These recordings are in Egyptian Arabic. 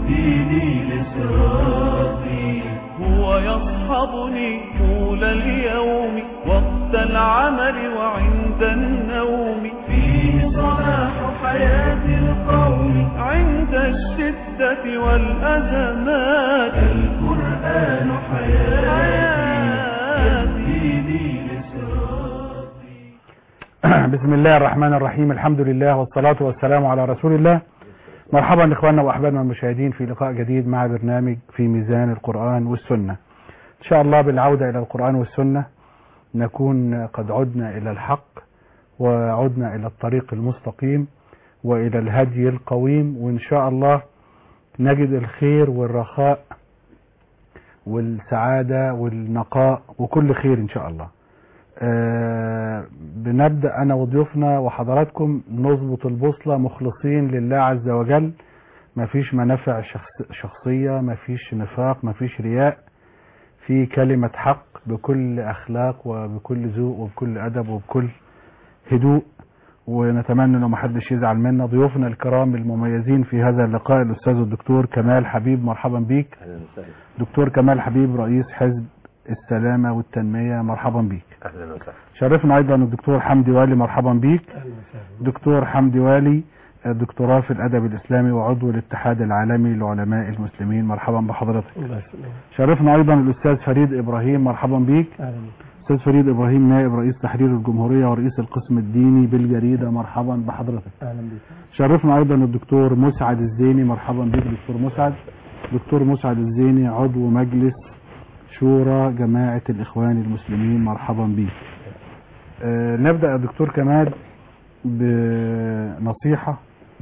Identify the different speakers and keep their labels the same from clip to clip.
Speaker 1: يهديني لصراطي
Speaker 2: هو يصحبني طول اليوم وقت العمل وعند النوم
Speaker 1: فيه صلاح حياة القوم
Speaker 2: عند الشدة والأزمات
Speaker 1: القرآن حياتي
Speaker 2: حياتي
Speaker 1: يهديني لصراطي
Speaker 3: بسم الله الرحمن الرحيم الحمد لله والصلاة والسلام على رسول الله مرحبا إخواننا وأحبابنا المشاهدين في لقاء جديد مع برنامج في ميزان القرآن والسنة إن شاء الله بالعودة إلى القرآن والسنة نكون قد عدنا إلى الحق وعدنا إلى الطريق المستقيم وإلى الهدي القويم وإن شاء الله نجد الخير والرخاء والسعادة والنقاء وكل خير إن شاء الله آه، بنبدأ أنا وضيوفنا وحضراتكم نظبط البوصلة مخلصين لله عز وجل مفيش منافع شخص شخصية مفيش نفاق مفيش رياء في كلمة حق بكل أخلاق وبكل ذوق وبكل أدب وبكل هدوء ونتمنى انه محدش يزعل منا ضيوفنا الكرام المميزين في هذا اللقاء الاستاذ الدكتور كمال حبيب مرحبا بيك
Speaker 4: اهلا وسهلا
Speaker 3: دكتور كمال حبيب رئيس حزب السلامة والتنمية مرحبا بيك
Speaker 4: اهلا وسهلا
Speaker 3: شرفنا ايضا الدكتور حمدي والي مرحبا بيك دكتور حمدي والي دكتوراه في الادب الاسلامي وعضو الاتحاد العالمي لعلماء المسلمين مرحبا بحضرتك شرفنا ايضا الاستاذ فريد ابراهيم مرحبا بيك استاذ فريد ابراهيم نائب رئيس تحرير الجمهوريه ورئيس القسم الديني بالجريده مرحبا بحضرتك
Speaker 5: اهلا بك
Speaker 3: شرفنا ايضا الدكتور مسعد الزيني مرحبا بك دكتور مسعد دكتور مسعد الزيني عضو مجلس شورى جماعة الإخوان المسلمين مرحبا بك آه نبدأ يا دكتور كمال بنصيحة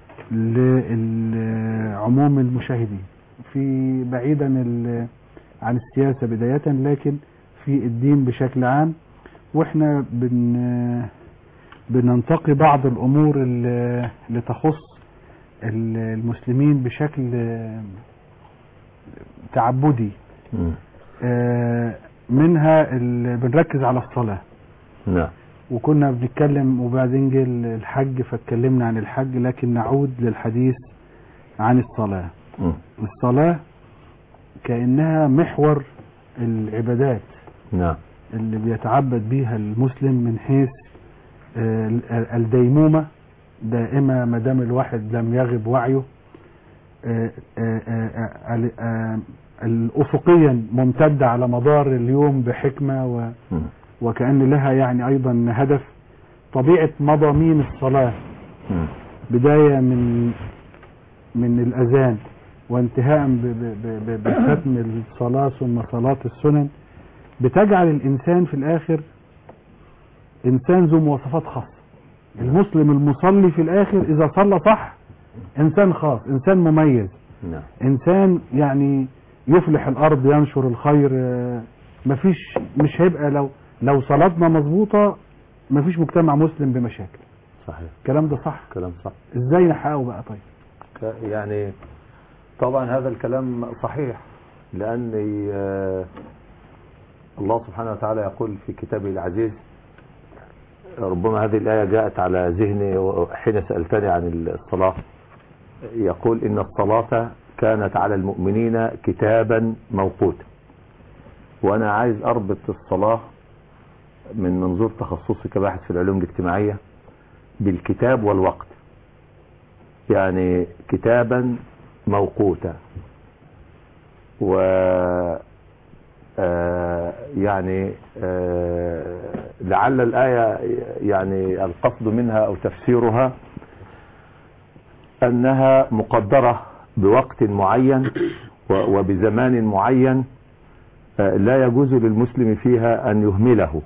Speaker 3: لعموم المشاهدين في بعيدا ال- عن السياسة بداية لكن في الدين بشكل عام واحنا بن بننتقي بعض الأمور اللي اللي تخص ال- المسلمين بشكل آه، تعبدي
Speaker 4: مم.
Speaker 3: آه، منها ال- بنركز على الصلاة
Speaker 4: نعم
Speaker 3: وكنا بنتكلم وبعدين جه الحج فاتكلمنا عن الحج لكن نعود للحديث عن الصلاة
Speaker 4: مم.
Speaker 3: الصلاة كأنها محور العبادات
Speaker 4: نعم
Speaker 3: اللي بيتعبد بيها المسلم من حيث آه، ال- الديمومة دائمة ما دام الواحد لم يغب وعيه آه، آه، آه، ال- آه، الأفقيا ممتدة على مدار اليوم بحكمة و
Speaker 4: مم.
Speaker 3: وكأن لها يعني أيضا هدف طبيعة مضامين الصلاة
Speaker 4: مم.
Speaker 3: بداية من من الأذان وانتهاء ب- ب- ب- ب- بختم الصلاة ثم صلاة السنن بتجعل الإنسان في الآخر إنسان ذو مواصفات خاصة المسلم المصلي في الآخر إذا صلى صح إنسان خاص إنسان مميز
Speaker 4: نعم
Speaker 3: انسان يعني يفلح الارض ينشر الخير آه، مفيش مش هيبقى لو لو صلاتنا مظبوطه مفيش مجتمع مسلم بمشاكل
Speaker 4: صحيح
Speaker 3: الكلام ده صح
Speaker 4: كلام صح
Speaker 3: ازاي نحققه بقى طيب
Speaker 4: ك- يعني طبعا هذا الكلام صحيح لأن آه، الله سبحانه وتعالى يقول في كتابه العزيز ربما هذه الآية جاءت على ذهني حين سألتني عن الصلاة يقول إن الصلاة كانت على المؤمنين كتابا موقوتا وأنا عايز أربط الصلاة من منظور تخصصي كباحث في العلوم الاجتماعية بالكتاب والوقت يعني كتابا موقوتا و آه، يعني آه، لعل الآية يعني القصد منها أو تفسيرها أنها مقدرة بوقت معين و- وبزمان معين آه، لا يجوز للمسلم فيها أن يهمله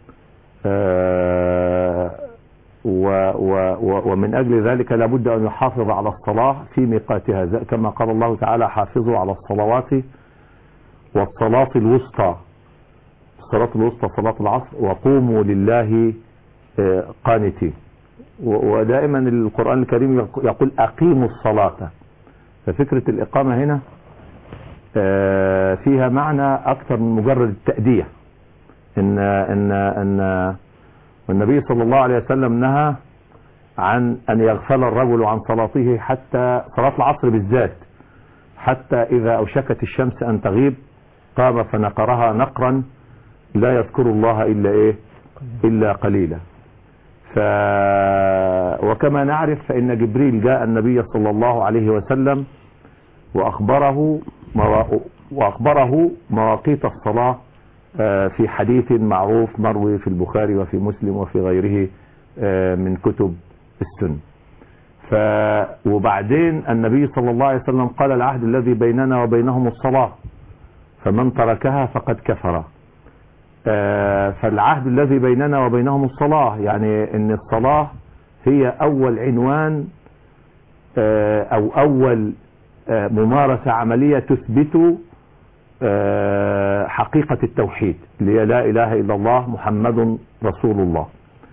Speaker 4: آه، و و و ومن أجل ذلك لابد أن يحافظ على الصلاة في ميقاتها زي- كما قال الله تعالى حافظوا على الصلوات والصلاة الوسطى الصلاة الوسطى صلاة العصر وقوموا لله آه، قانتين و- ودائما القرآن الكريم يق- يقول أقيموا الصلاة ففكرة الإقامة هنا آه، فيها معنى أكثر من مجرد التأدية إن إن إن والنبي صلى الله عليه وسلم نهى عن أن يغفل الرجل عن صلاته حتى صلاة العصر بالذات حتى إذا أوشكت الشمس أن تغيب قام فنقرها نقرا لا يذكر الله إلا إيه إلا قليلا ف... وكما نعرف فإن جبريل جاء النبي صلى الله عليه وسلم وأخبره موا... وأخبره مواقيت الصلاة آه، في حديث معروف مروي في البخاري وفي مسلم وفي غيره آه، من كتب السنة ف... وبعدين النبي صلى الله عليه وسلم قال العهد الذي بيننا وبينهم الصلاة فمن تركها فقد كفر آه، فالعهد الذي بيننا وبينهم الصلاة يعني ان الصلاة هي اول عنوان آه، او اول آه، ممارسة عملية تثبت آه، حقيقة التوحيد اللي هي لا اله الا الله محمد رسول الله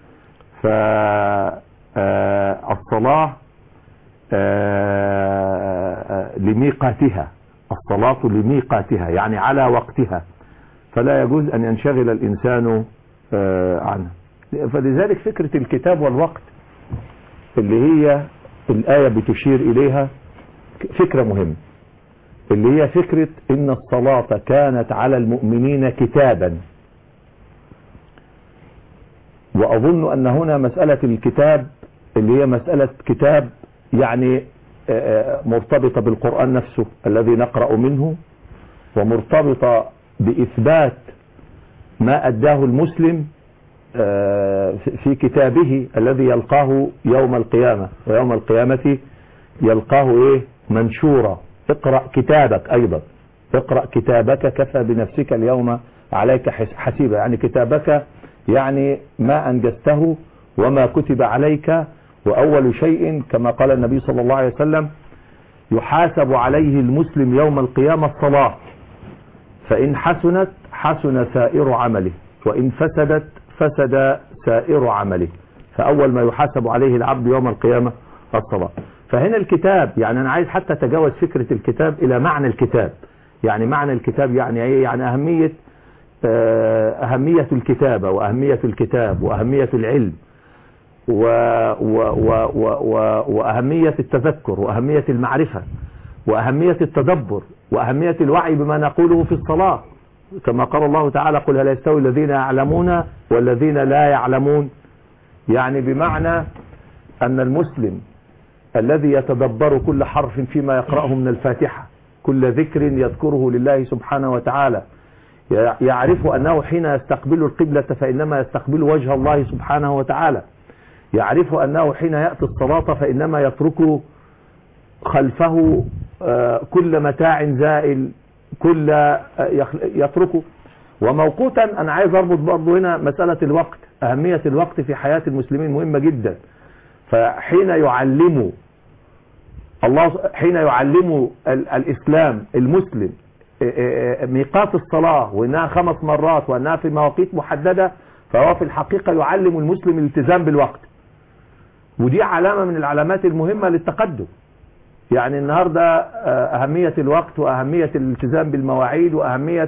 Speaker 4: فالصلاة لميقاتها الصلاة لميقاتها يعني على وقتها فلا يجوز أن ينشغل الإنسان آه، عنها فلذلك فكرة الكتاب والوقت اللي هي الآية بتشير إليها فكرة مهمة اللي هي فكرة إن الصلاة كانت على المؤمنين كتابا وأظن أن هنا مسألة الكتاب اللي هي مسألة كتاب يعني آه، مرتبطة بالقرآن نفسه الذي نقرأ منه ومرتبطة بإثبات ما أداه المسلم آه، في كتابه الذي يلقاه يوم القيامة ويوم القيامة يلقاه إيه منشورا اقرأ كتابك أيضا اقرأ كتابك كفى بنفسك اليوم عليك حس- حسيبا يعني كتابك يعني ما أنجزته وما كتب عليك وأول شيء كما قال النبي صلى الله عليه وسلم يحاسب عليه المسلم يوم القيامة الصلاة فإن حسنت حسن سائر عمله وإن فسدت فسد سائر عمله فأول ما يحاسب عليه العبد يوم القيامة الصلاة فهنا الكتاب يعني أنا عايز حتى أتجاوز فكرة الكتاب إلى معنى الكتاب يعني معنى الكتاب يعني إيه يعني أهمية آه، أهمية الكتابة وأهمية الكتاب وأهمية العلم و و و و و وأهمية التذكر وأهمية المعرفة وأهمية التدبر وأهمية الوعي بما نقوله في الصلاة كما قال الله تعالى قل هل يستوي الذين يعلمون والذين لا يعلمون يعني بمعنى أن المسلم الذي يتدبر كل حرف فيما يقرأه من الفاتحة كل ذكر يذكره لله سبحانه وتعالى يعرف أنه حين يستقبل القبلة فإنما يستقبل وجه الله سبحانه وتعالى يعرف أنه حين يأتي الصلاة فإنما يترك خلفه آه، كل متاع زائل كل آه، يخل- يتركه وموقوتا أنا عايز أربط برضه هنا مسألة الوقت أهمية الوقت في حياة المسلمين مهمة جدا فحين يعلم الله حين يعلم ال- الإسلام المسلم آه، آه، ميقات الصلاة وإنها خمس مرات وأنها في مواقيت محددة فهو في الحقيقة يعلم المسلم الالتزام بالوقت ودي علامة من العلامات المهمة للتقدم يعني النهاردة آه، أهمية الوقت وأهمية الالتزام بالمواعيد وأهمية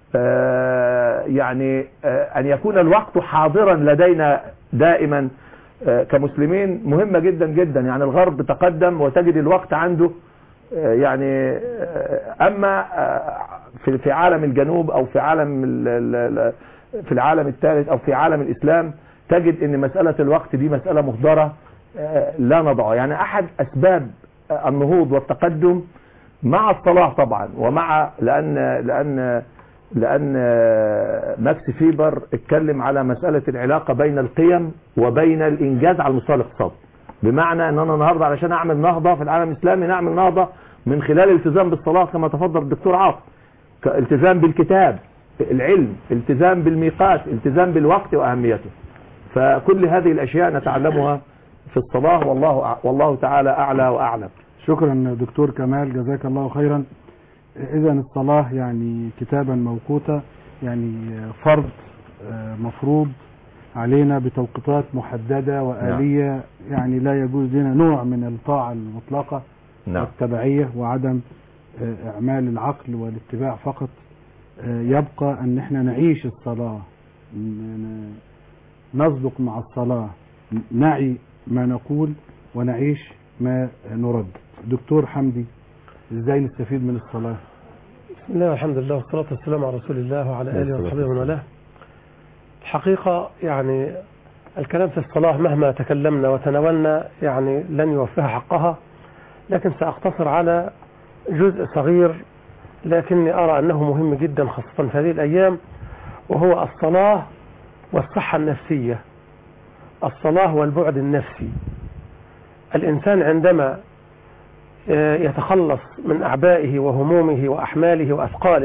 Speaker 4: آه، يعني آه، أن يكون الوقت حاضرا لدينا دائما آه، كمسلمين مهمة جدا جدا يعني الغرب تقدم وتجد الوقت عنده آه، يعني آه، أما آه، في في عالم الجنوب أو في عالم ال- ال- ال- في العالم الثالث أو في عالم الإسلام تجد أن مسألة الوقت دي مسألة مهدرة آه، لا نضعها يعني أحد أسباب النهوض والتقدم مع الصلاة طبعا ومع لأن لأن لأن ماكس فيبر اتكلم على مسألة العلاقة بين القيم وبين الإنجاز على المستوى الاقتصادي بمعنى أن أنا النهاردة علشان أعمل نهضة في العالم الإسلامي نعمل نهضة من خلال الالتزام بالصلاة كما تفضل الدكتور عاطف ك- التزام بالكتاب العلم التزام بالميقات التزام بالوقت وأهميته فكل هذه الأشياء نتعلمها في الصلاة والله أع- والله تعالى أعلى وأعلم
Speaker 3: شكرا دكتور كمال جزاك الله خيرا اذا الصلاة يعني كتابا موقوتا يعني فرض آه، مفروض علينا بتوقيتات محددة وآلية يعني لا يجوز لنا نوع من الطاعة المطلقة
Speaker 4: نعم
Speaker 3: والتبعية وعدم آه، إعمال العقل والاتباع فقط آه، يبقى أن احنا نعيش الصلاة ن- ن- نصدق مع الصلاة نعي ما نقول ونعيش ما نرد دكتور حمدي ازاي نستفيد من الصلاة
Speaker 5: بسم الله والحمد لله والصلاة والسلام على رسول الله وعلى آله وصحبه ومن والاه. الحقيقة يعني الكلام في الصلاة مهما تكلمنا وتناولنا يعني لن يوفيها حقها لكن سأقتصر على جزء صغير لكني أرى أنه مهم جدا خاصة في هذه الأيام وهو الصلاة والصحة النفسية الصلاة والبعد النفسي الإنسان عندما آه، يتخلص من أعبائه وهمومه وأحماله وأثقاله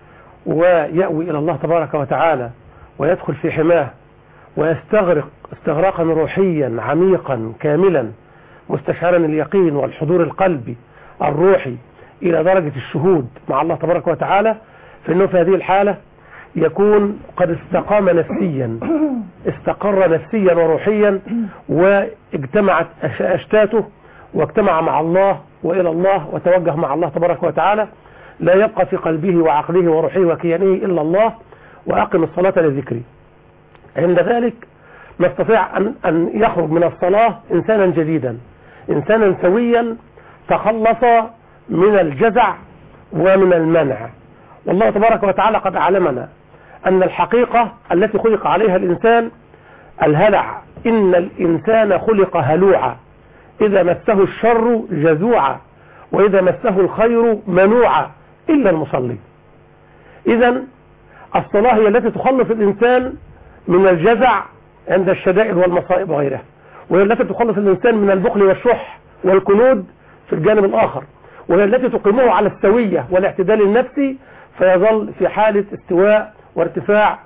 Speaker 5: ويأوي إلى الله تبارك وتعالى ويدخل في حماه ويستغرق استغراقا روحيا عميقا كاملا مستشعرا اليقين والحضور القلبي الروحي إلى درجة الشهود مع الله تبارك وتعالى فإنه في هذه الحالة يكون قد استقام نفسيا استقر نفسيا وروحيا واجتمعت أش- أشتاته واجتمع مع الله وإلى الله وتوجه مع الله تبارك وتعالى لا يبقى في قلبه وعقله وروحه وكيانه إلا الله وأقم الصلاة لذكري عند ذلك نستطيع أن, أن يخرج من الصلاة إنسانا جديدا إنسانا سويا تخلص من الجزع ومن المنع والله تبارك وتعالى قد أعلمنا أن الحقيقة التي خلق عليها الإنسان الهلع إن الإنسان خلق هلوعا إذا مسه الشر جزوعا وإذا مسه الخير منوعا إلا المصلي إذا الصلاة هي التي تخلص الإنسان من الجزع عند الشدائد والمصائب وغيرها وهي التي تخلص الإنسان من البخل والشح والكنود في الجانب الآخر وهي التي تقيمه على السوية والاعتدال النفسي فيظل في حالة استواء وارتفاع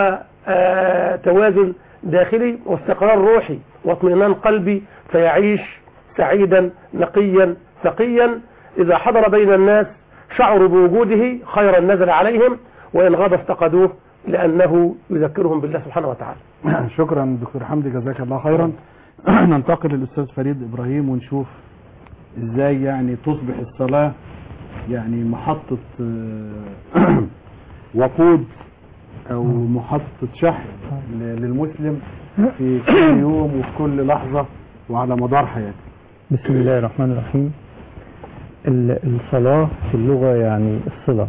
Speaker 5: وتوازن داخلي واستقرار روحي واطمئنان قلبي فيعيش سعيدا نقيا ثقيا إذا حضر بين الناس شعروا بوجوده خيرا نزل عليهم وإن غاب افتقدوه لأنه يذكرهم بالله سبحانه وتعالى
Speaker 3: شكرا دكتور حمدي جزاك الله خيرا ننتقل للأستاذ فريد إبراهيم ونشوف ازاي يعني تصبح الصلاة يعني محطة آه، وقود او محطة شحن ل- للمسلم في كل يوم وفي كل لحظة وعلى مدار حياته
Speaker 6: بسم الله الرحمن الرحيم ال- الصلاة في اللغة يعني الصلة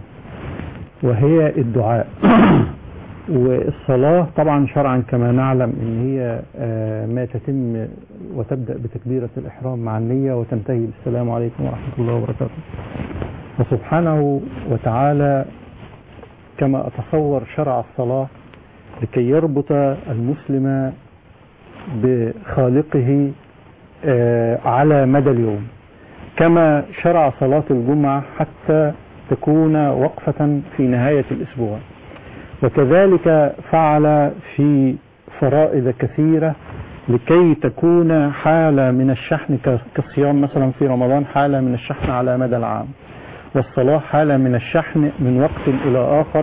Speaker 6: وهي الدعاء والصلاة طبعا شرعا كما نعلم ان هي آه، ما تتم وتبدأ بتكبيرة الإحرام مع النية وتنتهي بالسلام عليكم ورحمة الله وبركاته وسبحانه وتعالى كما أتصور شرع الصلاة لكي يربط المسلم بخالقه آه، على مدى اليوم كما شرع صلاة الجمعة حتى تكون وقفة في نهاية الأسبوع وكذلك فعل في فرائض كثيرة لكي تكون حالة من الشحن ك- كالصيام مثلا في رمضان حالة من الشحن على مدى العام والصلاة حالة من الشحن من وقت إلى آخر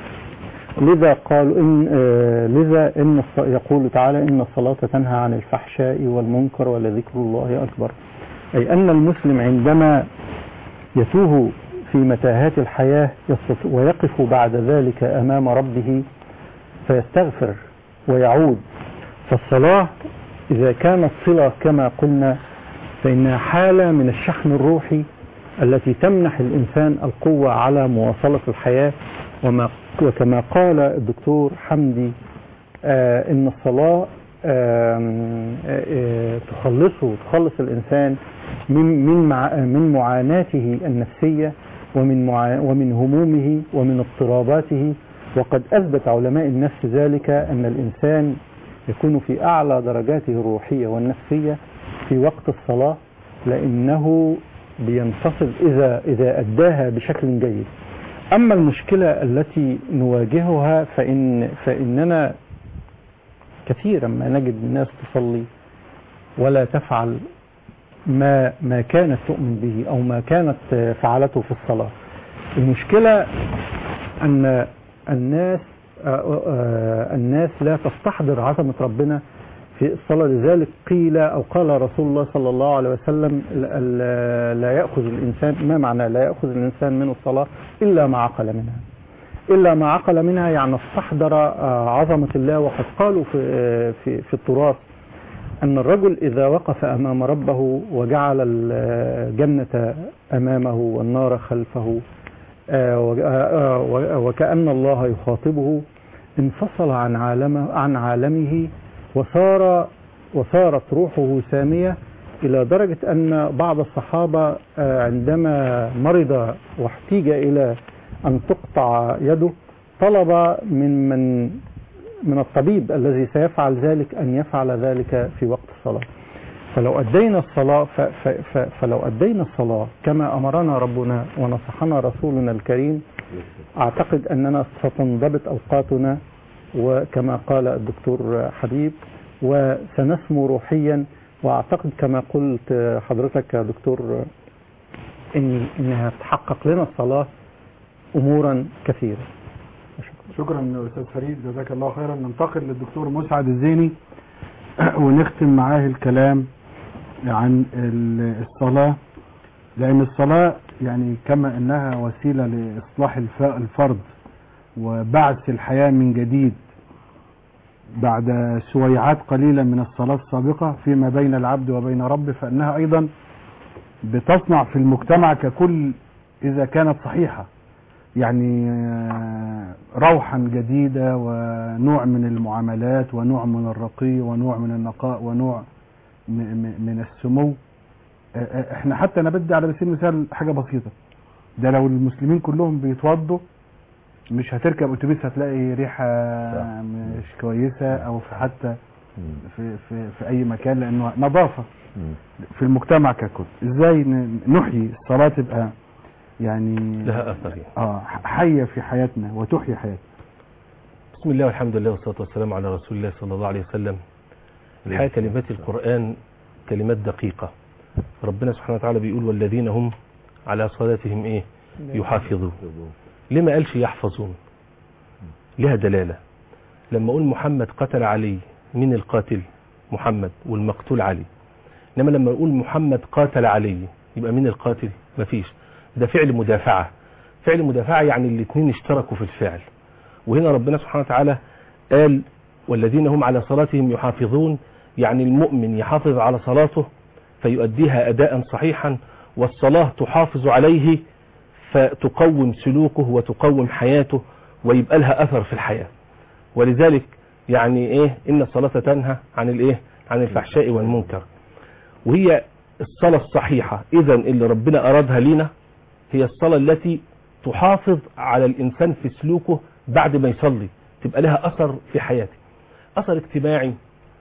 Speaker 6: لذا قالوا إن آه لذا إن الص- يقول تعالى إن الصلاة تنهى عن الفحشاء والمنكر ولذكر الله أكبر أي أن المسلم عندما يتوه في متاهات الحياة يستط- ويقف بعد ذلك أمام ربه فيستغفر ويعود فالصلاة إذا كانت صلة كما قلنا فإنها حالة من الشحن الروحي التي تمنح الإنسان القوة على مواصلة الحياة وما وكما قال الدكتور حمدي آه إن الصلاة آم، آه، آه، تخلصه تخلص الإنسان من من مع من معاناته النفسية ومن معا ومن همومه ومن اضطراباته وقد أثبت علماء النفس ذلك أن الإنسان يكون في أعلى درجاته الروحية والنفسية في وقت الصلاة لأنه بينتصب إذا إذا أداها بشكل جيد أما المشكلة التي نواجهها فإن فإننا كثيرا ما نجد الناس تصلي ولا تفعل ما ما كانت تؤمن به أو ما كانت فعلته في الصلاة المشكلة أن الناس آه، آه، الناس لا تستحضر عظمة ربنا في الصلاة لذلك قيل أو قال رسول الله صلى الله عليه وسلم لا- لا لا يأخذ الإنسان ما معنى لا يأخذ الإنسان من الصلاة إلا ما عقل منها إلا ما عقل منها يعني استحضر آه، عظمة الله وقد قالوا في آه، في في التراث أن الرجل إذا وقف أمام ربه وجعل الجنة أمامه والنار خلفه آه، وج- آه، آه، وكأن الله يخاطبه انفصل عن عالمه عن عالمه وصار وصارت روحه سامية إلى درجة أن بعض الصحابة آه، عندما مرض واحتيج إلى أن تقطع يده طلب من من من الطبيب الذي سيفعل ذلك أن يفعل ذلك في وقت الصلاة فلو أدينا الصلاة ف ف ف فلو أدينا الصلاة كما أمرنا ربنا ونصحنا رسولنا الكريم أعتقد أننا ستنضبط أوقاتنا وكما قال الدكتور حبيب وسنسمو روحيا وأعتقد كما قلت حضرتك يا دكتور إن إنها تحقق لنا الصلاة أمورا كثيرة
Speaker 3: شكرا استاذ فريد جزاك الله خيرا ننتقل للدكتور مسعد الزيني ونختم معاه الكلام عن ال- الصلاة لأن الصلاة يعني كما أنها وسيلة لإصلاح الف- الفرد وبعث الحياة من جديد بعد سويعات قليلة من الصلاة السابقة فيما بين العبد وبين ربه فإنها أيضا بتصنع في المجتمع ككل إذا كانت صحيحة يعني آه، روحا جديدة ونوع من المعاملات ونوع من الرقي ونوع من النقاء ونوع م- م- من السمو آه، آه، احنا حتى انا بدي على سبيل المثال حاجة بسيطة ده لو المسلمين كلهم بيتوضوا مش هتركب اتوبيس هتلاقي ريحة
Speaker 4: صح.
Speaker 3: مش كويسة او في حتى في, في, في اي مكان لانه نظافة في المجتمع ككل ازاي ن- نحيي الصلاة تبقى يعني
Speaker 7: لها اثر يعني.
Speaker 3: اه حية في حياتنا وتحيي حياتنا
Speaker 7: بسم الله والحمد لله والصلاة والسلام على رسول الله صلى الله عليه وسلم الحقيقة كلمات القرآن كلمات دقيقة ربنا سبحانه وتعالى بيقول والذين هم على صلاتهم ايه يحافظون ليه ما قالش يحفظون لها دلالة لما اقول محمد قتل علي مين القاتل محمد والمقتول علي انما لما اقول محمد قاتل علي يبقى مين القاتل مفيش ده فعل مدافعة فعل مدافعة يعني الاثنين اشتركوا في الفعل وهنا ربنا سبحانه وتعالى قال والذين هم على صلاتهم يحافظون يعني المؤمن يحافظ على صلاته فيؤديها أداء صحيحا والصلاة تحافظ عليه فتقوم سلوكه وتقوم حياته ويبقى لها أثر في الحياة ولذلك يعني إيه إن الصلاة تنهى عن الإيه عن الفحشاء والمنكر وهي الصلاة الصحيحة إذا اللي ربنا أرادها لنا هي الصلاة التي تحافظ على الإنسان في سلوكه بعد ما يصلي تبقى لها أثر في حياته أثر اجتماعي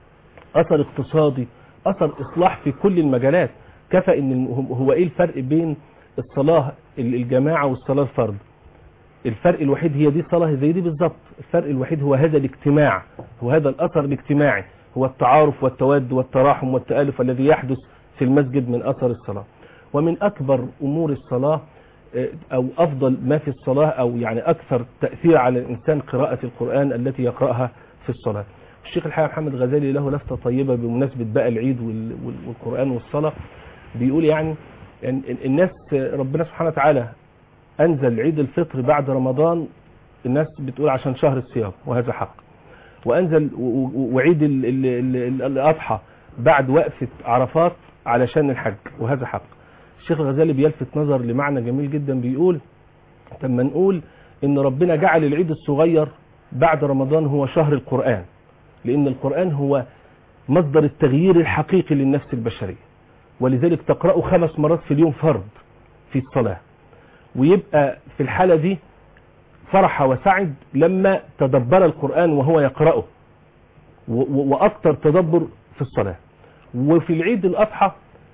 Speaker 7: أثر اقتصادي أثر إصلاح في كل المجالات كفى إن الم- هو إيه الفرق بين الصلاة ال- الجماعة والصلاة الفرد الفرق الوحيد هي دي صلاة زي دي بالظبط الفرق الوحيد هو هذا الاجتماع هو هذا الأثر الاجتماعي هو التعارف والتود والتراحم والتآلف الذي يحدث في المسجد من أثر الصلاة ومن أكبر أمور الصلاة آه، أو أفضل ما في الصلاة أو يعني أكثر تأثير على الإنسان قراءة القرآن التي يقرأها في الصلاة الشيخ الحقيقة محمد غزالي له لفتة طيبة بمناسبة بقى العيد وال- وال- والقرآن والصلاة بيقول يعني يعني الناس ربنا سبحانه وتعالى أنزل عيد الفطر بعد رمضان الناس بتقول عشان شهر الصيام وهذا حق وأنزل و- و- وعيد ال- ال- ال- ال- الأضحى بعد وقفة عرفات علشان الحج وهذا حق الشيخ الغزالي بيلفت نظر لمعنى جميل جدا بيقول لما نقول ان ربنا جعل العيد الصغير بعد رمضان هو شهر القرآن لان القرآن هو مصدر التغيير الحقيقي للنفس البشرية ولذلك تقرأه خمس مرات في اليوم فرض في الصلاة ويبقى في الحالة دي فرح وسعد لما تدبر القرآن وهو يقرأه و- و- وأكثر تدبر في الصلاة وفي العيد الأضحى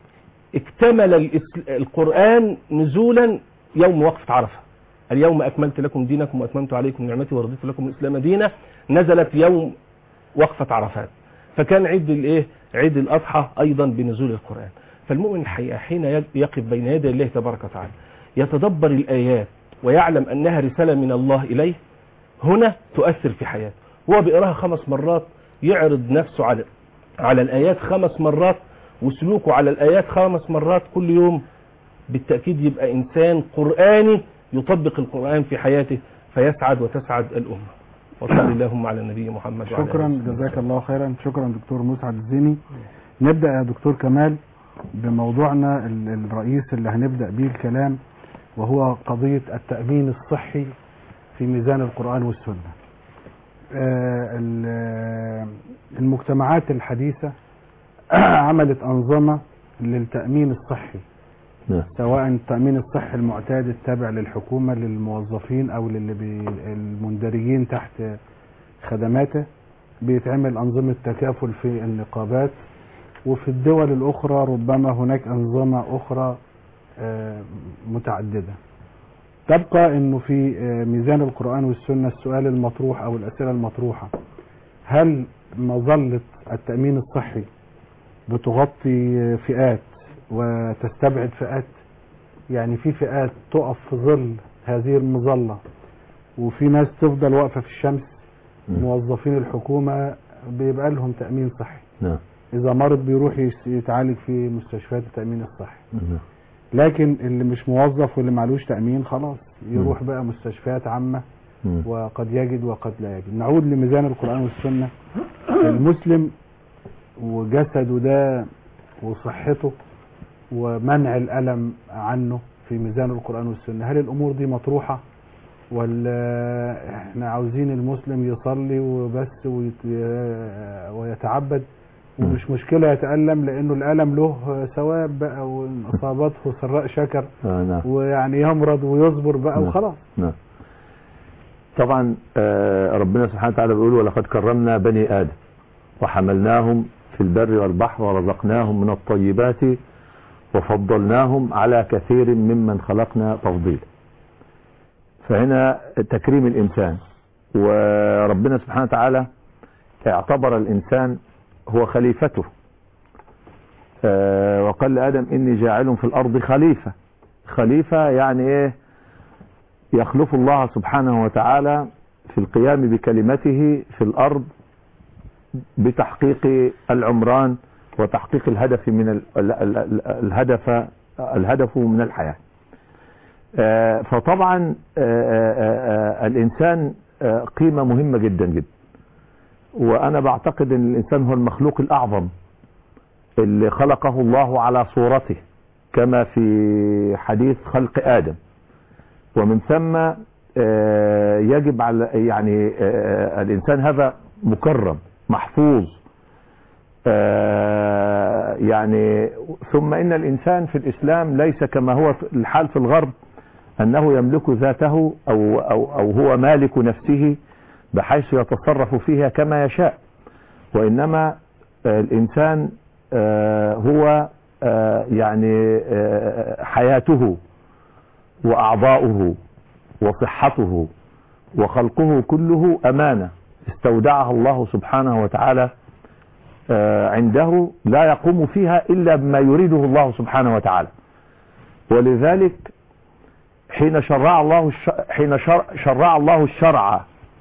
Speaker 7: اكتمل الإس- القرآن نزولا يوم وقفة عرفة اليوم أكملت لكم دينكم وأتممت عليكم نعمتي ورضيت لكم الإسلام دينا نزلت يوم وقفة عرفات فكان عيد الايه عيد الأضحى أيضا بنزول القرآن فالمؤمن الحقيقة حين يقف بين يدي الله تبارك وتعالى يتدبر الآيات ويعلم أنها رسالة من الله إليه هنا تؤثر في حياته هو بيقراها خمس مرات يعرض نفسه على على الآيات خمس مرات وسلوكه على الآيات خمس مرات كل يوم بالتأكيد يبقى إنسان قرآني يطبق القرآن في حياته فيسعد وتسعد الأمة وصل اللهم على النبي محمد وعلى
Speaker 3: شكرا
Speaker 7: آله وصحبه
Speaker 3: جزاك الله خيرا شكرا دكتور مسعد الزيني نبدأ يا دكتور كمال بموضوعنا ال- الرئيس اللي هنبدأ به الكلام وهو قضية التأمين الصحي في ميزان القرآن والسنة آه، ال- آه، المجتمعات الحديثة عملت أنظمة للتأمين الصحي
Speaker 4: نعم.
Speaker 3: سواء التأمين الصحي المعتاد التابع للحكومة للموظفين أو للي بي- المندرجين تحت خدماته بيتعمل أنظمة تكافل في النقابات وفي الدول الأخرى ربما هناك أنظمة أخرى آه، متعددة تبقى أنه في آه، ميزان القرآن والسنة السؤال المطروح أو الأسئلة المطروحة هل مظلة التأمين الصحي بتغطي فئات وتستبعد فئات يعني في فئات تقف في ظل هذه المظلة وفي ناس تفضل واقفة في الشمس
Speaker 4: مم.
Speaker 3: موظفين الحكومة بيبقى لهم تأمين صحي
Speaker 4: نعم
Speaker 3: إذا مرض بيروح يس- يتعالج في مستشفيات التأمين الصحي
Speaker 4: نعم.
Speaker 3: لكن اللي مش موظف واللي معلوش تأمين خلاص يروح بقى مستشفيات عامة
Speaker 4: مم.
Speaker 3: وقد يجد وقد لا يجد نعود لميزان القرآن والسنة المسلم وجسده ده وصحته ومنع الألم عنه في ميزان القرآن والسنة هل الأمور دي مطروحة ولا احنا عاوزين المسلم يصلي وبس ويت- ويتعبد ومش مشكلة يتألم لأنه الألم له ثواب بقى وإن أصابته سراء شكر
Speaker 4: آه نعم
Speaker 3: ويعني يمرض ويصبر بقى
Speaker 4: نعم.
Speaker 3: وخلاص
Speaker 4: نعم طبعا آه، ربنا سبحانه وتعالى بيقول ولقد كرمنا بني آدم وحملناهم في البر والبحر ورزقناهم من الطيبات وفضلناهم على كثير ممن خلقنا تفضيلا فهنا تكريم الإنسان وربنا سبحانه وتعالى اعتبر الإنسان هو خليفته آه، وقال لآدم إني جاعل في الأرض خليفة خليفة يعني إيه يخلف الله سبحانه وتعالى في القيام بكلمته في الأرض بتحقيق العمران وتحقيق الهدف من ال- ال- ال- ال- الهدف الهدف من الحياة آه، فطبعا آه، آه، آه، الإنسان آه، قيمة مهمة جدا جدا وأنا بعتقد أن الإنسان هو المخلوق الأعظم اللي خلقه الله على صورته كما في حديث خلق آدم ومن ثم آه، يجب على يعني آه، الإنسان هذا مكرم محفوظ آه، يعني ثم إن الإنسان في الإسلام ليس كما هو في- الحال في الغرب أنه يملك ذاته أو, أو, أو هو مالك نفسه بحيث يتصرف فيها كما يشاء وإنما آه، الإنسان آه، هو آه، يعني آه، حياته وأعضاؤه وصحته وخلقه كله أمانة استودعها الله سبحانه وتعالى آه، عنده لا يقوم فيها إلا بما يريده الله سبحانه وتعالى ولذلك حين شرع الله الش... حين شرع, شرع الله الشرع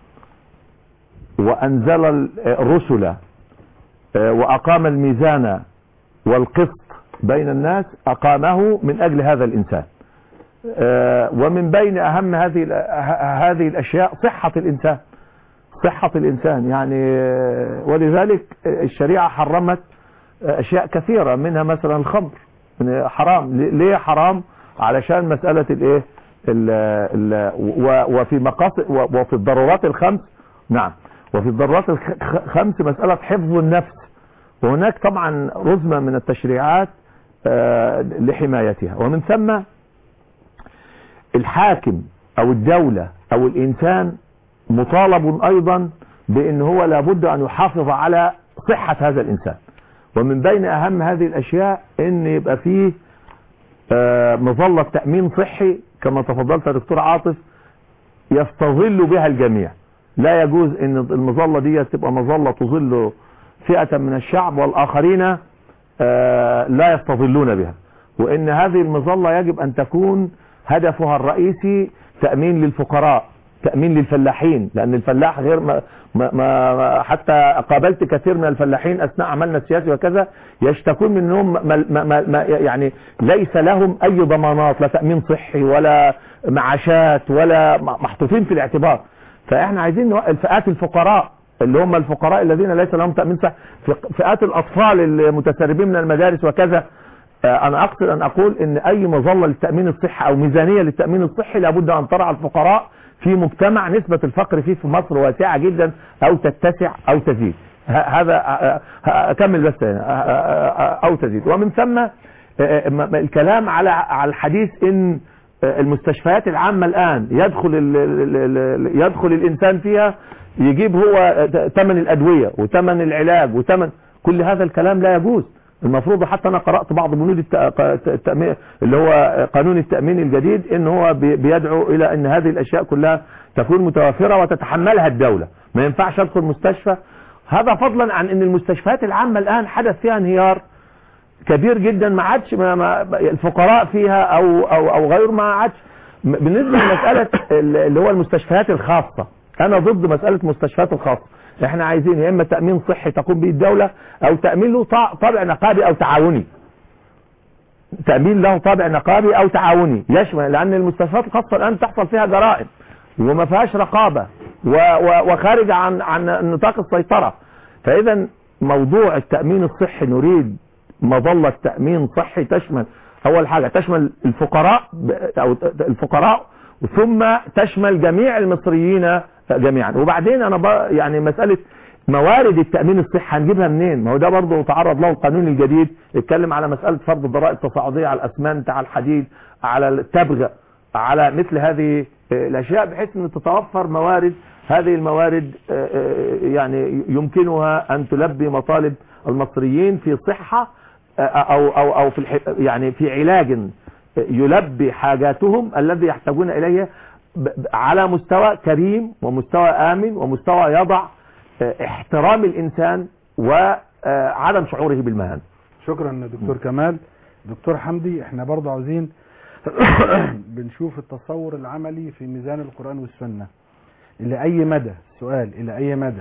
Speaker 4: وأنزل ال- الرسل آه، وأقام الميزان والقسط بين الناس أقامه من أجل هذا الإنسان آه، ومن بين أهم هذه ال- ه- هذه الأشياء صحة الإنسان صحة الإنسان يعني آه، ولذلك الشريعة حرمت آه، أشياء كثيرة منها مثلا الخمر من- حرام ليه- ليه حرام علشان مسألة الإيه ال- ال- و- وفي مقاصد و- وفي الضرورات الخمس نعم وفي الضرورات الخمس مسألة حفظ النفس وهناك طبعا رزمة من التشريعات آه، لحمايتها ومن ثم الحاكم او الدولة او الانسان مطالب ايضا بان هو لابد ان يحافظ على صحة هذا الانسان ومن بين اهم هذه الاشياء ان يبقى فيه آه، مظلة تأمين صحي كما تفضلت يا دكتور عاطف يستظل بها الجميع لا يجوز ان المظلة دي تبقى مظلة تظل فئة من الشعب والاخرين آه، لا يستظلون بها وان هذه المظلة يجب ان تكون هدفها الرئيسي تأمين للفقراء تأمين للفلاحين لأن الفلاح غير ما, ما, ما حتى قابلت كثير من الفلاحين أثناء عملنا السياسي وكذا يشتكون من أنهم ما ما ما ما يعني ليس لهم أي ضمانات لا تأمين صحي ولا معاشات ولا محطوطين في الاعتبار فاحنا عايزين نوقف فئات الفقراء اللي هم الفقراء الذين ليس لهم تامين صحي في- فئات الاطفال المتسربين من المدارس وكذا آه، انا اقصد ان اقول ان اي مظله للتامين الصحي او ميزانيه للتامين الصحي لابد ان ترعى الفقراء في مجتمع نسبه الفقر فيه في مصر واسعه جدا او تتسع او تزيد ه- هذا آه، آه، اكمل بس هنا. آه، آه، آه، او تزيد ومن ثم آه، آه، م- م- الكلام على على الحديث ان آه، المستشفيات العامه الان يدخل ال- ال- ال- ال- يدخل الانسان فيها يجيب هو ثمن الادويه وثمن العلاج وثمن كل هذا الكلام لا يجوز المفروض حتى انا قرات بعض بنود الت- التامين اللي هو قانون التامين الجديد ان هو بي- بيدعو الى ان هذه الاشياء كلها تكون متوفره وتتحملها الدوله ما ينفعش ادخل مستشفى هذا فضلا عن ان المستشفيات العامه الان حدث فيها انهيار كبير جدا ما عادش ما ما الفقراء فيها او او او غير ما عادش م- بالنسبه لمساله ال- اللي هو المستشفيات الخاصه انا ضد مساله المستشفيات الخاصه احنا عايزين يا اما تامين صحي تقوم به الدوله او تامين له طا- طابع نقابي او تعاوني تامين له طابع نقابي او تعاوني يشمل لان المستشفيات الخاصه الان تحصل فيها جرائم وما فيهاش رقابه و- و- وخارجه عن عن نطاق السيطره فاذا موضوع التامين الصحي نريد مظله تامين صحي تشمل اول حاجه تشمل الفقراء ب- او ت- الفقراء ثم تشمل جميع المصريين جميعا وبعدين انا ب- يعني مساله موارد التامين الصحي هنجيبها منين ما هو ده برضه تعرض له القانون الجديد اتكلم على مساله فرض الضرائب التصاعديه على الاسمنت على الحديد على التبغ على مثل هذه الاشياء بحيث ان تتوفر موارد هذه الموارد آه، آه، يعني يمكنها ان تلبي مطالب المصريين في صحه آه، او او او في الح- يعني في علاج يلبي حاجاتهم الذي يحتاجون اليه ب- ب- على مستوى كريم ومستوى امن ومستوى يضع آه، احترام الانسان وعدم شعوره بالمهانه
Speaker 3: شكرا دكتور كمال دكتور حمدي احنا برضه عاوزين بنشوف التصور العملي في ميزان القرآن والسنة إلى أي مدى سؤال إلى أي مدى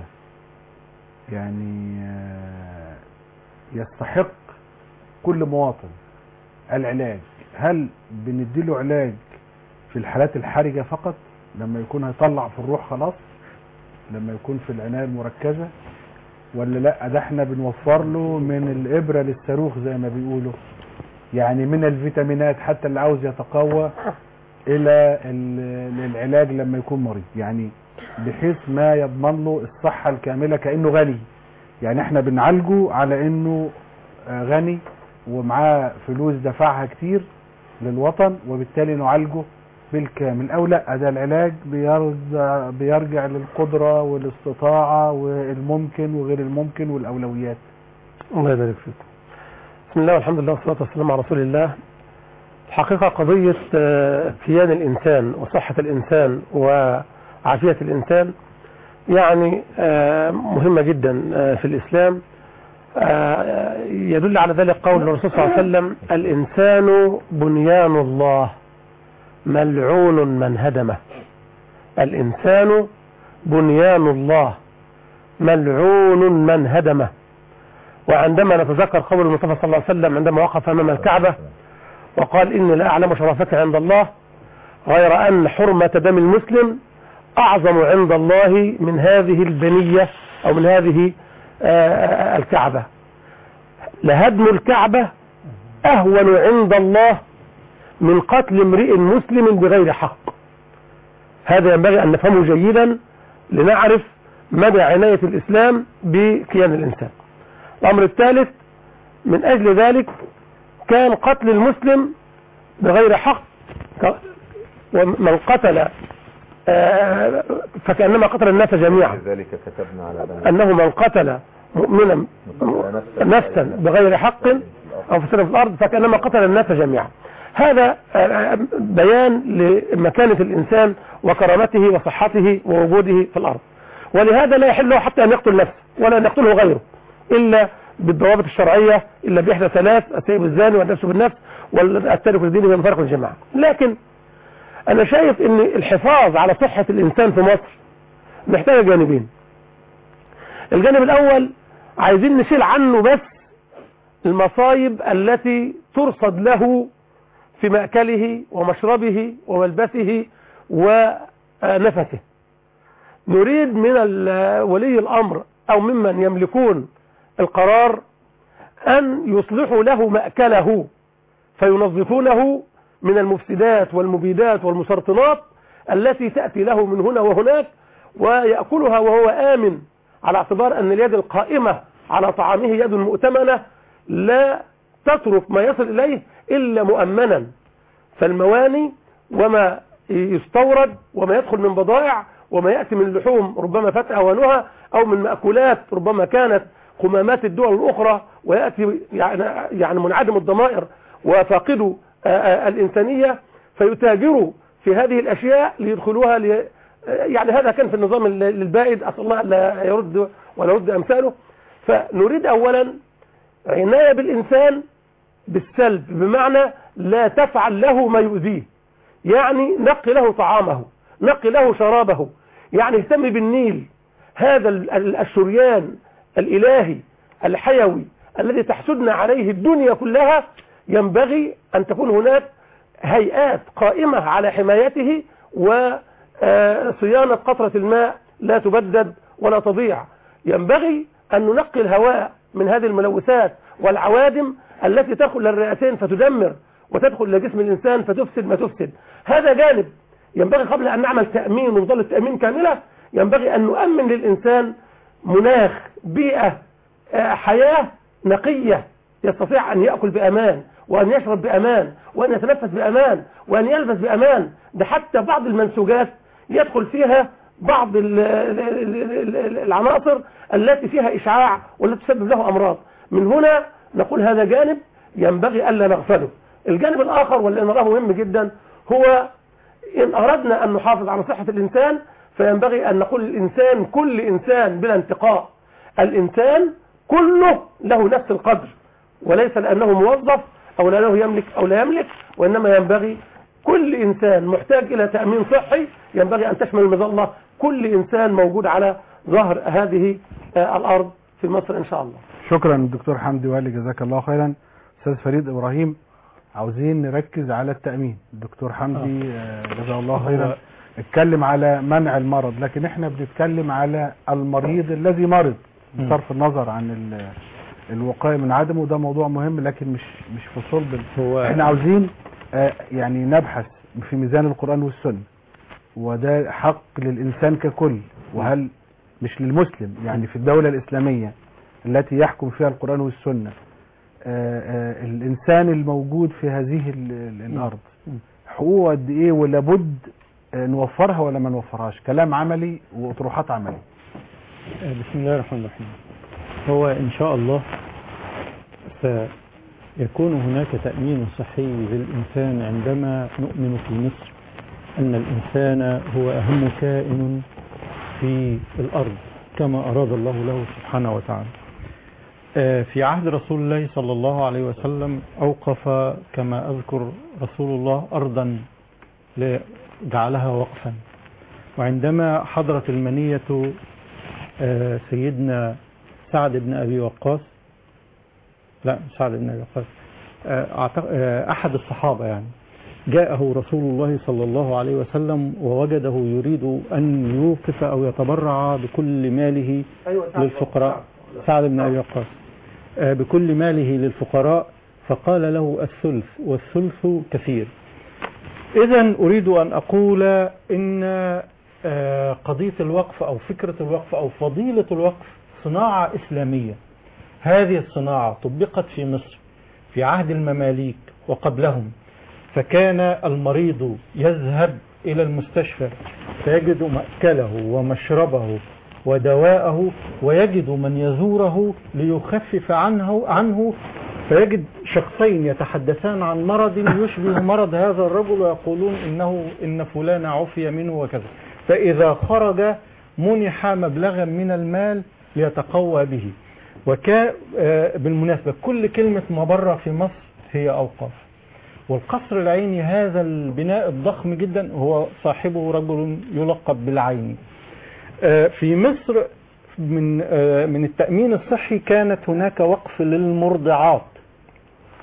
Speaker 3: يعني آه، يستحق كل مواطن العلاج هل بنديله علاج في الحالات الحرجة فقط لما يكون هيطلع في الروح خلاص لما يكون في العناية المركزة ولا لا ده احنا بنوفر له من الإبرة للصاروخ زي ما بيقولوا يعني من الفيتامينات حتى اللي عاوز يتقوى الى ال- العلاج لما يكون مريض يعني بحيث ما يضمن له الصحة الكاملة كأنه غني يعني احنا بنعالجه على انه آه، غني ومعاه فلوس دفعها كتير للوطن وبالتالي نعالجه بالكامل او لا ده العلاج بيرجع, بيرجع للقدرة والاستطاعة والممكن وغير الممكن والاولويات
Speaker 5: الله يبارك فيك بسم الله والحمد لله والصلاة والسلام على رسول الله الحقيقة قضية آه، كيان الإنسان وصحة الإنسان وعافية الإنسان يعني آه، مهمة جدا آه، في الإسلام آه، يدل على ذلك قول الرسول صلى الله عليه وسلم الإنسان بنيان الله ملعون من هدمه الإنسان بنيان الله ملعون من هدمه وعندما نتذكر قول المصطفى صلى الله عليه وسلم عندما وقف أمام الكعبة وقال إني لا أعلم شرافتك عند الله غير أن حرمة دم المسلم أعظم عند الله من هذه البنية أو من هذه آه، الكعبة لهدم الكعبة أهون عند الله من قتل امرئ مسلم بغير حق هذا ينبغي أن نفهمه جيدا لنعرف مدى عناية الإسلام بكيان الإنسان الأمر الثالث من أجل ذلك كان قتل المسلم بغير حق ك- ومن قتل آه، فكأنما قتل الناس جميعا
Speaker 4: لذلك كتبنا على بني
Speaker 5: أنه من قتل مؤمنا نفسا بغير حق أو فساد في الأرض فكأنما قتل الناس جميعا هذا آه، بيان لمكانة الإنسان وكرامته وصحته ووجوده في الأرض ولهذا لا يحل له حتى أن يقتل نفسه ولا أن يقتله غيره إلا بالضوابط الشرعية إلا بإحدى ثلاث السيب الزاني والنفس بالنفس والتارك لدينه والمفارق للجماعة لكن أنا شايف أن الحفاظ على صحة الإنسان في مصر محتاج جانبين الجانب الأول عايزين نشيل عنه بس المصايب التي ترصد له في مأكله ومشربه وملبسه ونفسه نريد من ال- ولي الأمر أو ممن يملكون القرار أن يصلحوا له مأكله فينظفونه من المفسدات والمبيدات والمسرطنات التي تأتي له من هنا وهناك ويأكلها وهو آمن على اعتبار أن اليد القائمة على طعامه يد مؤتمنة لا تترك ما يصل إليه إلا مؤمنا فالمواني وما يستورد وما يدخل من بضائع وما يأتي من لحوم ربما فات أوانها أو من مأكولات ربما كانت قمامات الدول الأخرى ويأتي يعني, يعني منعدم الضمائر وفاقدوا آه، آه، الإنسانية فيتاجروا في هذه الأشياء ليدخلوها لي آه، يعني هذا كان في النظام ال- البائد أسأل الله لا يرد ولا يرد أمثاله فنريد أولا عناية بالإنسان بالسلب بمعنى لا تفعل له ما يؤذيه يعني نقي له طعامه نقي له شرابه يعني اهتم بالنيل هذا ال- ال- الشريان الإلهي الحيوي الذي تحسدنا عليه الدنيا كلها ينبغي أن تكون هناك هيئات قائمة على حمايته وصيانة قطرة الماء لا تبدد ولا تضيع ينبغي أن ننقي الهواء من هذه الملوثات والعوادم التي تدخل للرئتين فتدمر وتدخل إلى جسم الإنسان فتفسد ما تفسد هذا جانب ينبغي قبل أن نعمل تأمين ونظل تأمين كاملة ينبغي أن نؤمن للإنسان مناخ بيئة آه، حياة نقية يستطيع أن يأكل بأمان وأن يشرب بأمان وأن يتنفس بأمان وأن يلبس بأمان ده حتى بعض المنسوجات يدخل فيها بعض ال- ال- ال- ال- العناصر التي فيها إشعاع والتي تسبب له أمراض من هنا نقول هذا جانب ينبغي ألا نغفله الجانب الآخر واللي نراه مهم جدا هو إن أردنا أن نحافظ على صحة الإنسان فينبغي أن نقول الإنسان كل إنسان بلا انتقاء الإنسان كله له نفس القدر وليس لأنه موظف أو لأنه يملك أو لا يملك وإنما ينبغي كل إنسان محتاج إلى تأمين صحي ينبغي أن تشمل المظلة كل إنسان موجود على ظهر هذه آه، الأرض في مصر إن شاء الله
Speaker 3: شكرا دكتور حمدي والي جزاك الله خيرا استاذ فريد ابراهيم عاوزين نركز على التامين الدكتور حمدي آه، جزاه الله خيرا اتكلم على منع المرض لكن احنا بنتكلم على المريض الذي مرض بصرف النظر عن ال- الوقايه من عدمه وده موضوع مهم لكن مش مش في صلب ال-
Speaker 6: هو
Speaker 3: احنا عاوزين آه، يعني نبحث في ميزان القرآن والسنة وده حق للإنسان ككل وهل مش للمسلم يعني في الدولة الإسلامية التي يحكم فيها القرآن والسنة آه، آه، الإنسان الموجود في هذه ال- ال- الأرض حقوقه قد إيه ولابد آه، نوفرها ولا ما نوفرهاش كلام عملي وأطروحات عملية
Speaker 6: بسم الله الرحمن الرحيم هو إن شاء الله سيكون هناك تأمين صحي للإنسان عندما نؤمن في مصر أن الإنسان هو أهم كائن في الأرض كما أراد الله له سبحانه وتعالى آه، في عهد رسول الله صلى الله عليه وسلم أوقف كما أذكر رسول الله أرضا ل- جعلها وقفا وعندما حضرت المنية آه، سيدنا سعد بن أبي وقاص لا مش سعد بن أبي وقاص آه، أعتق- آه، أحد الصحابة يعني جاءه رسول الله صلى الله عليه وسلم ووجده يريد أن يوقف أو يتبرع بكل ماله للفقراء سعد بن أبي وقاص آه، بكل ماله للفقراء فقال له الثلث والثلث كثير إذا أريد أن أقول إن آه، قضية الوقف أو فكرة الوقف أو فضيلة الوقف صناعة إسلامية هذه الصناعة طبقت في مصر في عهد المماليك وقبلهم فكان المريض يذهب إلى المستشفى فيجد مأكله ومشربه ودواءه ويجد من يزوره ليخفف عنه عنه فيجد شخصين يتحدثان عن مرض يشبه مرض هذا الرجل ويقولون إنه إن فلان عفي منه وكذا فإذا خرج منح مبلغا من المال ليتقوى به وكا آه، بالمناسبة كل كلمة مبرة في مصر هي أوقاف والقصر العيني هذا البناء الضخم جدا هو صاحبه رجل يلقب بالعيني آه، في مصر من آه، من التأمين الصحي كانت هناك وقف للمرضعات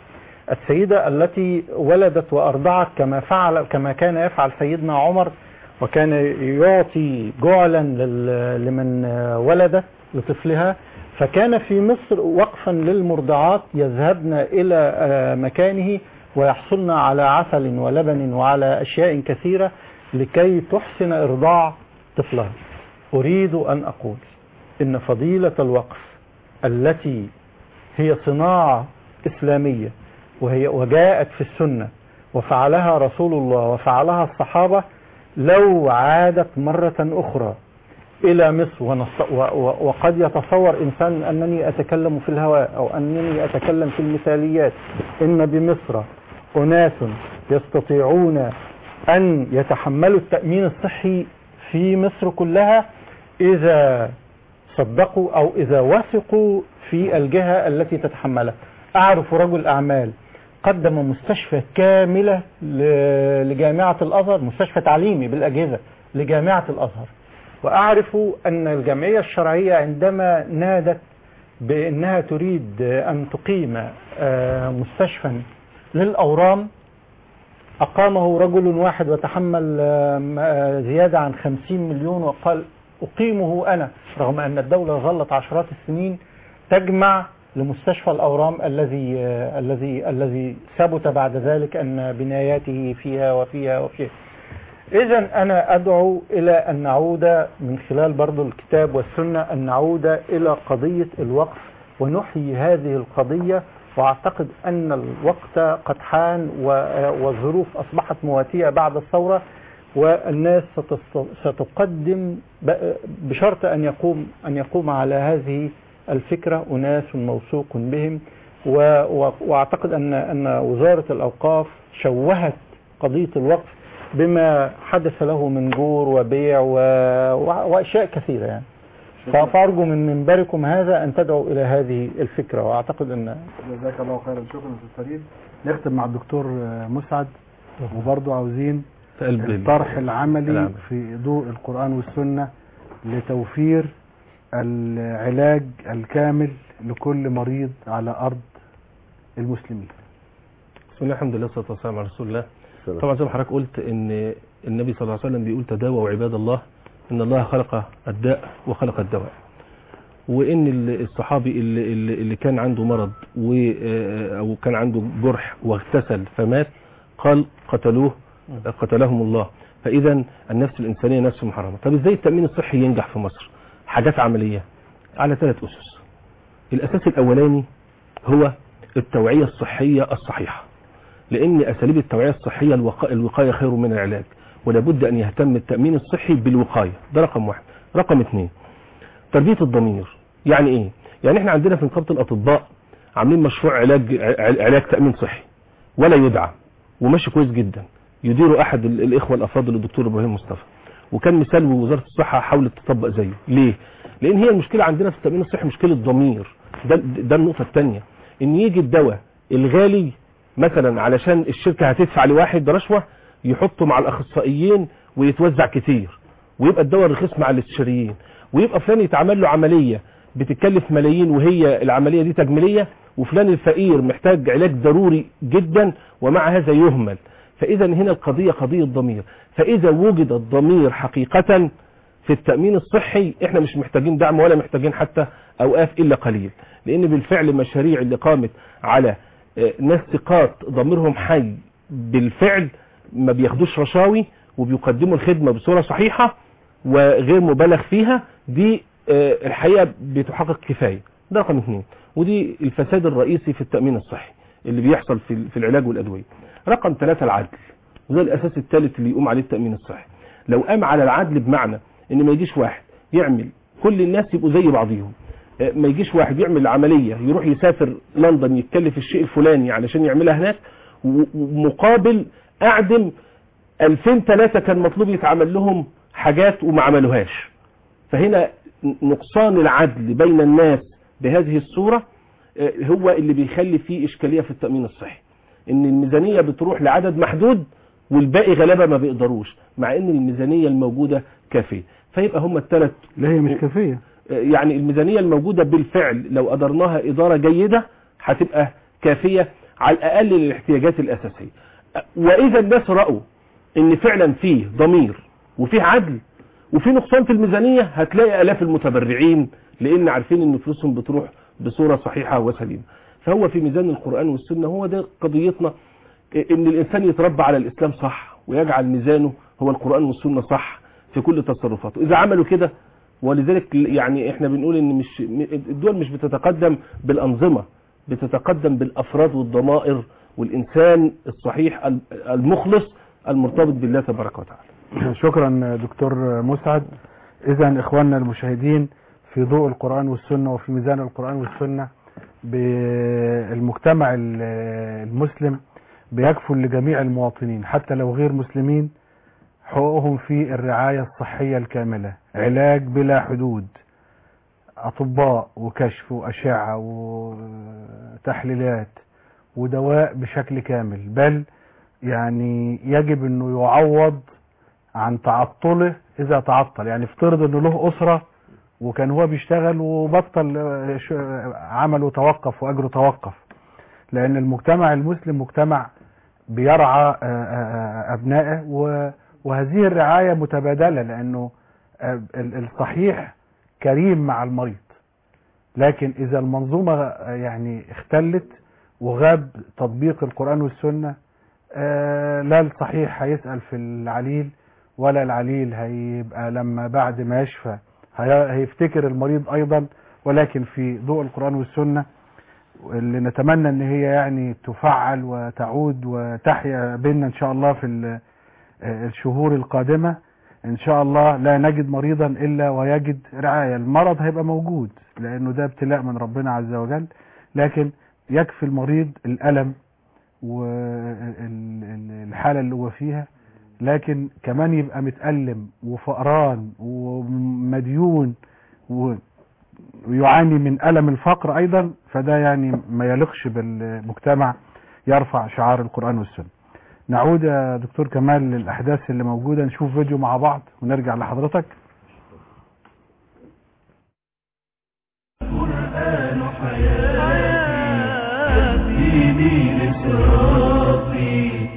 Speaker 6: السيدة التي ولدت وأرضعت كما فعل كما كان يفعل سيدنا عمر وكان يعطي جعلا لل- لمن ولدت لطفلها فكان في مصر وقفا للمرضعات يذهبن إلى آه، مكانه ويحصلن على عسل ولبن وعلى أشياء كثيرة لكي تحسن إرضاع طفلها أريد أن أقول إن فضيلة الوقف التي هي صناعة إسلامية وهي وجاءت في السنة وفعلها رسول الله وفعلها الصحابة لو عادت مرة أخرى إلى مصر ونص- و- و- وقد يتصور إنسان أنني أتكلم في الهواء أو أنني أتكلم في المثاليات إن بمصر أناس يستطيعون أن يتحملوا التأمين الصحي في مصر كلها إذا صدقوا أو إذا وثقوا في الجهة التي تتحملها أعرف رجل أعمال قدم مستشفى كاملة ل- لجامعة الأزهر مستشفى تعليمي بالأجهزة لجامعة الأزهر وأعرف أن الجمعية الشرعية عندما نادت بأنها تريد أن تقيم آه، مستشفى للأورام أقامه رجل واحد وتحمل آه، م- آه، زيادة عن خمسين مليون وقال أقيمه أنا رغم أن الدولة ظلت عشرات السنين تجمع لمستشفى الأورام الذي آه، الذي الذي ثبت بعد ذلك أن بناياته فيها وفيها وفيها إذا أنا أدعو إلى أن نعود من خلال برضو الكتاب والسنة أن نعود إلى قضية الوقف ونحيي هذه القضية وأعتقد أن الوقت قد حان و- والظروف أصبحت مواتية بعد الثورة والناس ستست- ستقدم ب- بشرط أن يقوم أن يقوم على هذه الفكرة أناس موثوق بهم و- و- وأعتقد أن أن وزارة الأوقاف شوهت قضية الوقف بما حدث له من جور وبيع و... و... واشياء كثيره يعني ف- فارجو من منبركم هذا ان تدعوا الى هذه الفكره واعتقد ان
Speaker 3: جزاك الله خيرا شكرا استاذ فريد نختم مع الدكتور آه، مسعد وبرضه عاوزين
Speaker 7: في قلب ال-
Speaker 3: الطرح العملي
Speaker 7: العمل.
Speaker 3: في ضوء القرآن والسنة لتوفير العلاج الكامل لكل مريض على أرض المسلمين
Speaker 7: بسم الله الحمد لله والصلاه والسلام على رسول الله طبعا زي ما حضرتك قلت ان النبي صلى الله عليه وسلم بيقول تداووا عباد الله ان الله خلق الداء وخلق الدواء وان ال- الصحابي اللي, اللي اللي كان عنده مرض و آه، او كان عنده جرح واغتسل فمات قال قتلوه قتلهم الله فاذا النفس الانسانيه نفس محرمه طب ازاي التامين الصحي ينجح في مصر حاجات عمليه على ثلاث اسس الاساس الاولاني هو التوعيه الصحيه الصحيحه لان اساليب التوعيه الصحيه الوقا- الوقايه خير من العلاج ولا بد ان يهتم التامين الصحي بالوقايه ده رقم واحد رقم اثنين تربيه الضمير يعني ايه يعني احنا عندنا في نقابه الاطباء عاملين مشروع علاج ع- علاج تامين صحي ولا يدعم وماشي كويس جدا يديره احد ال- الاخوه الافاضل الدكتور ابراهيم مصطفى وكان مثال ووزاره الصحه حاولت تطبق زيه ليه لان هي المشكله عندنا في التامين الصحي مشكله ضمير ده ده النقطه الثانيه ان يجي الدواء الغالي مثلا علشان الشركه هتدفع لواحد رشوه يحطه مع الاخصائيين ويتوزع كتير ويبقى الدواء رخيص مع الاستشاريين ويبقى فلان يتعمل له عمليه بتكلف ملايين وهي العمليه دي تجميليه وفلان الفقير محتاج علاج ضروري جدا ومع هذا يهمل فاذا هنا القضيه قضيه ضمير فاذا وجد الضمير حقيقه في التامين الصحي احنا مش محتاجين دعم ولا محتاجين حتى اوقاف الا قليل لان بالفعل مشاريع اللي قامت على آه، ناس ثقات ضميرهم حي بالفعل ما بياخدوش رشاوي وبيقدموا الخدمه بصوره صحيحه وغير مبالغ فيها دي آه، الحقيقه بتحقق كفايه ده رقم اثنين ودي الفساد الرئيسي في التامين الصحي اللي بيحصل في في العلاج والادويه رقم ثلاثة العدل وده الاساس الثالث اللي يقوم عليه التامين الصحي لو قام على العدل بمعنى ان ما يجيش واحد يعمل كل الناس يبقوا زي بعضيهم آه، ما يجيش واحد يعمل عمليه يروح يسافر لندن يتكلف الشيء الفلاني علشان يعملها هناك و- ومقابل اعدم 2000 ثلاثة كان مطلوب يتعمل لهم حاجات وما عملوهاش فهنا نقصان العدل بين الناس بهذه الصورة آه، هو اللي بيخلي فيه إشكالية في التأمين الصحي إن الميزانية بتروح لعدد محدود والباقي غلابة ما بيقدروش مع إن الميزانية الموجودة كافية فيبقى هم الثلاث
Speaker 3: لا هي مش كافية
Speaker 7: يعني الميزانية الموجودة بالفعل لو أدرناها إدارة جيدة هتبقى كافية على الأقل للاحتياجات الأساسية وإذا الناس رأوا إن فعلا فيه ضمير وفيه عدل وفي نقصان في الميزانية هتلاقي آلاف المتبرعين لأن عارفين إن فلوسهم بتروح بصورة صحيحة وسليمة فهو في ميزان القرآن والسنة هو ده قضيتنا إن الإنسان يتربى على الإسلام صح ويجعل ميزانه هو القرآن والسنة صح في كل تصرفاته إذا عملوا كده ولذلك يعني احنا بنقول ان مش الدول مش بتتقدم بالانظمه بتتقدم بالافراد والضمائر والانسان الصحيح المخلص المرتبط بالله تبارك وتعالى
Speaker 3: شكرا دكتور مسعد اذا اخواننا المشاهدين في ضوء القرآن والسنة وفي ميزان القرآن والسنة بالمجتمع المسلم بيكفل لجميع المواطنين حتى لو غير مسلمين حقوقهم في الرعاية الصحية الكاملة علاج بلا حدود أطباء وكشف وأشعة وتحليلات ودواء بشكل كامل بل يعني يجب أنه يعوض عن تعطله إذا تعطل يعني افترض أنه له أسرة وكان هو بيشتغل وبطل عمله توقف وأجره توقف لأن المجتمع المسلم مجتمع بيرعى أبنائه و وهذه الرعاية متبادلة لأنه الصحيح كريم مع المريض لكن إذا المنظومة يعني اختلت وغاب تطبيق القرآن والسنة لا الصحيح هيسأل في العليل ولا العليل هيبقى لما بعد ما يشفى هيفتكر المريض أيضا ولكن في ضوء القرآن والسنة اللي نتمنى ان هي يعني تفعل وتعود وتحيا بيننا ان شاء الله في الشهور القادمة ان شاء الله لا نجد مريضا الا ويجد رعاية المرض هيبقى موجود لانه ده ابتلاء من ربنا عز وجل لكن يكفي المريض الالم والحالة اللي هو فيها لكن كمان يبقى متألم وفقران ومديون ويعاني من ألم الفقر أيضا فده يعني ما يليقش بالمجتمع يرفع شعار القرآن والسنة نعود يا دكتور كمال للأحداث اللي موجودة نشوف فيديو مع بعض ونرجع لحضرتك
Speaker 1: القرآن حياتي ديني لصراطي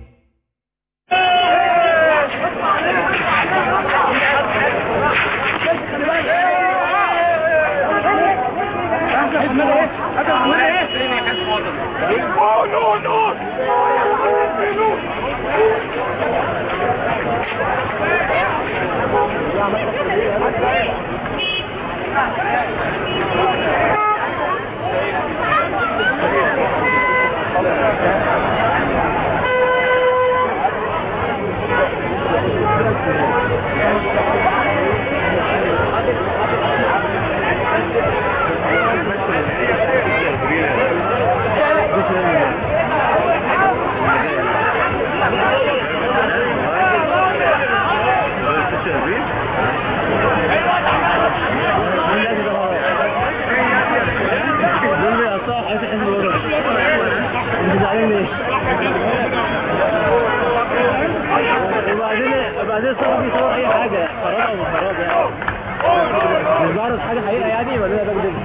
Speaker 8: وبعدين وبعدين صاحبي يصور اي حاجه خراب او خراب يعني مش بعرض حاجه حقيقه يعني وبعدين انا بكذب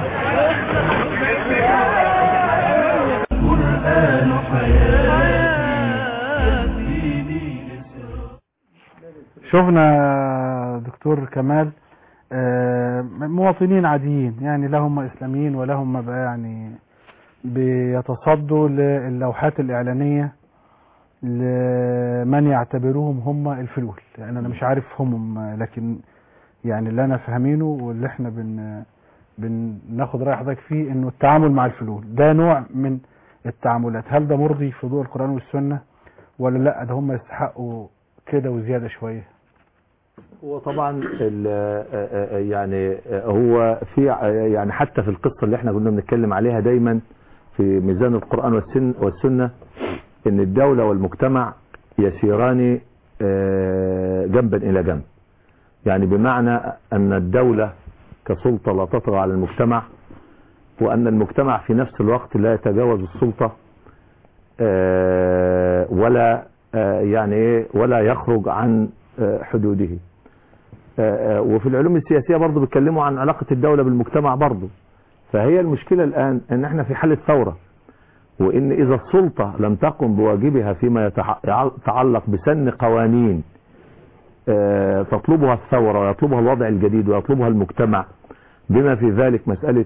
Speaker 1: القرآن حياتي ديني لصراطي
Speaker 3: شفنا دكتور كمال آه، مواطنين عاديين يعني لا هم اسلاميين ولا هم بقى يعني بيتصدوا للوحات الاعلانيه لمن يعتبروهم هم الفلول يعني انا مش عارف هم لكن يعني اللي انا فاهمينه واللي احنا بن بناخد راي حضرتك فيه انه التعامل مع الفلول ده نوع من التعاملات هل ده مرضي في ضوء القران والسنه ولا لا ده هم يستحقوا كده وزياده شويه
Speaker 4: هو طبعا ال- آه، آه، يعني آه، هو في ع- يعني حتى في القصة اللي احنا كنا بنتكلم عليها دايما في ميزان القرآن والسن والسنة ان الدولة والمجتمع يسيران آه، جنبا الى جنب يعني بمعنى ان الدولة كسلطة لا تطغى على المجتمع وان المجتمع في نفس الوقت لا يتجاوز السلطة آه، ولا آه، يعني ايه ولا يخرج عن آه، حدوده آه، آه، وفي العلوم السياسية برضو بيتكلموا عن علاقة الدولة بالمجتمع برضو فهي المشكلة الآن ان احنا في حالة ثورة وان اذا السلطة لم تقم بواجبها فيما يتع- يتعلق بسن قوانين آه، تطلبها الثورة ويطلبها الوضع الجديد ويطلبها المجتمع بما في ذلك مسألة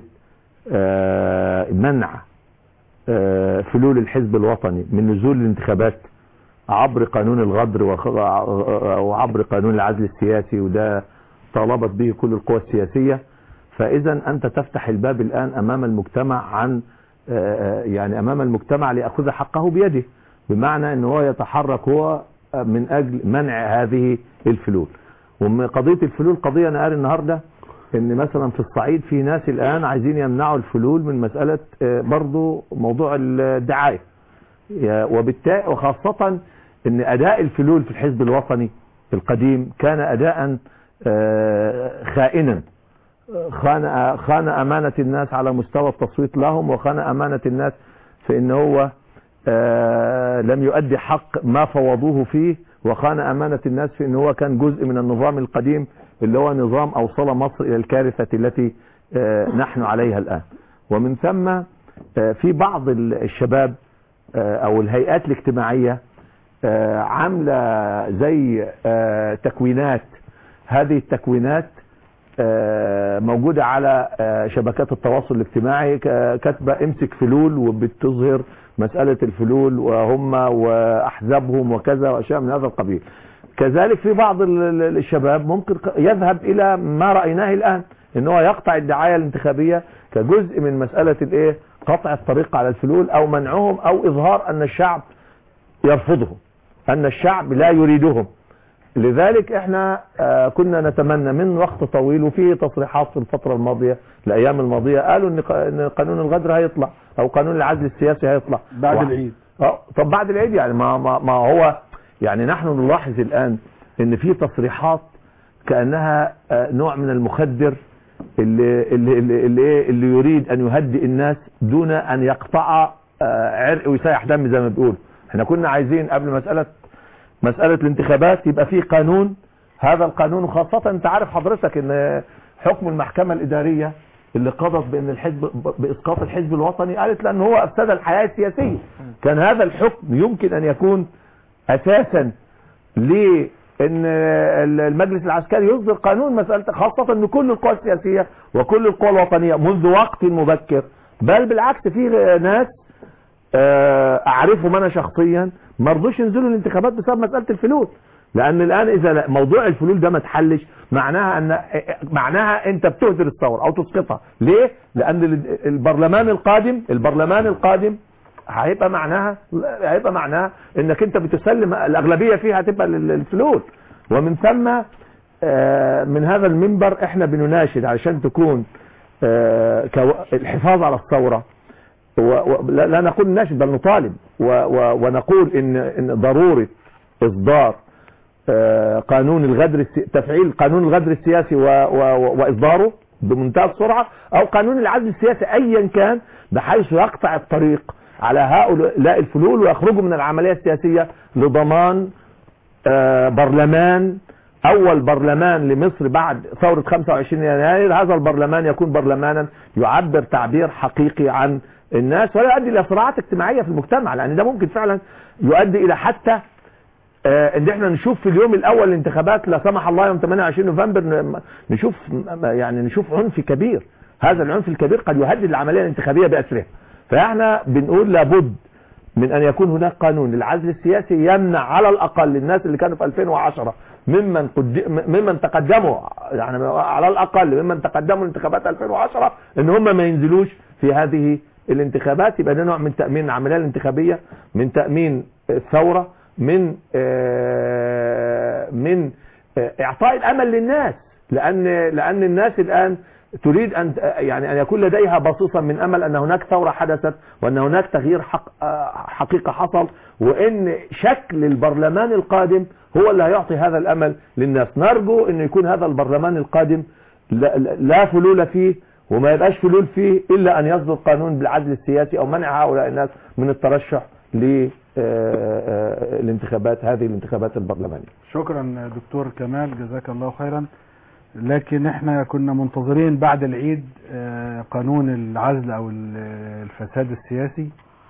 Speaker 4: آه، منع آه، فلول الحزب الوطني من نزول الانتخابات عبر قانون الغدر وخ- وعبر قانون العزل السياسي وده طالبت به كل القوى السياسية فإذا أنت تفتح الباب الآن أمام المجتمع عن آه، يعني أمام المجتمع ليأخذ حقه بيده بمعنى أنه هو يتحرك هو من أجل منع هذه الفلول ومن قضية الفلول قضية أنا قاري النهاردة ان مثلا في الصعيد في ناس الان عايزين يمنعوا الفلول من مسألة آه، برضو موضوع الدعاية يا- وبالتالي وخاصة ان اداء الفلول في الحزب الوطني القديم كان اداء آه، خائنا خان خان امانة الناس على مستوى التصويت لهم وخان امانة الناس في ان هو آه، لم يؤدي حق ما فوضوه فيه وخان امانة الناس في ان هو كان جزء من النظام القديم اللي هو نظام اوصل مصر الى الكارثة التي آه، نحن عليها الان ومن ثم آه، في بعض ال- الشباب آه، او الهيئات الاجتماعية آه، عاملة زي آه، تكوينات هذه التكوينات آه، موجودة على آه، شبكات التواصل الاجتماعي ك- كاتبة امسك فلول وبتظهر مسألة الفلول وهم وأحزابهم وكذا وأشياء من هذا القبيل كذلك في بعض ال- ال- الشباب ممكن ق- يذهب إلى ما رأيناه الآن ان هو يقطع الدعاية الانتخابية كجزء من مسألة الايه قطع الطريق على الفلول او منعهم او اظهار ان الشعب يرفضهم ان الشعب لا يريدهم لذلك احنا آه، كنا نتمنى من وقت طويل وفيه تصريحات في الفترة الماضية الايام الماضية قالوا ان ق- ان قانون الغدر هيطلع او قانون العزل السياسي هيطلع
Speaker 3: بعد
Speaker 4: واحد-
Speaker 3: العيد
Speaker 4: اه طب بعد العيد يعني ما, ما, ما هو يعني نحن نلاحظ الآن ان في تصريحات كأنها آه، نوع من المخدر اللي, اللي, اللي, اللي, إيه؟ اللي يريد أن يهدئ الناس دون أن يقطع آه، عرق ويسيح دم زي ما بيقول احنا كنا عايزين قبل مسألة مسألة الانتخابات يبقى في قانون هذا القانون خاصة انت عارف حضرتك ان حكم المحكمة الإدارية اللي قضت بان الحزب باسقاط الحزب الوطني قالت لان هو افسد الحياة السياسية كان هذا الحكم يمكن ان يكون اساسا لان المجلس العسكري يصدر قانون مسألة خاصة ان كل القوى السياسية وكل القوى الوطنية منذ وقت مبكر بل بالعكس في ناس آه، اعرفهم انا شخصيا ما رضوش ينزلوا الانتخابات بسبب مسألة الفلول لان الان اذا لا- موضوع الفلول ده ما اتحلش معناها ان معناها انت بتهدر الثوره او تسقطها ليه لان ال- البرلمان القادم البرلمان القادم هيبقى معناها هيبقى معناها انك انت بتسلم الاغلبيه فيها هتبقى لل- للفلول ومن ثم آه، من هذا المنبر احنا بنناشد علشان تكون آه، كو- الحفاظ على الثوره و... و... لا لا نقول ناشد بل نطالب و... و... ونقول ان ان ضروره اصدار آه، قانون الغدر السي... تفعيل قانون الغدر السياسي و... و... و- واصداره بمنتهى السرعه او قانون العدل السياسي ايا كان بحيث يقطع الطريق على هؤلاء الفلول ويخرجوا من العمليه السياسيه لضمان آه، برلمان اول برلمان لمصر بعد ثورة 25 يناير هذا البرلمان يكون برلمانا يعبر تعبير حقيقي عن الناس ولا يؤدي الى صراعات اجتماعية في المجتمع لان ده ممكن فعلا يؤدي الى حتى آه، ان احنا نشوف في اليوم الاول الانتخابات لا سمح الله يوم 28 نوفمبر ن- نشوف يعني نشوف عنف كبير هذا العنف الكبير قد يهدد العملية الانتخابية بأسرها فاحنا بنقول لابد من ان يكون هناك قانون للعزل السياسي يمنع على الاقل الناس اللي كانوا في 2010 ممن قد... ممن تقدموا يعني على الاقل ممن تقدموا لانتخابات 2010 ان هم ما ينزلوش في هذه الانتخابات يبقى ده نوع من تامين العمليه الانتخابيه من تامين الثوره من آه، من آه، اعطاء الامل للناس لان لان الناس الان تريد ان يعني ان يكون لديها بصيصا من امل ان هناك ثوره حدثت وان هناك تغيير حق آه، حقيقه حصل وان شكل البرلمان القادم هو اللي هيعطي هذا الامل للناس نرجو ان يكون هذا البرلمان القادم لا, لا فلول فيه وما يبقاش فلول فيه الا ان يصدر قانون بالعدل السياسي او منع هؤلاء الناس من الترشح للانتخابات هذه الانتخابات البرلمانيه
Speaker 3: شكرا دكتور كمال جزاك الله خيرا لكن احنا كنا منتظرين بعد العيد آه، قانون العزل او ال- الفساد السياسي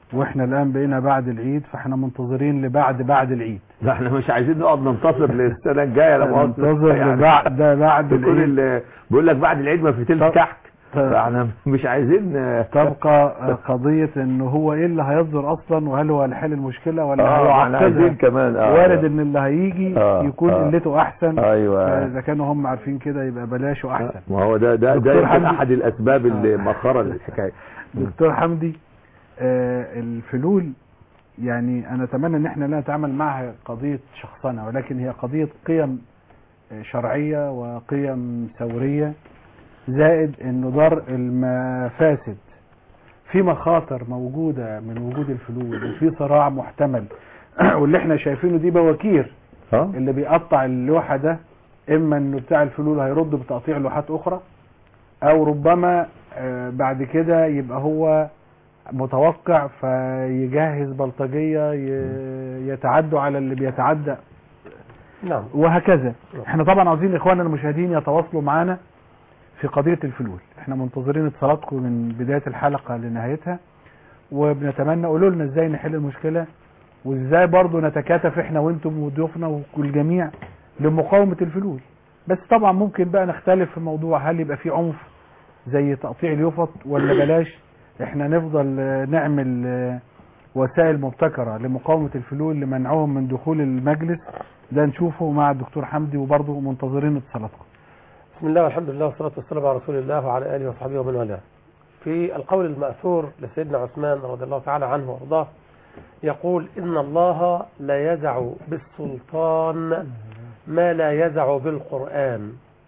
Speaker 3: واحنا الان بقينا بعد العيد فاحنا منتظرين لبعد بعد العيد
Speaker 4: لا احنا مش عايزين نقعد ننتصر للسنه الجايه لا مؤاخذة.
Speaker 3: ننتظر
Speaker 4: يعني
Speaker 3: لبعد بعد
Speaker 4: بتقول
Speaker 3: العيد
Speaker 4: ال- بيقول لك بعد العيد ما في تلت
Speaker 3: طب-
Speaker 4: كحك
Speaker 3: طب-
Speaker 4: فاحنا مش عايزين
Speaker 3: تبقى قضية ان هو ايه اللي هيصدر اصلا وهل هو هيحل المشكلة ولا
Speaker 4: اه احنا عايزين
Speaker 3: هيعقدها
Speaker 4: كمان اه
Speaker 3: وارد ان اللي هيجي
Speaker 4: آه،
Speaker 3: يكون
Speaker 4: آه.
Speaker 3: قلته احسن
Speaker 4: ايوه
Speaker 3: اذا كانوا هم عارفين كده يبقى بلاش واحسن
Speaker 4: ما هو ده ده ده
Speaker 3: دكتور
Speaker 4: يمكن
Speaker 3: حمدي.
Speaker 4: احد الاسباب اللي
Speaker 3: آه.
Speaker 4: مخرة الحكايه
Speaker 3: دكتور حمدي آه الفلول يعني انا اتمنى ان احنا لا نتعامل معها قضية شخصنة ولكن هي قضية قيم آه، شرعية وقيم ثورية زائد انه دار المفاسد في مخاطر موجودة من وجود الفلول وفي صراع محتمل واللي احنا شايفينه دي بواكير
Speaker 4: اه
Speaker 3: اللي بيقطع اللوحة ده اما انه بتاع الفلول هيرد بتقطيع لوحات اخرى او ربما آه، بعد كده يبقى هو متوقع فيجهز بلطجية ي- يتعدوا على اللي بيتعدى
Speaker 5: نعم
Speaker 3: وهكذا احنا طبعا عاوزين اخواننا المشاهدين يتواصلوا معنا في قضية الفلول احنا منتظرين اتصالاتكم من بداية الحلقة لنهايتها وبنتمنى قولوا لنا ازاي نحل المشكلة وازاي برضو نتكاتف احنا وانتم وضيوفنا والجميع لمقاومة الفلول بس طبعا ممكن بقى نختلف في موضوع هل يبقى في عنف زي تقطيع اليفط ولا بلاش احنا نفضل آه، نعمل آه، وسائل مبتكرة لمقاومة الفلول لمنعهم من دخول المجلس ده نشوفه مع الدكتور حمدي وبرضه منتظرين اتصالاتكم
Speaker 5: بسم الله والحمد لله والصلاة والسلام على رسول الله وعلى آله وصحبه ومن والاه في القول المأثور لسيدنا عثمان رضي الله تعالى عنه وارضاه يقول إن الله لا يزع بالسلطان ما لا يزع بالقرآن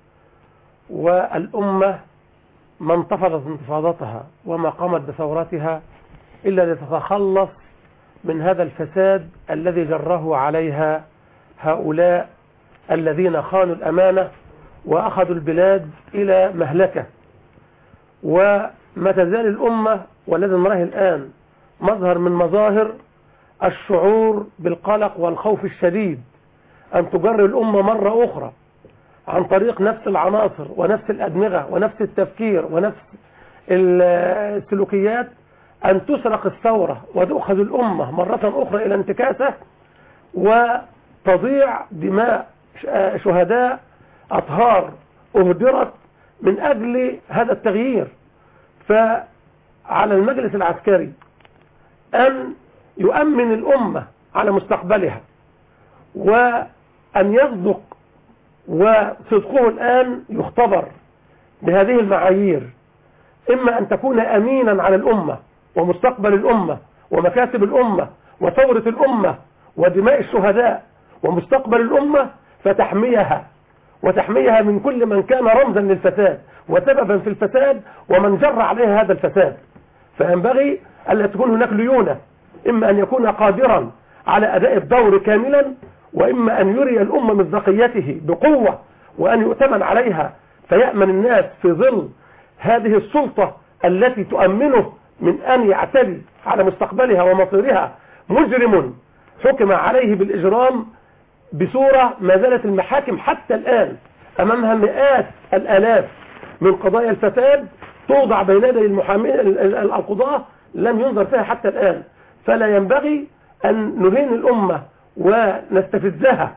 Speaker 5: والأمة ما انتفضت انتفاضتها وما قامت بثورتها إلا لتتخلص من هذا الفساد الذي جره عليها هؤلاء الذين خانوا الأمانة وأخذوا البلاد إلى مهلكة وما تزال الأمة والذي نراه الآن مظهر من مظاهر الشعور بالقلق والخوف الشديد أن تجر الأمة مرة أخرى عن طريق نفس العناصر ونفس الأدمغة ونفس التفكير ونفس السلوكيات أن تسرق الثورة وتؤخذ الأمة مرة أخرى إلى انتكاسة وتضيع دماء شهداء أطهار أهدرت من أجل هذا التغيير فعلى المجلس العسكري أن يؤمن الأمة على مستقبلها وأن يصدق وصدقه الآن يختبر بهذه المعايير إما أن تكون أمينا على الأمة ومستقبل الأمة ومكاسب الأمة وثورة الأمة ودماء الشهداء ومستقبل الأمة فتحميها وتحميها من كل من كان رمزا للفساد وسببا في الفساد ومن جر عليها هذا الفساد فينبغي ألا تكون هناك ليونة إما أن يكون قادرا على أداء الدور كاملا وإما أن يري الأمة مصداقيته بقوة وأن يؤتمن عليها فيأمن الناس في ظل هذه السلطة التي تؤمنه من أن يعتدي على مستقبلها ومصيرها مجرم حكم عليه بالإجرام بصورة ما زالت المحاكم حتى الآن أمامها مئات الآلاف من قضايا الفساد توضع بين يدي المحامين القضاة لم ينظر فيها حتى الآن فلا ينبغي أن نهين الأمة ونستفزها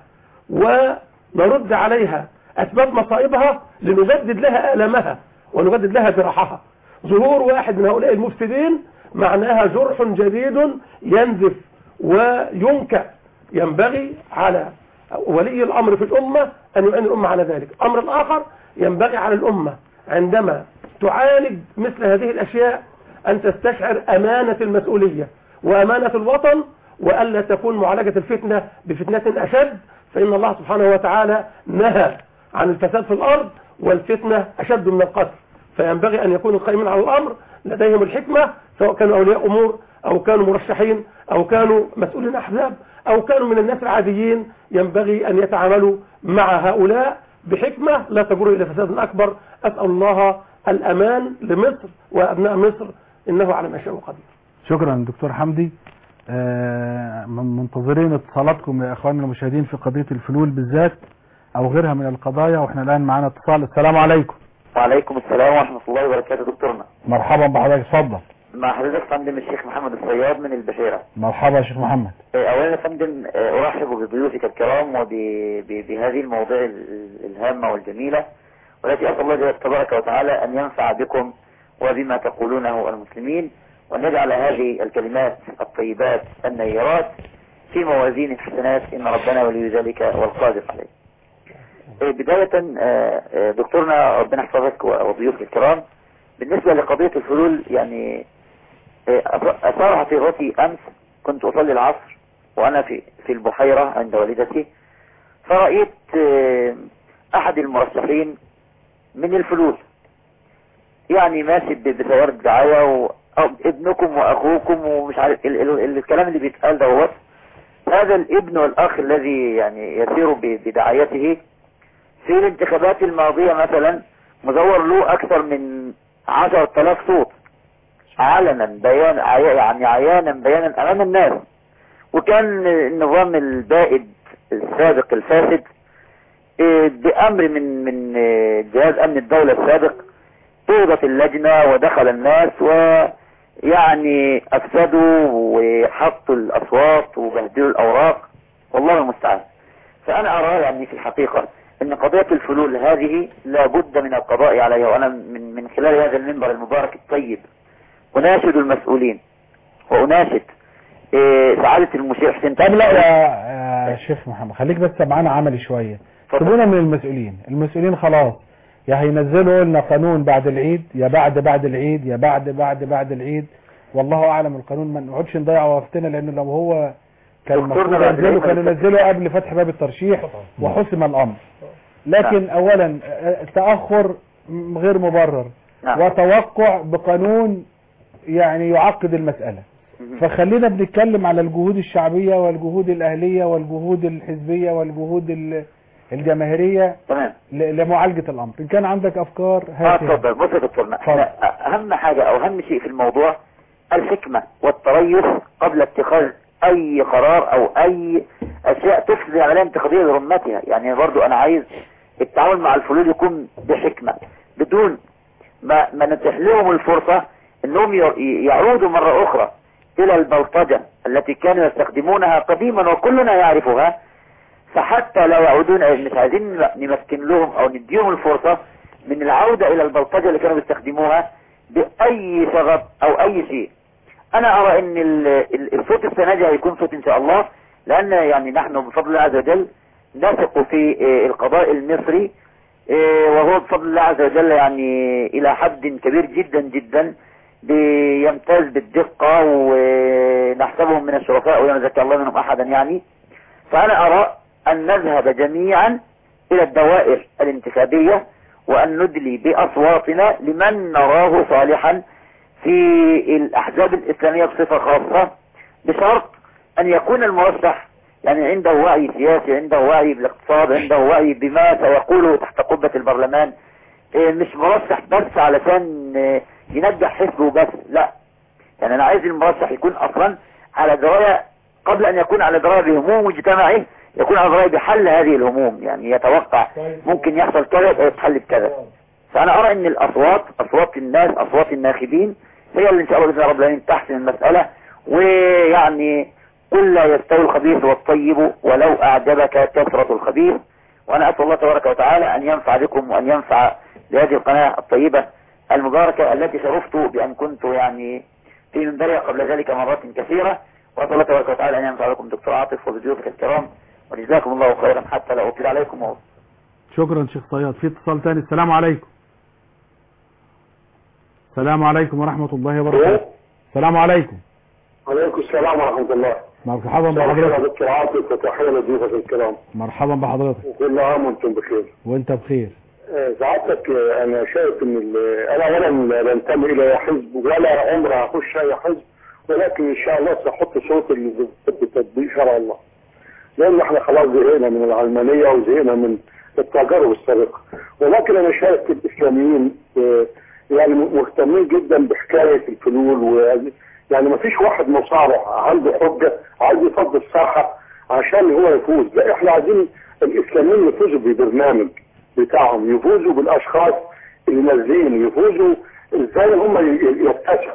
Speaker 5: ونرد عليها أسباب مصائبها لنجدد لها آلامها ونجدد لها جراحها ظهور واحد من هؤلاء المفسدين معناها جرح جديد ينزف وينكأ ينبغي على ولي الأمر في الأمة أن يعين الأمة على ذلك أمر الآخر ينبغي على الأمة عندما تعالج مثل هذه الأشياء أن تستشعر أمانة المسؤولية وأمانة الوطن وألا تكون معالجة الفتنة بفتنة أشد فإن الله سبحانه وتعالى نهى عن الفساد في الأرض والفتنة أشد من القتل فينبغي أن يكون القائمين على الأمر لديهم الحكمة سواء كانوا أولياء أمور أو كانوا مرشحين أو كانوا مسؤولين أحزاب أو كانوا من الناس العاديين ينبغي أن يتعاملوا مع هؤلاء بحكمة لا تجر إلى فساد أكبر أسأل الله الأمان لمصر وأبناء مصر إنه على ما شاء قدير
Speaker 3: شكرا دكتور حمدي آه، منتظرين اتصالاتكم يا اخواننا المشاهدين في قضية الفلول بالذات او غيرها من القضايا واحنا الان معانا اتصال السلام عليكم
Speaker 9: وعليكم السلام ورحمة الله وبركاته دكتورنا
Speaker 3: مرحبا بحضرتك اتفضل
Speaker 9: مع حضرتك فندم الشيخ محمد الصياد من البشيرة
Speaker 3: مرحبا يا شيخ محمد
Speaker 9: آه، اولا يا فندم آه، ارحب بضيوفك الكرام وبهذه المواضيع ال- الهامة والجميلة والتي اسال الله تبارك وتعالى ان ينفع بكم وبما تقولونه المسلمين وان يجعل هذه الكلمات الطيبات النيرات في موازين الحسنات ان ربنا ولي ذلك والقادر عليه آه، بداية آه، آه، دكتورنا ربنا يحفظك وضيوفك الكرام بالنسبة لقضية الفلول يعني أثار حفيظتي أمس كنت أصلي العصر وأنا في في البحيرة عند والدتي فرأيت آه، أحد المرشحين من الفلول يعني ماشي ب- بسيارة دعاية و... أو ابنكم وأخوكم ومش عارف ال... ال... ال... الكلام اللي بيتقال دوت هذا الابن والأخ الذي يعني يسير ب... بدعايته في الانتخابات الماضية مثلا مزور له أكثر من عشرة آلاف صوت علنا بيان عي- يعني عيانا بيانا امام الناس وكان النظام البائد السابق الفاسد إيه، بامر من من إيه، جهاز امن الدولة السابق طوبت اللجنة ودخل الناس ويعني افسدوا وحطوا الاصوات وبهدلوا الاوراق والله المستعان فانا ارى يعني في الحقيقة ان قضية الفلول هذه لابد من القضاء عليها وانا من من خلال هذا المنبر المبارك الطيب أناشد المسؤولين وأناشد إيه، سعادة المشير حسين
Speaker 3: طب لا
Speaker 9: تامر
Speaker 3: يا يا شيخ محمد خليك بس معانا عملي شوية سيبونا من المسؤولين المسؤولين خلاص يا هينزلوا لنا قانون بعد العيد يا بعد بعد العيد يا بعد بعد بعد العيد والله اعلم القانون ما نقعدش نضيع وقتنا لانه لو هو كان
Speaker 9: دكتورنا
Speaker 3: المفروض
Speaker 9: بعد
Speaker 3: ينزلوا
Speaker 9: العيد
Speaker 3: كانوا
Speaker 9: ما
Speaker 3: ينزلوا قبل فتح باب الترشيح وحسم الامر لكن اولا آه، تاخر م- غير مبرر
Speaker 9: نعم.
Speaker 3: وتوقع بقانون يعني يعقد المسألة فخلينا بنتكلم على الجهود الشعبية والجهود الأهلية والجهود الحزبية والجهود ال- الجماهيرية
Speaker 9: تمام
Speaker 3: ل- لمعالجة الأمر إن كان عندك أفكار
Speaker 9: اه
Speaker 3: هاتها
Speaker 9: اتفضل بص يا دكتورنا
Speaker 3: اتفضل.
Speaker 9: احنا اهم حاجة او اهم شيء في الموضوع الحكمة والتريث قبل اتخاذ اي قرار او اي اشياء تفسد العملية الانتخابية برمتها يعني برضو انا عايز التعامل مع الفلول يكون بحكمة بدون ما, ما نتيح لهم الفرصة انهم ي- يعودوا مرة اخرى الى البلطجة التي كانوا يستخدمونها قديما وكلنا يعرفها فحتى لا يعودون مش عايزين نمكن لهم او نديهم الفرصة من العودة الى البلطجة اللي كانوا بيستخدموها باي شغب او اي شيء انا ارى ان ال- ال- الصوت السنة دي هيكون صوت ان شاء الله لان يعني نحن بفضل الله عز وجل نثق في آه، القضاء المصري آه، وهو بفضل الله عز وجل يعني الى حد كبير جدا جدا بيمتاز بالدقة ونحسبهم من الشرفاء ولا نزكي الله منهم احدا يعني فانا ارى ان نذهب جميعا الى الدوائر الانتخابية وان ندلي باصواتنا لمن نراه صالحا في الاحزاب الاسلامية بصفة خاصة بشرط ان يكون المرشح يعني عنده وعي سياسي عنده وعي بالاقتصاد عنده وعي بما سيقوله تحت قبة البرلمان إيه، مش مرشح بس علشان إيه، ينجح حزبه بس لا يعني انا عايز المرشح يكون اصلا على دراية قبل ان يكون على دراية بهموم مجتمعه يكون على دراية بحل هذه الهموم يعني يتوقع ممكن يحصل كذا يبقى يتحل بكذا فانا ارى ان الاصوات اصوات الناس اصوات الناخبين هي اللي ان شاء الله باذن رب العالمين تحسن المسألة ويعني قل لا يستوي الخبيث والطيب ولو اعجبك كثرة الخبيث وانا اسال الله تبارك وتعالى ان ينفع بكم وان ينفع بهذه القناة الطيبة المباركة التي شرفت بان كنت يعني في منبرها قبل ذلك مرات كثيرة واسال الله تبارك وتعالى ان ينفع بكم دكتور عاطف وبضيوفك الكرام وجزاكم الله خيرا حتى لا اطيل عليكم وأطيل.
Speaker 3: شكرا شيخ صياد في اتصال تاني السلام عليكم السلام عليكم ورحمة الله وبركاته السلام عليكم
Speaker 10: عليكم السلام ورحمة الله
Speaker 3: مرحبا
Speaker 10: مساء الخير يا
Speaker 3: بحضرتك
Speaker 10: دكتور عاطف وتحية لضيوفك الكرام
Speaker 3: مرحبا بحضرتك
Speaker 10: وكل عام وانتم بخير
Speaker 3: وانت بخير
Speaker 10: آه، سعادتك آه، انا شايف ان ال- انا اولا لا بنتمي الى أي حزب ولا عمري هخش اي حزب ولكن ان شاء الله ساحط صوت اللي بتطبيق شرع الله لان احنا خلاص زهقنا من العلمانية وزهقنا من التجارب السابقة ولكن انا شايف الاسلاميين آه، يعني مهتمين جدا بحكاية الفلول و يعني ما فيش واحد مصارع عنده حجة عايز يفضي الساحة عشان هو يفوز لا احنا عايزين الاسلاميين يفوزوا ببرنامج بتاعهم يفوزوا بالاشخاص اللي نازلين يفوزوا ازاي هم ي- يتسعوا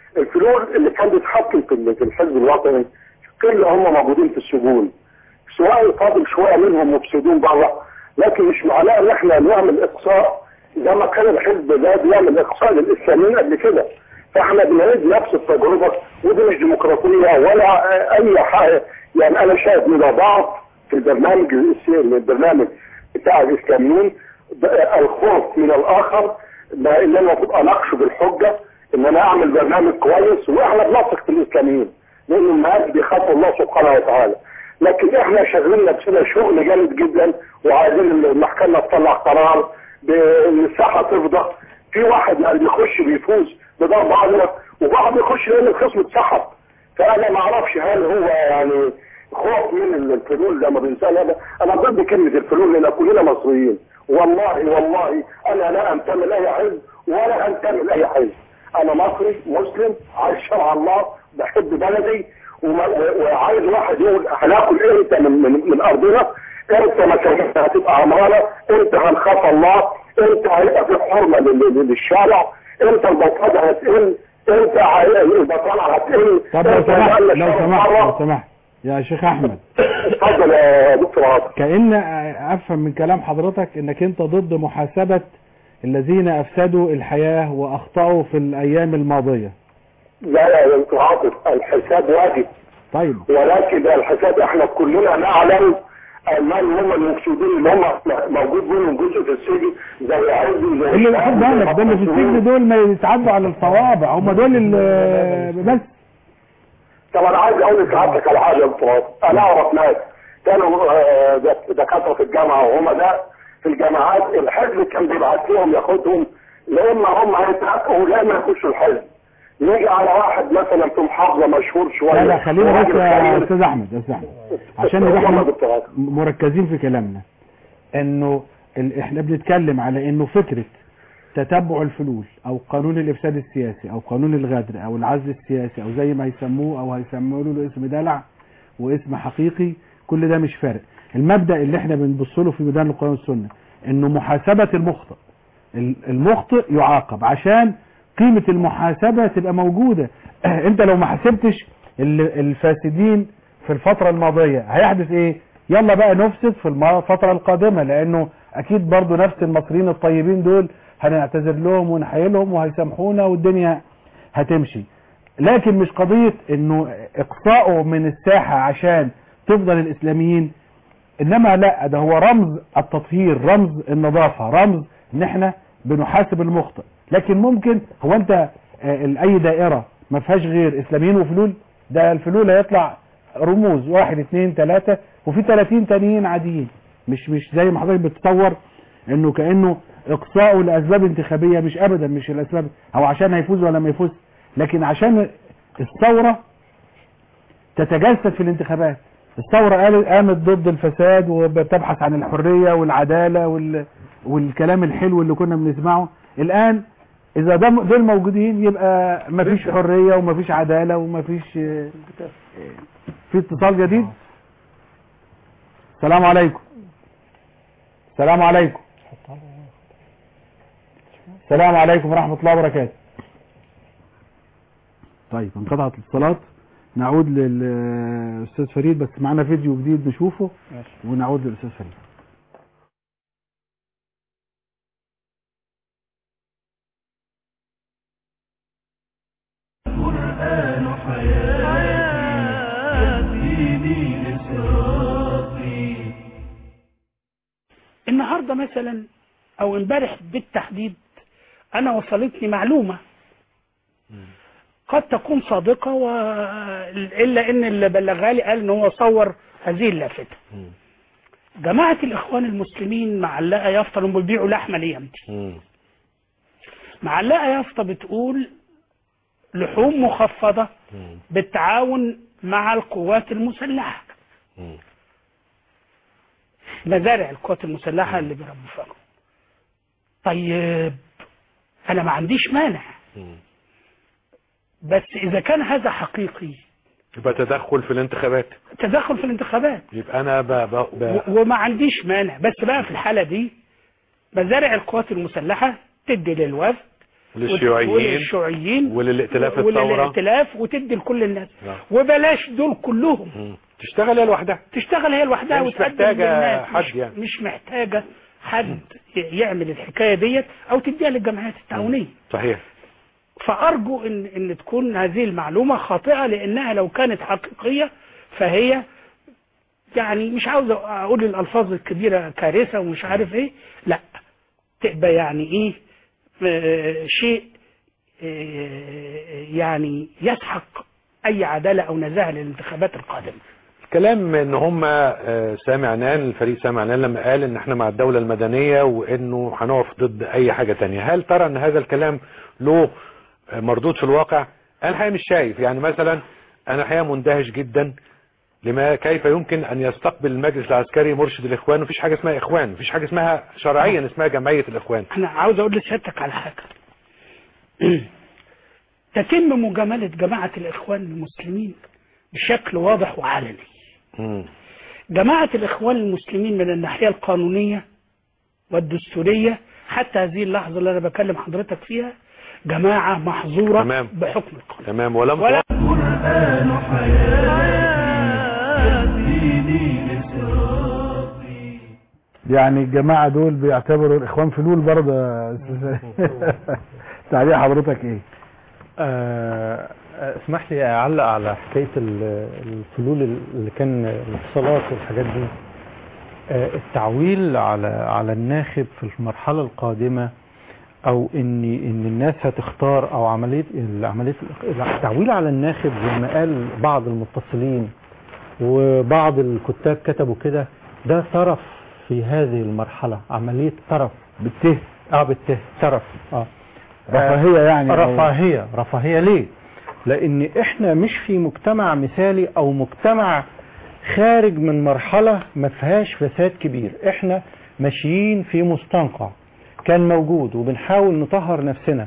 Speaker 10: الفلول اللي كان بيتحكم في ال- في الحزب الوطني كل هم موجودين في السجون سواء فاضل شويه منهم مفسدون بره لكن مش معناه ان احنا نعمل اقصاء زي ما كان الحزب ده بيعمل اقصاء للاسلاميين قبل كده فاحنا بنعيد نفس التجربه ودي مش ديمقراطيه ولا آه، اي حاجه يعني انا شايف ان ده ضعف في البرنامج السي- البرنامج بتاع الاسلاميين ده الخوف من الاخر ما ان انا المفروض اناقشه بالحجه ان انا اعمل برنامج كويس واحنا بنثق في الاسلاميين لان الناس بيخافوا الله سبحانه وتعالى لكن احنا شغالين نفسنا شغل جامد جدا وعايزين المحكمه تطلع قرار بان الساحه تفضى في واحد يعني بيخش بيفوز بضرب عضله وبعض يخش لان الخصم اتسحب فانا ما اعرفش هل هو يعني خوف من الفلول لما بنسال انا انا ضد كلمه الفلول لان كلنا مصريين والله والله انا لا انتمي لاي حزب ولا انتمي لاي حزب انا مصري مسلم عايش شرع الله بحب بلدي وما- و- وعايز واحد يقول هناكل امتى من, من, من ارضنا امتى مكانتنا هتبقى عماره امتى هنخاف الله امتى هيبقى في حرمه لل- لل- للشارع امتى البطاله هتقل امتى هي- البطاله هتقل
Speaker 3: طب لو
Speaker 10: امتى
Speaker 3: سمحت
Speaker 10: هيبقى
Speaker 3: لو
Speaker 10: الشارع
Speaker 3: سمحت
Speaker 10: بره؟
Speaker 3: لو سمحت يا شيخ احمد
Speaker 10: اتفضل يا دكتور عاطف
Speaker 3: كأن افهم من كلام حضرتك انك انت ضد محاسبة الذين افسدوا الحياة واخطأوا في الايام الماضية
Speaker 10: لا يا دكتور عاطف الحساب واجب
Speaker 3: طيب
Speaker 10: ولكن الحساب احنا كلنا نعلم من هم المفسدين اللي هم موجود منهم جزء في السجن زي عزي زي
Speaker 3: اللي
Speaker 10: شهاب،
Speaker 3: خد
Speaker 10: زي
Speaker 3: بالك ده اللي في
Speaker 10: محمد
Speaker 3: السجن دول ما يتعدوا على الصوابع هم دول اللي بس
Speaker 10: طب انا عايز اقول لك حضرتك على حاجه يا دكتور عاطف. انا اعرف ناس كانوا آه، دك- دكاتره في الجامعه وهم ده في الجامعات الحزب كان بيبعت لهم ياخدهم لا اما هم هيتعقوا لا اما يخشوا الحزب نيجي على واحد مثلا في محافظه مشهور شويه
Speaker 3: لا لا خلينا بس
Speaker 10: وراجل
Speaker 3: يا
Speaker 10: خبير.
Speaker 3: استاذ احمد يا استاذ احمد عشان
Speaker 10: اتفضل
Speaker 3: نبقى
Speaker 10: يا
Speaker 3: احنا
Speaker 10: دكتور عاطف.
Speaker 3: مركزين في كلامنا انه ال... احنا بنتكلم على انه فكرة تتبع الفلول او قانون الافساد السياسي او قانون الغدر او العزل السياسي او زي ما يسموه او هيسموا له اسم دلع واسم حقيقي كل ده مش فارق المبدأ اللي احنا بنبص له في ميدان القرآن والسنة انه محاسبة المخطئ ال- المخطئ يعاقب عشان قيمة المحاسبة تبقى موجودة انت لو ما حاسبتش ال- الفاسدين في الفترة الماضية هيحدث ايه يلا بقى نفسد في الم- الفترة القادمة لانه اكيد برضو نفس المصريين الطيبين دول هنعتذر لهم ونحيلهم وهيسامحونا والدنيا هتمشي لكن مش قضية انه اقصائه من الساحة عشان تفضل الاسلاميين انما لا ده هو رمز التطهير رمز النظافة رمز ان احنا بنحاسب المخطئ لكن ممكن هو انت آه، اي دائرة ما فيهاش غير اسلاميين وفلول ده الفلول هيطلع رموز واحد اتنين تلاتة وفي تلاتين تانيين عاديين مش مش زي ما حضرتك بتصور انه كانه اقصاؤه لاسباب انتخابيه مش ابدا مش الاسباب او عشان هيفوز ولا ما يفوز لكن عشان الثوره تتجسد في الانتخابات الثوره قالت قامت ضد الفساد وبتبحث عن الحريه والعداله وال والكلام الحلو اللي كنا بنسمعه الان اذا ده دول موجودين يبقى مفيش حريه ومفيش عداله ومفيش آه، في اتصال جديد السلام عليكم السلام عليكم السلام عليكم ورحمة الله وبركاته طيب انقطعت الاتصالات نعود للأستاذ فريد بس معنا فيديو جديد نشوفه ونعود للأستاذ فريد
Speaker 1: القرآن حياتي ديني صراطي
Speaker 11: النهارده مثلا او امبارح بالتحديد انا وصلتني معلومه قد تكون صادقه و... الا ان اللي بلغها لي قال ان هو صور هذه اللافته جماعه الاخوان المسلمين معلقه يافطه انهم بيبيعوا لحمه ليمتي معلقه يافطه بتقول لحوم مخفضه بالتعاون مع القوات المسلحه مزارع القوات المسلحه اللي بيربوا فيها طيب انا ما عنديش مانع بس اذا كان هذا حقيقي
Speaker 12: يبقى تدخل في الانتخابات
Speaker 11: تدخل في الانتخابات
Speaker 12: يبقى انا ب... ب... ب...
Speaker 11: و- وما عنديش مانع بس بقى في الحالة دي مزارع القوات المسلحة تدي للوفد
Speaker 12: للشيوعيين
Speaker 11: وللشيوعيين
Speaker 12: وللائتلاف الثورة
Speaker 11: وللائتلاف وتدي لكل الناس
Speaker 12: نعم.
Speaker 11: وبلاش دول كلهم
Speaker 12: مم. تشتغل هي لوحدها
Speaker 11: تشتغل هي لوحدها
Speaker 12: هي مش
Speaker 11: وتقدم
Speaker 12: محتاجة
Speaker 11: للناس
Speaker 12: حد
Speaker 11: مش,
Speaker 12: يعني.
Speaker 11: مش محتاجة حد يعمل الحكاية ديت او تديها للجمعيات التعاونية
Speaker 12: صحيح
Speaker 11: فارجو ان ان تكون هذه المعلومة خاطئة لانها لو كانت حقيقية فهي يعني مش عاوز اقول الالفاظ الكبيرة كارثة ومش عارف ايه لا تبقى يعني ايه آه، شيء آه، يعني يسحق اي عدالة او نزاهة للانتخابات القادمة
Speaker 12: كلام ان هم آه، سامي عنان الفريق سامي عنان لما قال ان احنا مع الدولة المدنية وانه هنقف ضد اي حاجة تانية هل ترى ان هذا الكلام له آه، مردود في الواقع انا الحقيقة مش شايف يعني مثلا انا الحقيقة مندهش جدا لما كيف يمكن ان يستقبل المجلس العسكري مرشد الاخوان مفيش حاجة اسمها اخوان مفيش حاجة اسمها شرعيا اسمها جمعية الاخوان
Speaker 11: انا عاوز اقول لسيادتك على حاجة تتم مجاملة جماعة الاخوان المسلمين بشكل واضح وعلني
Speaker 12: مم.
Speaker 11: جماعة الإخوان المسلمين من الناحية القانونية والدستورية حتى هذه اللحظة اللي أنا بكلم حضرتك فيها جماعة محظورة
Speaker 12: تمام.
Speaker 11: بحكم القانون
Speaker 12: تمام ولم
Speaker 11: ولا
Speaker 1: القرآن حياتي ديني لصراطي
Speaker 3: يعني الجماعة دول بيعتبروا الإخوان فلول برضه يا أستاذ. تعليق حضرتك إيه؟
Speaker 6: آه، آه، اسمح لي اعلق على حكايه ال- الفلول اللي كان الاتصالات والحاجات دي آه، التعويل على على الناخب في المرحله القادمه او ان ان الناس هتختار او عمليه عمليه التعويل على الناخب زي ما قال بعض المتصلين وبعض الكتاب كتبوا كده ده طرف في هذه المرحله عمليه طرف
Speaker 3: بالته
Speaker 6: اه بالته طرف اه
Speaker 3: رفاهية يعني أو-
Speaker 6: رفاهية رفاهية ليه لان احنا مش في مجتمع مثالي او مجتمع خارج من مرحلة ما فيهاش فساد كبير احنا ماشيين في مستنقع كان موجود وبنحاول نطهر نفسنا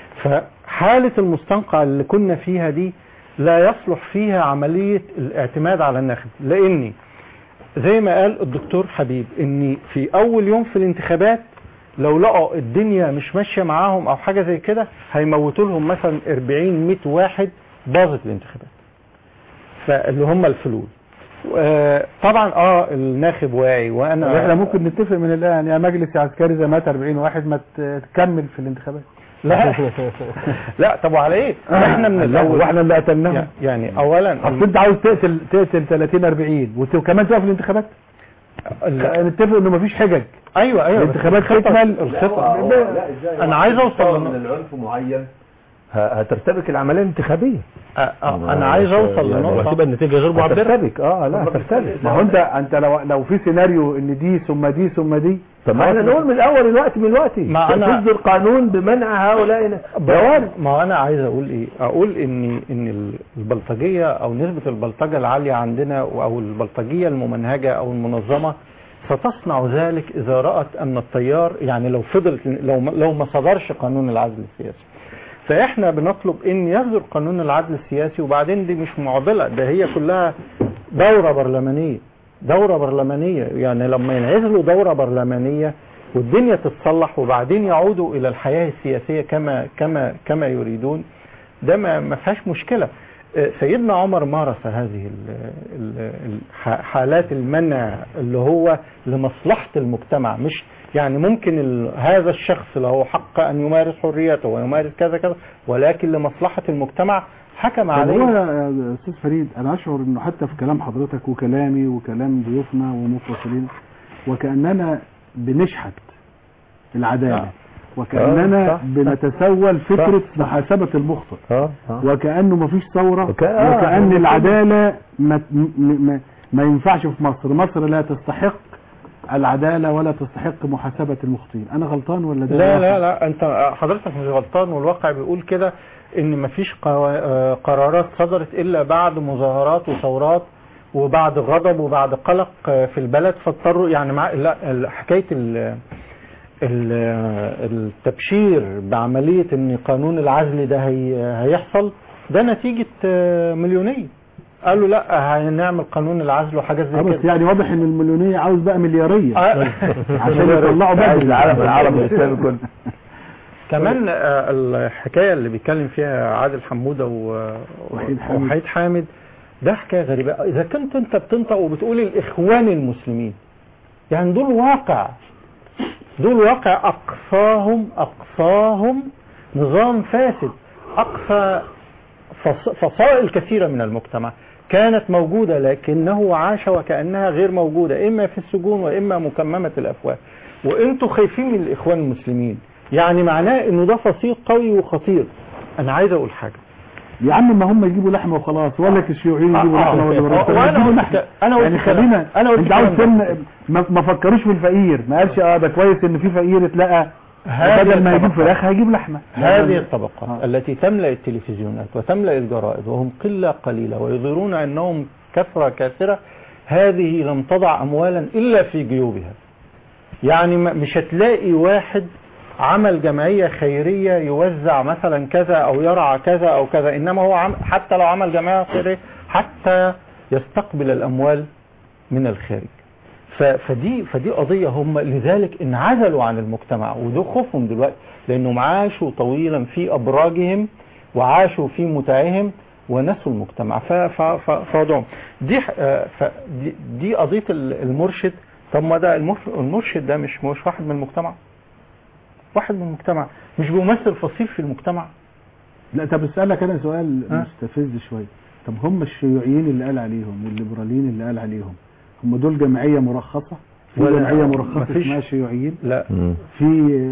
Speaker 6: فحالة المستنقع اللي كنا فيها دي لا يصلح فيها عملية الاعتماد على الناخب لاني زي ما قال الدكتور حبيب ان في اول يوم في الانتخابات لو لقوا الدنيا مش ماشيه معاهم او حاجه زي كده هيموتوا لهم مثلا 40 100 واحد باظت الانتخابات فاللي هم الفلول آه، طبعا اه الناخب واعي
Speaker 3: طب
Speaker 6: وانا
Speaker 3: احنا ممكن نتفق من الآن يا مجلس يا عسكري زي مات 40 واحد ما ت- تكمل في الانتخابات
Speaker 6: لا لا طب وعلى ايه احنا من
Speaker 3: لا،
Speaker 6: الاول
Speaker 3: واحنا اللي قتلناهم
Speaker 6: يعني اولا
Speaker 3: اصل انت عاوز تقتل تقتل 30 40 وت- وكمان تقف الانتخابات
Speaker 6: ال-
Speaker 3: نتفق انه مفيش حجج
Speaker 6: ايوه ايوه بس
Speaker 3: الانتخابات
Speaker 6: الخطط-
Speaker 3: تكمل
Speaker 6: الخطط
Speaker 3: ب-
Speaker 6: انا عايز اوصل
Speaker 4: من
Speaker 6: لن-
Speaker 4: العنف معين ه- هترتبك العملية الانتخابية
Speaker 6: آه، آه، انا عايز اوصل
Speaker 4: يعني
Speaker 6: لنقطه
Speaker 7: وهتبقى النتيجة غير معبرة
Speaker 4: هترتبك اه لا هترتبك
Speaker 3: ما هو انت انت لو لو في سيناريو ان دي ثم دي ثم دي
Speaker 4: طب ما احنا نقول من الاول الوقت من الوقت
Speaker 6: ما أنا-
Speaker 4: تصدر قانون بمنع هؤلاء
Speaker 6: جواب ما انا عايز اقول ايه اقول ان ان البلطجيه او نسبه البلطجه العاليه عندنا او البلطجيه الممنهجه او المنظمه ستصنع ذلك اذا رات ان التيار يعني لو فضلت لو ما- لو ما صدرش قانون العدل السياسي فاحنا بنطلب ان يصدر قانون العدل السياسي وبعدين دي مش معضله ده هي كلها دوره برلمانيه دوره برلمانيه يعني لما ينعزلوا دوره برلمانيه والدنيا تتصلح وبعدين يعودوا الى الحياه السياسيه كما كما كما يريدون ده ما ما فيهاش مشكله آه، سيدنا عمر مارس هذه ال- ال- ال- حالات المنع اللي هو لمصلحه المجتمع مش يعني ممكن ال- هذا الشخص له حق ان يمارس حريته ويمارس كذا كذا ولكن لمصلحه المجتمع حكم
Speaker 3: طب هو
Speaker 6: عليه
Speaker 3: يا استاذ فريد انا اشعر انه حتى في كلام حضرتك وكلامي وكلام ضيوفنا ومتصلين وكاننا بنشحت العداله
Speaker 6: آه.
Speaker 3: وكاننا
Speaker 6: صح، صح.
Speaker 3: بنتسول فكره محاسبه المخطئ
Speaker 4: اه اه
Speaker 3: وكانه مفيش ثوره
Speaker 4: وك- آه،
Speaker 3: وكان
Speaker 4: هو
Speaker 3: العداله ما, م- ما, ما ينفعش في مصر مصر لا تستحق العداله ولا تستحق محاسبه المخطئين انا غلطان ولا ده
Speaker 6: لا
Speaker 3: الواقع؟
Speaker 6: لا لا انت حضرتك مش غلطان والواقع بيقول كده ان مفيش قوا- آه، قرارات صدرت الا بعد مظاهرات وثورات وبعد غضب وبعد قلق آه، في البلد فاضطروا يعني مع لا ال- حكايه ال ال- التبشير بعمليه ان قانون العزل ده هي هيحصل ده نتيجه آه، مليونيه قالوا لا هنعمل قانون العزل وحاجات زي
Speaker 3: اه بس
Speaker 6: كده
Speaker 3: يعني واضح ان المليونيه عاوز بقى ملياريه
Speaker 6: آه.
Speaker 3: عشان يطلعوا
Speaker 4: عايز
Speaker 3: بدري
Speaker 4: العالم العربي الاسلامي كله
Speaker 6: كمان آه، الحكايه اللي بيتكلم فيها عادل حموده و-
Speaker 3: وحيد حامد.
Speaker 6: وحيد حامد ده حكايه غريبه اذا كنت انت بتنطق وبتقول الاخوان المسلمين يعني دول واقع دول واقع اقصاهم اقصاهم نظام فاسد اقصى فص- فصائل كثيره من المجتمع كانت موجوده لكنه عاش وكانها غير موجوده اما في السجون واما مكممه الافواه وانتوا خايفين من الاخوان المسلمين يعني معناه انه ده فصيل قوي وخطير انا عايز اقول حاجه
Speaker 3: يا عم ما هم يجيبوا لحمه وخلاص ولا الشيوعيين يجيبوا
Speaker 6: آه،
Speaker 3: لحمه
Speaker 6: آه،
Speaker 3: ولا
Speaker 6: آه،
Speaker 3: مرتب
Speaker 6: وأنا
Speaker 3: يجيبوا
Speaker 6: قلت
Speaker 3: لحمه
Speaker 6: ك- أنا قلت
Speaker 3: يعني
Speaker 6: كلام.
Speaker 3: خلينا
Speaker 6: أنا قلت
Speaker 3: انت عاوز
Speaker 6: الكلام ده.
Speaker 3: تم ما, ما فكروش في الفقير ما قالش اه ده كويس ان في فقير اتلقى
Speaker 6: هذه
Speaker 3: بدل ما يجيب
Speaker 6: الطبقات.
Speaker 3: فراخ هيجيب لحمه
Speaker 6: هذه الطبقات التي تملأ التلفزيونات وتملأ الجرائد وهم قلة قليلة ويظهرون أنهم كثرة كثرة هذه لم تضع أموالا إلا في جيوبها يعني ما- مش هتلاقي واحد عمل جمعية خيرية يوزع مثلا كذا أو يرعى كذا أو كذا إنما هو عم حتى لو عمل جمعية خيرية حتى يستقبل الأموال من الخارج ف- فدي فدي قضيه هم لذلك انعزلوا عن المجتمع وده خوفهم دلوقتي لانهم عاشوا طويلا في ابراجهم وعاشوا في متاعهم ونسوا المجتمع ف- ف- ف- فوضعهم دي ح- آه، ف- دي- دي قضيه ال- المرشد طب ما ده المف- المرشد ده مش مش واحد من المجتمع واحد من المجتمع مش بيمثل فصيل في المجتمع
Speaker 3: لا طب اسالك انا سؤال
Speaker 6: ها؟
Speaker 3: مستفز شويه طب هم الشيوعيين اللي قال عليهم والليبراليين اللي قال عليهم هم دول جمعيه مرخصه في
Speaker 6: ولا-
Speaker 3: جمعيه مرخصه
Speaker 6: مفيش.
Speaker 3: اسمها شيوعيين
Speaker 6: لا
Speaker 3: في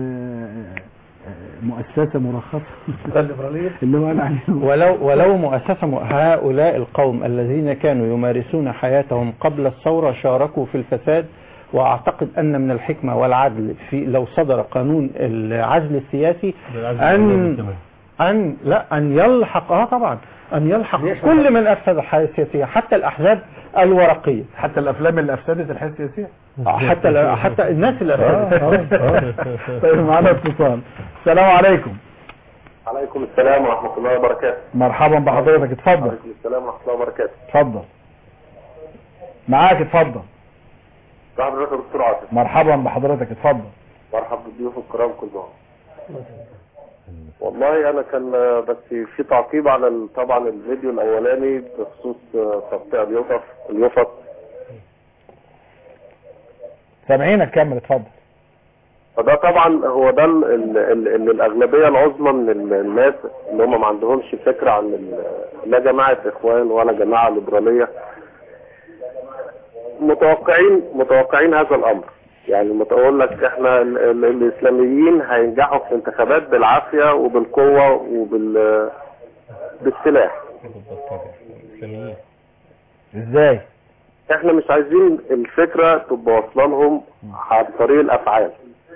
Speaker 3: آه، آه، مؤسسه مرخصه
Speaker 5: الليبرالية
Speaker 3: اللي هو قال عليهم
Speaker 6: ولو ولو مؤسسة م- هؤلاء القوم الذين كانوا يمارسون حياتهم قبل الثورة شاركوا في الفساد وأعتقد أن من الحكمة والعدل في لو صدر قانون العزل السياسي أن أن لا أن يلحق اه طبعا أن يلحق كل من أفسد الحياة السياسية حتى الأحزاب الورقية
Speaker 3: حتى الافلام اللي افسدت الحياه السياسيه
Speaker 6: حتى ال- حتى الناس اللي أفسدت
Speaker 3: طيب معانا اتصال السلام عليكم
Speaker 10: عليكم السلام ورحمة الله وبركاته
Speaker 3: مرحبا بحضرتك اتفضل
Speaker 10: عليكم السلام ورحمة الله وبركاته
Speaker 3: اتفضل معاك اتفضل
Speaker 10: صاحب حضرتك يا دكتور عاطف
Speaker 3: مرحبا بحضرتك اتفضل
Speaker 10: مرحبا بالضيوف الكرام كلهم والله انا كان بس في تعقيب على ال- طبعا الفيديو الاولاني بخصوص تقطيع اليوفط اليوفط
Speaker 3: سامعينك كمل اتفضل
Speaker 10: فده طبعا هو ده ال- ال- ال- اللي الاغلبيه العظمى من ال- الناس اللي هم ما عندهمش فكره عن ال- لا جماعه اخوان ولا جماعه ليبراليه متوقعين متوقعين هذا الامر يعني متقول لك احنا ال- ال- الاسلاميين هينجحوا في الانتخابات بالعافيه وبالقوه وبال بالسلاح
Speaker 3: ازاي
Speaker 10: احنا مش عايزين الفكره تبقى واصله لهم عن طريق الافعال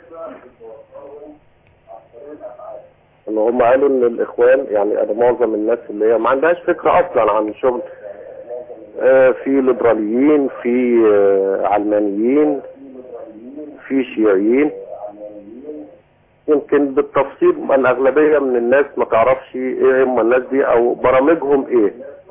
Speaker 10: ان هم قالوا ان الاخوان يعني انا معظم الناس اللي هي ما عندهاش فكره اصلا عن الشغل آه، في ليبراليين في آه، علمانيين في شيوعيين يمكن بالتفصيل الاغلبيه من الناس ما تعرفش ايه هم الناس دي او برامجهم ايه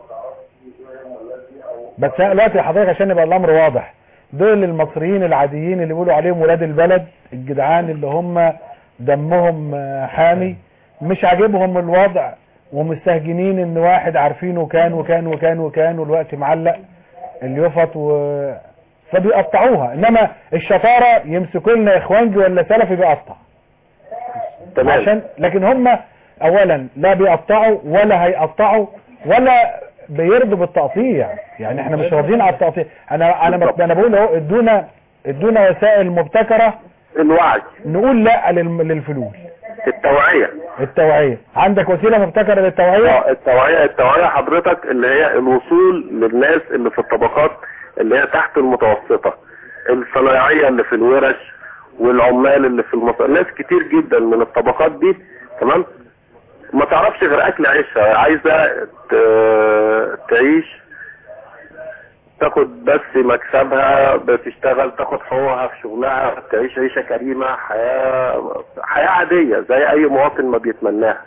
Speaker 3: بس أنا دلوقتي حضرتك عشان يبقى الامر واضح دول المصريين العاديين اللي بيقولوا عليهم ولاد البلد الجدعان اللي هم دمهم آه، حامي مش عاجبهم الوضع ومستهجنين ان واحد عارفينه كان وكان وكان وكان والوقت معلق اليفط و فبيقطعوها انما الشطاره يمسكوا لنا اخوانجي ولا سلفي بيقطع
Speaker 10: تمام
Speaker 3: عشان لكن هم اولا لا بيقطعوا ولا هيقطعوا ولا بيرضوا بالتقطيع يعني احنا مش راضيين على التقطيع انا انا
Speaker 10: بالضبط.
Speaker 3: انا بقول اهو ادونا ادونا وسائل مبتكره
Speaker 10: الوعي
Speaker 3: نقول لا للم- للفلوس
Speaker 10: التوعيه
Speaker 3: التوعيه عندك وسيله مبتكره للتوعيه
Speaker 10: اه التوعية التوعية حضرتك اللي هي الوصول للناس اللي في الطبقات اللي هي تحت المتوسطة الصنايعية اللي في الورش والعمال اللي في المصانع ناس كتير جدا من الطبقات دي تمام ما تعرفش غير اكل عيشها عايزة ت- تعيش تاخد بس مكسبها بتشتغل تاخد حقوقها في شغلها تعيش عيشة كريمة حياة حياة عادية زي اي مواطن ما بيتمناها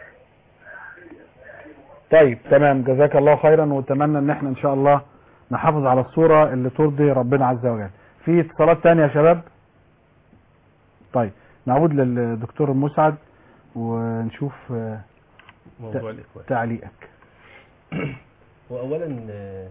Speaker 3: طيب تمام جزاك الله خيرا واتمنى ان احنا ان شاء الله نحافظ على الصورة اللي ترضي ربنا عز وجل في اتصالات تانية يا شباب طيب نعود للدكتور مسعد ونشوف آه،
Speaker 7: موضوع
Speaker 3: ت-
Speaker 7: الإخوان
Speaker 3: تعليقك
Speaker 7: وأولا آه،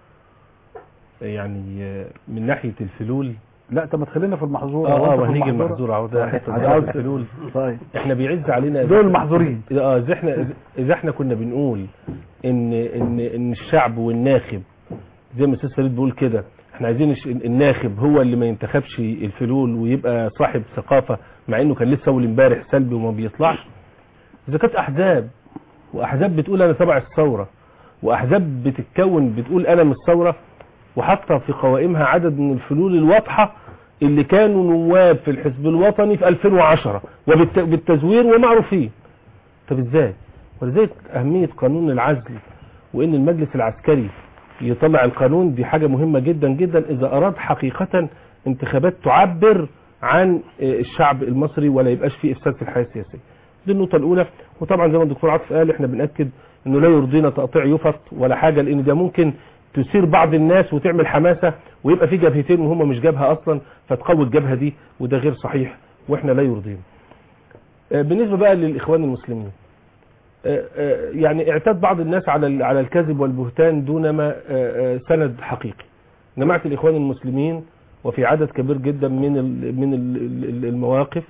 Speaker 7: يعني آه، من ناحية الفلول
Speaker 3: لا طب ما تخلينا في المحظور
Speaker 7: اه
Speaker 3: هو
Speaker 7: اه
Speaker 3: أنت في
Speaker 7: وهنيجي
Speaker 3: المحظورة؟
Speaker 7: المحظور اهو ده حته
Speaker 3: عاوز-
Speaker 7: ده الفلول
Speaker 3: طيب
Speaker 7: احنا بيعز علينا
Speaker 3: دول المحظورين.
Speaker 7: اه اذا احنا اذا احنا كنا بنقول ان ان ان الشعب والناخب زي ما استاذ فريد بيقول كده احنا عايزين الش- الناخب هو اللي ما ينتخبش الفلول ويبقى صاحب ثقافه مع انه كان لسه اول امبارح سلبي وما بيطلعش اذا كانت احزاب واحزاب بتقول انا تبع الثوره واحزاب بتتكون بتقول انا من الثوره وحاطه في قوائمها عدد من الفلول الواضحه اللي كانوا نواب في الحزب الوطني في 2010 وبالتزوير ومعروفين طب ازاي ولذلك اهميه قانون العزل وان المجلس العسكري يطلع القانون دي حاجه مهمه جدا جدا اذا اراد حقيقه انتخابات تعبر عن آه، الشعب المصري ولا يبقاش فيه افساد في الحياه السياسيه دي النقطه الاولى وطبعا زي ما الدكتور عاطف قال احنا بناكد انه لا يرضينا تقطيع يفط ولا حاجه لان ده ممكن تثير بعض الناس وتعمل حماسه ويبقى في جبهتين وهم مش جبهه اصلا فتقوي الجبهه دي وده غير صحيح واحنا لا يرضينا. آه، بالنسبه بقى للاخوان المسلمين آه، آه، يعني اعتاد بعض الناس على ال- على الكذب والبهتان دون ما آه، آه، سند حقيقي. جماعه الاخوان المسلمين وفي عدد كبير جدا من ال- من ال- ال- المواقف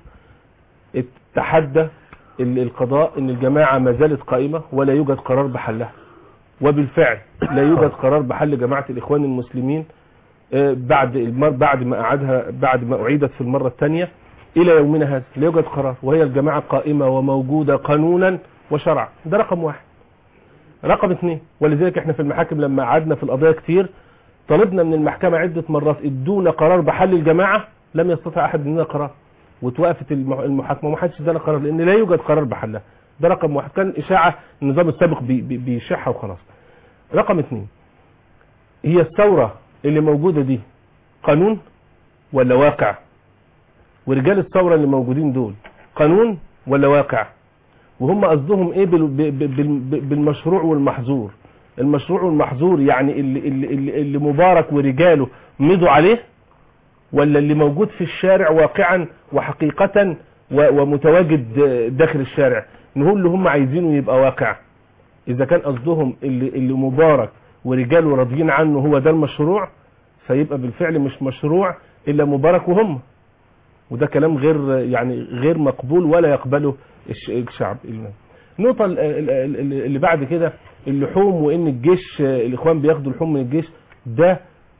Speaker 7: تحدى ال- القضاء ان الجماعه ما زالت قائمه ولا يوجد قرار بحلها. وبالفعل لا يوجد قرار بحل جماعه الاخوان المسلمين آه، بعد المر بعد ما اعادها بعد ما اعيدت في المره الثانيه الى يومنا هذا لا يوجد قرار وهي الجماعه قائمه وموجوده قانونا وشرعا ده رقم واحد رقم اثنين ولذلك احنا في المحاكم لما قعدنا في القضايا كتير طلبنا من المحكمه عده مرات ادونا قرار بحل الجماعه لم يستطع احد مننا قرار وتوقفت الم- المحاكمه وما حدش ادانا قرار لان لا يوجد قرار بحلها ده رقم واحد كان اشاعه النظام السابق بي- بي- بيشحها وخلاص رقم اثنين هي الثوره اللي موجوده دي قانون ولا واقع ورجال الثوره اللي موجودين دول قانون ولا واقع وهم قصدهم ايه بال- ب- ب- بال- بالمشروع والمحظور المشروع والمحظور يعني اللي, اللي, اللي, اللي مبارك ورجاله مضوا عليه ولا اللي موجود في الشارع واقعا وحقيقة و- ومتواجد داخل الشارع نقول اللي هم عايزينه يبقى واقع اذا كان قصدهم اللي, اللي مبارك ورجاله راضيين عنه هو ده المشروع فيبقى بالفعل مش مشروع الا مبارك وهم وده كلام غير يعني غير مقبول ولا يقبله الش- الشعب النقطة ال- ال- ال- اللي بعد كده اللحوم وان الجيش الاخوان بياخدوا لحوم من الجيش ده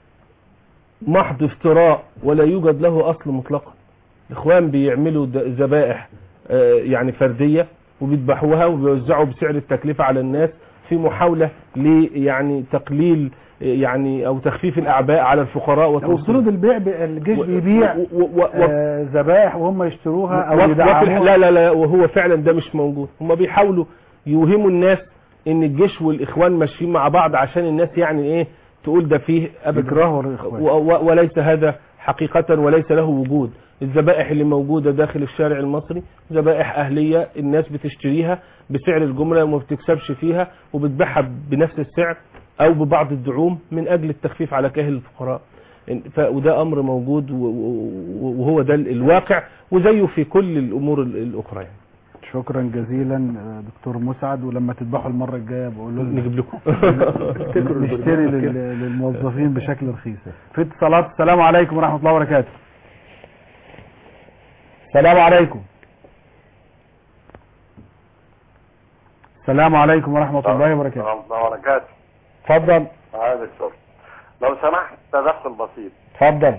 Speaker 7: محض افتراء ولا يوجد له اصل مطلقا الاخوان بيعملوا د- ذبائح آه، يعني فردية وبيذبحوها وبيوزعوا بسعر التكلفة على الناس في محاولة ل يعني تقليل آه، يعني او تخفيف الاعباء على الفقراء
Speaker 3: وصنود البيع ب- الجيش
Speaker 7: و-
Speaker 3: بيبيع
Speaker 7: و- و- و-
Speaker 3: آه، ذبائح وهم يشتروها او
Speaker 7: وفي- وفي الح-
Speaker 3: يدعموها
Speaker 7: لا لا لا وهو فعلا ده مش موجود هم بيحاولوا يوهموا الناس ان الجيش والاخوان ماشيين مع بعض عشان الناس يعني ايه تقول ده فيه ابدا
Speaker 3: يكرهوا الإخوان.
Speaker 7: و- و- وليس هذا حقيقة وليس له وجود الذبائح اللي موجودة داخل الشارع المصري ذبائح أهلية الناس بتشتريها بسعر الجملة وما بتكسبش فيها وبتبيعها بنفس السعر أو ببعض الدعوم من أجل التخفيف على كاهل الفقراء إن- ف- وده أمر موجود و- و- وهو ده ال- الواقع وزيه في كل الأمور ال- الأخرى يعني.
Speaker 3: شكرا جزيلا آه، دكتور مسعد ولما تذبحوا المره الجايه بقولوا لنا
Speaker 7: نجيب لكم
Speaker 3: نشتري لل- للموظفين بشكل رخيص في اتصالات السلام عليكم ورحمه الله وبركاته السلام عليكم السلام عليكم ورحمه الله وبركاته
Speaker 13: ورحمة الله وبركاته
Speaker 3: اتفضل
Speaker 13: هذا الدكتور لو سمحت تدخل بسيط
Speaker 3: اتفضل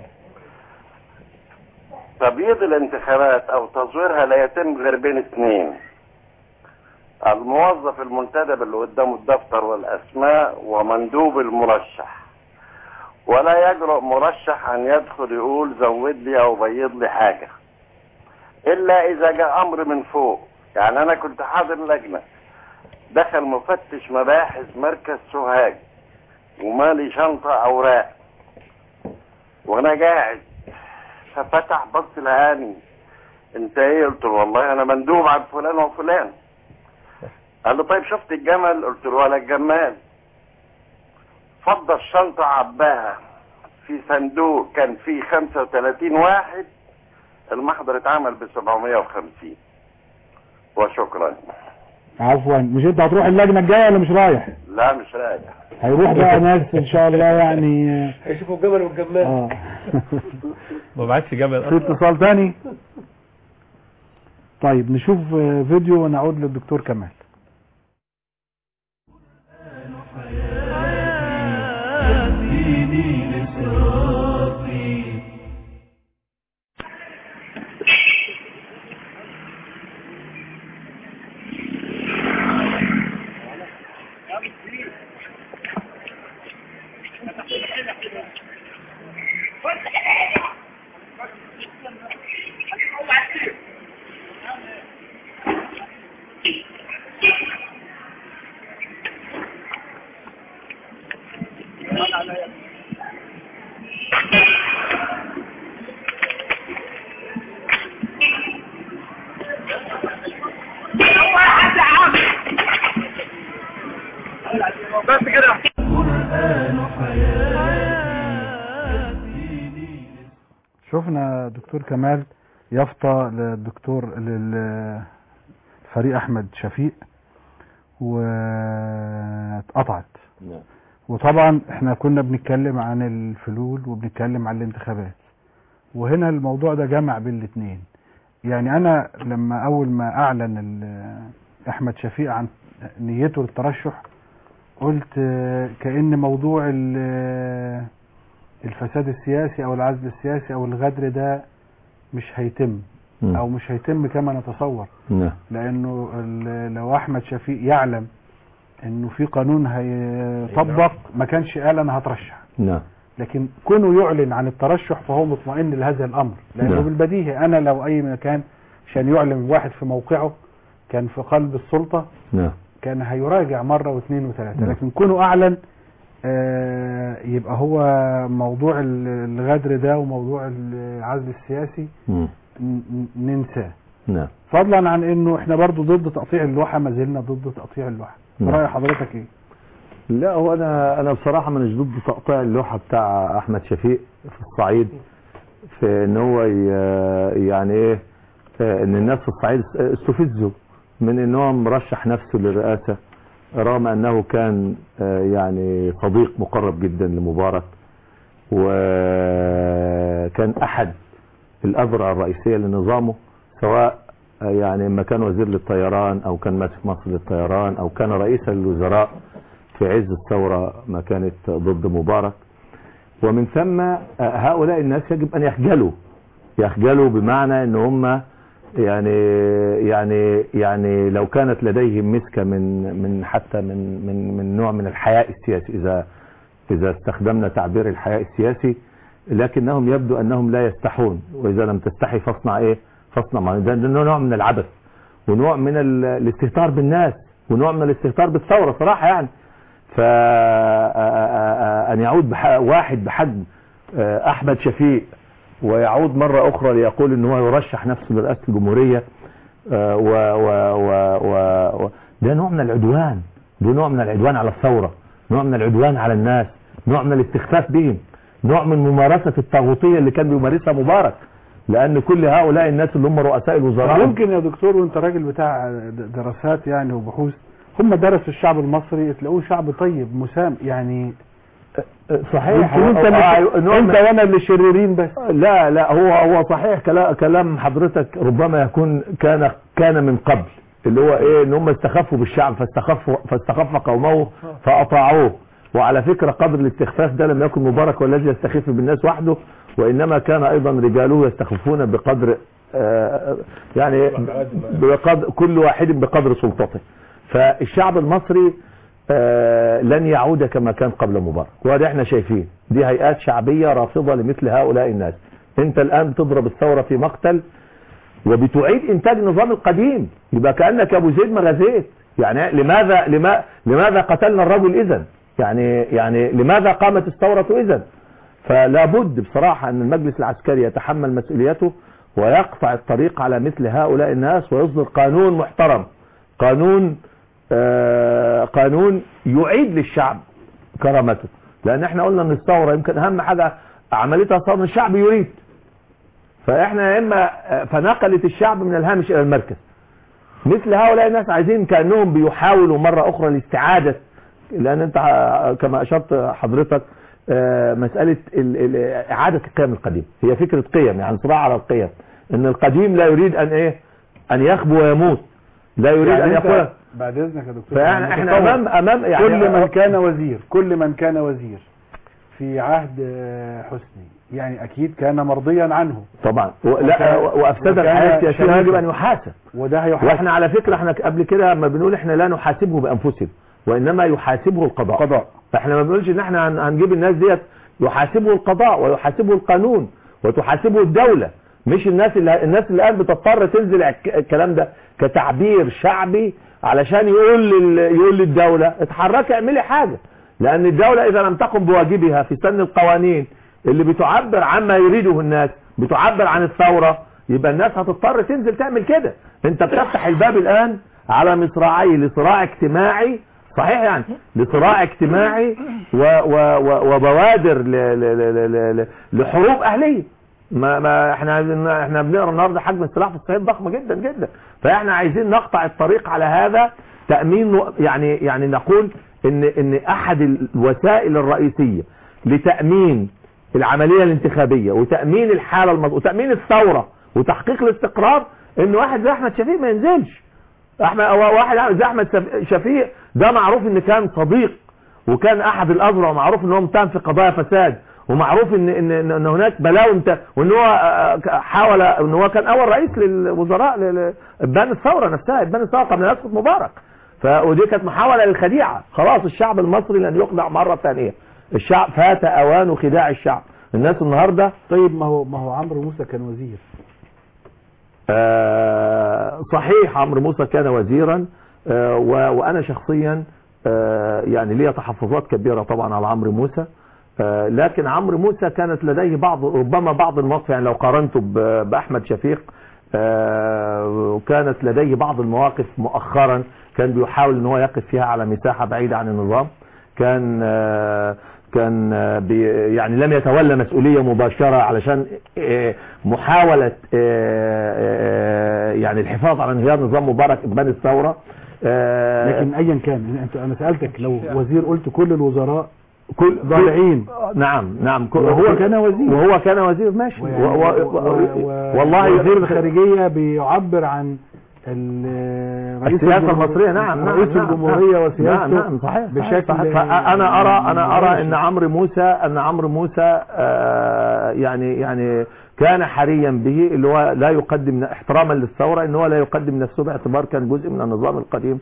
Speaker 13: تبييض الانتخابات او تزويرها لا يتم غير بين اثنين الموظف المنتدب اللي قدامه الدفتر والاسماء ومندوب المرشح ولا يجرؤ مرشح ان يدخل يقول زود لي او بيض لي حاجه الا اذا جاء امر من فوق يعني انا كنت حاضر لجنه دخل مفتش مباحث مركز سوهاج ومالي شنطه اوراق وانا قاعد ففتح بص لقاني انت ايه قلت له والله انا مندوب عن فلان وفلان قال له طيب شفت الجمل قلت له ولا الجمال فضى الشنطة عباها في صندوق كان فيه 35 واحد المحضر اتعمل ب 750 وشكرا
Speaker 3: عفوا مش انت هتروح اللجنة الجاية ولا مش رايح
Speaker 13: لا مش راجع
Speaker 3: هيروح بقى ناس ان شاء الله يعني
Speaker 5: هيشوفوا الجمل والجمال
Speaker 3: اه
Speaker 7: ما بعتش جمل
Speaker 3: في اتصال تاني طيب نشوف آه، فيديو ونعود للدكتور كمال
Speaker 1: ديني لصراطي
Speaker 2: بس كده
Speaker 1: القرآن حياتي
Speaker 3: شفنا دكتور كمال يافطة للدكتور للفريق احمد شفيق واتقطعت
Speaker 4: نعم
Speaker 3: وطبعا احنا كنا بنتكلم عن الفلول وبنتكلم عن الانتخابات وهنا الموضوع ده جمع بين الاثنين يعني انا لما اول ما اعلن ال- احمد شفيق عن نيته للترشح قلت آه، كأن موضوع ال- الفساد السياسي او العزل السياسي او الغدر ده مش هيتم
Speaker 4: مم.
Speaker 3: او مش هيتم كما نتصور
Speaker 4: نعم
Speaker 3: لانه ال- لو احمد شفيق يعلم انه في قانون هيطبق ما كانش قال انا هترشح
Speaker 4: نعم
Speaker 3: لكن كونه يعلن عن الترشح فهو مطمئن لهذا الامر لانه
Speaker 4: نعم.
Speaker 3: بالبديهي انا لو اي مكان عشان يعلن واحد في موقعه كان في قلب السلطه
Speaker 4: نعم
Speaker 3: كان هيراجع مره واثنين وثلاثه
Speaker 4: نعم.
Speaker 3: لكن كونه اعلن آه، يبقى هو موضوع ال- الغدر ده وموضوع العزل السياسي
Speaker 4: مم.
Speaker 3: ن- ن- ننساه
Speaker 4: نعم
Speaker 3: فضلا عن انه احنا برضو ضد تقطيع اللوحه ما زلنا ضد تقطيع اللوحه
Speaker 4: نعم.
Speaker 3: راي حضرتك ايه
Speaker 4: لا هو انا انا بصراحه مش ضد تقطيع اللوحه بتاع احمد شفيق في الصعيد في ان هو ي- يعني ايه آه، ان الناس في الصعيد استفزوا من ان هو مرشح نفسه للرئاسه رغم انه كان آه، يعني صديق مقرب جدا لمبارك وكان احد الاذرع الرئيسيه لنظامه سواء آه، يعني اما كان وزير للطيران او كان ماسك مصر للطيران او كان رئيسا للوزراء في عز الثورة ما كانت ضد مبارك ومن ثم آه، هؤلاء الناس يجب أن يخجلوا يخجلوا بمعنى أن هم يعني يعني يعني لو كانت لديهم مسكة من من حتى من من من نوع من الحياء السياسي إذا إذا استخدمنا تعبير الحياء السياسي لكنهم يبدو أنهم لا يستحون وإذا لم تستحي فاصنع إيه فاصنع مع ده ده نوع من العبث ونوع من ال- الاستهتار بالناس ونوع من الاستهتار بالثورة صراحة يعني فأن يعود بح- واحد بحجم آه، أحمد شفيق ويعود مرة أخرى ليقول أنه هو يرشح نفسه لرئاسة الجمهورية آه، و و و و و ده نوع من العدوان ده نوع من العدوان على الثورة نوع من العدوان على الناس نوع من الاستخفاف بهم نوع من ممارسة الطاغوتية اللي كان بيمارسها مبارك لأن كل هؤلاء الناس اللي هم رؤساء الوزراء
Speaker 3: ممكن يا دكتور وانت راجل بتاع د- دراسات يعني وبحوث هم درسوا الشعب المصري تلاقوه شعب طيب مسام يعني
Speaker 4: صحيح
Speaker 3: يمكن انت
Speaker 4: آه،
Speaker 3: اللي
Speaker 4: نوع
Speaker 3: انت
Speaker 4: من-
Speaker 3: وانا اللي شريرين بس
Speaker 4: لا لا هو هو صحيح كلا- كلام حضرتك ربما يكون كان كان من قبل اللي هو ايه ان هم استخفوا بالشعب فاستخفوا فاستخف قومه فاطاعوه وعلى فكرة قدر الاستخفاف ده لم يكن مبارك هو الذي يستخف بالناس وحده وانما كان ايضا رجاله يستخفون بقدر آه، يعني بقدر كل واحد بقدر سلطته فالشعب المصري آه، لن يعود كما كان قبل مبارك وده احنا شايفين دي هيئات شعبية رافضة لمثل هؤلاء الناس انت الان بتضرب الثورة في مقتل وبتعيد انتاج النظام القديم يبقى كأنك ابو زيد ما غزيت يعني لماذا لما لماذا قتلنا الرجل اذا يعني يعني لماذا قامت الثورة اذا فلا بد بصراحة ان المجلس العسكري يتحمل مسؤوليته ويقطع الطريق على مثل هؤلاء الناس ويصدر قانون محترم قانون آه قانون يعيد للشعب كرامته لان احنا قلنا ان الثورة يمكن اهم حاجة عملتها ثورة إن الشعب يريد فاحنا يا اما آه، فنقلت الشعب من الهامش الى المركز مثل هؤلاء الناس عايزين كأنهم بيحاولوا مرة أخرى لاستعادة لأن أنت ع- كما أشرت حضرتك آه، مسألة ال- ال- إعادة القيم القديم هي فكرة قيم يعني صراع على القيم إن القديم لا يريد أن إيه أن يخبو ويموت لا يريد
Speaker 3: يعني
Speaker 4: أن
Speaker 3: أنت
Speaker 4: يقول
Speaker 3: بعد اذنك يا دكتور
Speaker 4: فاحنا
Speaker 3: أنا
Speaker 4: احنا
Speaker 3: متصور
Speaker 4: امام امام يعني
Speaker 3: كل من كان وزير كل من كان وزير في عهد آه، حسني يعني اكيد كان مرضيا عنه
Speaker 4: طبعا و- لا
Speaker 3: وكان-
Speaker 4: وافسد
Speaker 3: وكان
Speaker 4: الحياه السياسيه
Speaker 3: شريفا.
Speaker 4: يجب ان يحاسب
Speaker 3: وده هيحاسب
Speaker 4: واحنا على فكره احنا قبل كده لما بنقول احنا لا نحاسبه بانفسنا وانما يحاسبه القضاء
Speaker 3: قضاء
Speaker 4: فاحنا ما بنقولش ان احنا هن- هنجيب الناس ديت يحاسبه القضاء ويحاسبه القانون وتحاسبه الدوله مش الناس اللي الناس اللي الان بتضطر تنزل الك- الكلام ده كتعبير شعبي علشان يقول لل- يقول للدوله اتحركي اعملي حاجه لان الدوله اذا لم تقم بواجبها في سن القوانين اللي بتعبر عما يريده الناس بتعبر عن الثوره يبقى الناس هتضطر تنزل تعمل كده انت بتفتح الباب الان على مصراعي لصراع اجتماعي صحيح يعني لصراع اجتماعي و و و وبوادر ل ل ل ل ل لحروب اهليه ما ما احنا عايزين- احنا بنقرا النهارده حجم السلاح في الصعيد ضخم جدا جدا فاحنا عايزين نقطع الطريق على هذا تامين يعني يعني نقول ان ان احد الوسائل الرئيسيه لتامين العمليه الانتخابيه وتامين الحاله المض... وتامين الثوره وتحقيق الاستقرار ان واحد زي احمد شفيق ما ينزلش احمد أو واحد زي احمد شف- شفيق ده معروف ان كان صديق وكان احد الازرع ومعروف ان هو متهم في قضايا فساد ومعروف ان ان ان إن هناك بلاوي مت- وان هو آه، آه، حاول ان هو كان اول رئيس للوزراء ل- ل- ابان الثوره نفسها ابان الثوره قبل ان يسقط مبارك ف ودي كانت محاوله للخديعه خلاص الشعب المصري لن يخدع مره ثانيه الشعب فات اوان خداع الشعب الناس النهارده
Speaker 3: طيب ما هو ما هو عمرو موسى كان وزير
Speaker 4: آه، صحيح عمرو موسى كان وزيرا آه، و- وانا شخصيا آه، يعني لي تحفظات كبيره طبعا على عمرو موسى آه، لكن عمرو موسى كانت لديه بعض ربما بعض المواقف يعني لو قارنته ب- باحمد شفيق آه، وكانت لديه بعض المواقف مؤخرا كان بيحاول ان هو يقف فيها على مساحه بعيده عن النظام كان آه، كان آه، بي يعني لم يتولى مسؤوليه مباشره علشان آه، محاوله آه، آه، يعني الحفاظ على انهيار نظام مبارك ابان الثوره آه،
Speaker 3: لكن ايا كان انت انا سالتك لو وزير قلت كل الوزراء
Speaker 4: كل
Speaker 3: ضالعين
Speaker 4: نعم نعم كل-
Speaker 3: وهو كان وزير.
Speaker 4: وهو كان وزير ماشي
Speaker 3: ويعني-
Speaker 4: و و
Speaker 3: و- و-
Speaker 4: و والله
Speaker 3: وزير الخارجيه بيعبر عن ال- رئيس
Speaker 4: السياسه
Speaker 3: الجمهور-
Speaker 4: المصريه نعم نعم
Speaker 3: رئيس
Speaker 4: نعم
Speaker 3: الجمهوريه
Speaker 4: نعم
Speaker 3: وسياسته
Speaker 4: نعم نعم صحيح
Speaker 3: بشكل
Speaker 4: صحيح فانا ارى انا ارى
Speaker 3: مباشر.
Speaker 4: ان عمرو موسى ان عمرو موسى آه، يعني يعني كان حريا به اللي هو لا يقدم احتراما للثوره ان هو لا يقدم نفسه باعتبار كان جزء من النظام القديم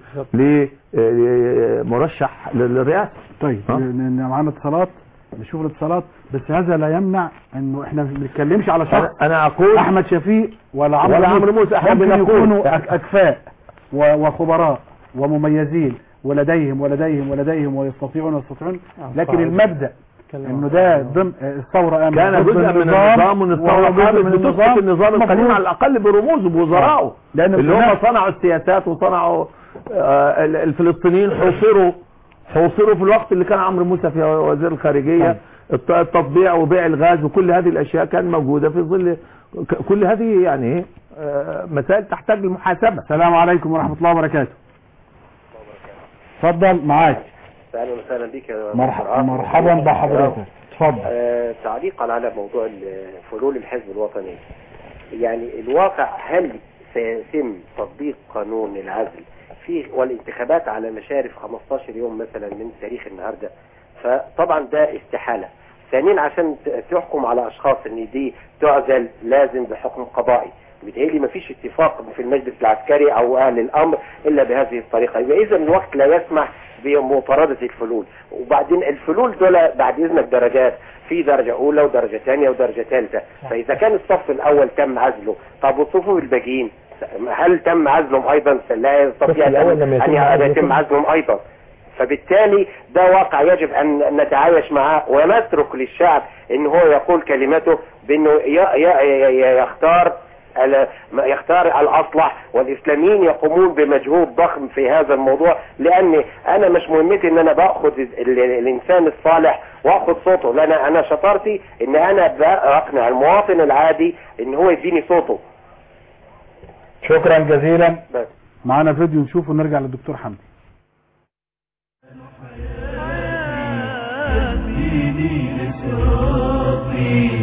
Speaker 4: لمرشح للرئاسه
Speaker 3: طيب
Speaker 4: ها؟
Speaker 3: ن- ن- معانا اتصالات نشوف الاتصالات بس هذا لا يمنع انه احنا ما بنتكلمش على شخص
Speaker 4: أنا- انا اقول
Speaker 3: احمد شفيق ولا عمرو
Speaker 4: ولا عمرو موسى، احنا
Speaker 3: ممكن
Speaker 4: بنقول-
Speaker 3: يكونوا أك- اكفاء و- وخبراء ومميزين ولديهم ولديهم ولديهم ويستطيعون ويستطيعون لكن
Speaker 5: صحيح.
Speaker 3: المبدا انه ده ضمن الثوره قامت
Speaker 4: كان
Speaker 3: ضد
Speaker 4: جزء من النظام وان الثوره
Speaker 3: وهو جزء
Speaker 4: قامت
Speaker 3: من
Speaker 4: بتسقط النظام القديم
Speaker 3: مفروض.
Speaker 4: على الاقل برموزه بوزرائه
Speaker 3: لأن
Speaker 4: اللي هم
Speaker 3: هناك-
Speaker 4: صنعوا السياسات وصنعوا آه، ال- الفلسطينيين حوصروا حوصروا في الوقت اللي كان عمرو موسى في وزير الخارجيه الت- التطبيع وبيع الغاز وكل هذه الاشياء كان موجوده في ظل ك- كل هذه يعني إيه، آه، مسائل تحتاج للمحاسبه
Speaker 3: السلام عليكم ورحمه الله وبركاته اتفضل معاك
Speaker 14: اهلا وسهلا بك يا
Speaker 3: مرحبا
Speaker 14: دكتور عاصم.
Speaker 3: مرحبا بحضرتك اتفضل
Speaker 14: آه، تعليقا على موضوع ال- فلول الحزب الوطني يعني الواقع هل سيتم تطبيق قانون العزل في والانتخابات على مشارف 15 يوم مثلا من تاريخ النهارده فطبعا ده استحاله ثانيا عشان ت- تحكم على اشخاص ان دي تعزل لازم بحكم قضائي بيتهيألي ما فيش اتفاق في المجلس العسكري او اهل الامر الا بهذه الطريقه يبقى اذا الوقت لا يسمح بمطاردة الفلول وبعدين الفلول دول بعد اذنك درجات في درجة اولى ودرجة ثانية ودرجة ثالثة فاذا كان الصف الاول تم عزله طب والصفوف الباقيين هل تم عزلهم ايضا لا يستطيع
Speaker 4: الأول لم يتم
Speaker 14: ان
Speaker 4: عزله
Speaker 14: يتم
Speaker 4: كله.
Speaker 14: عزلهم ايضا فبالتالي ده واقع يجب ان نتعايش معه ونترك للشعب ان هو يقول كلمته بانه ي- ي- ي- يختار ال- ما يختار الاصلح والاسلاميين يقومون بمجهود ضخم في هذا الموضوع لان انا مش مهمتي ان انا باخذ ال- ال- الانسان الصالح واخذ صوته لان انا شطارتي ان انا اقنع المواطن العادي ان هو يديني صوته
Speaker 3: شكرا جزيلا
Speaker 14: بس
Speaker 3: معانا فيديو نشوفه ونرجع للدكتور حمدي
Speaker 1: ديني لصراطي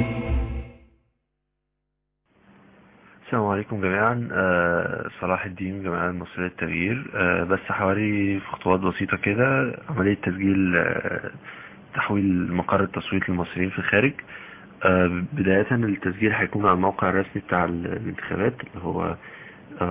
Speaker 15: السلام عليكم جميعا آه، صلاح الدين جمعية المصرية للتغيير آه، بس حوالي في خطوات بسيطة كده عملية تسجيل آه، تحويل مقر التصويت للمصريين في الخارج آه، بداية التسجيل هيكون على الموقع الرسمي بتاع الانتخابات اللي هو آه،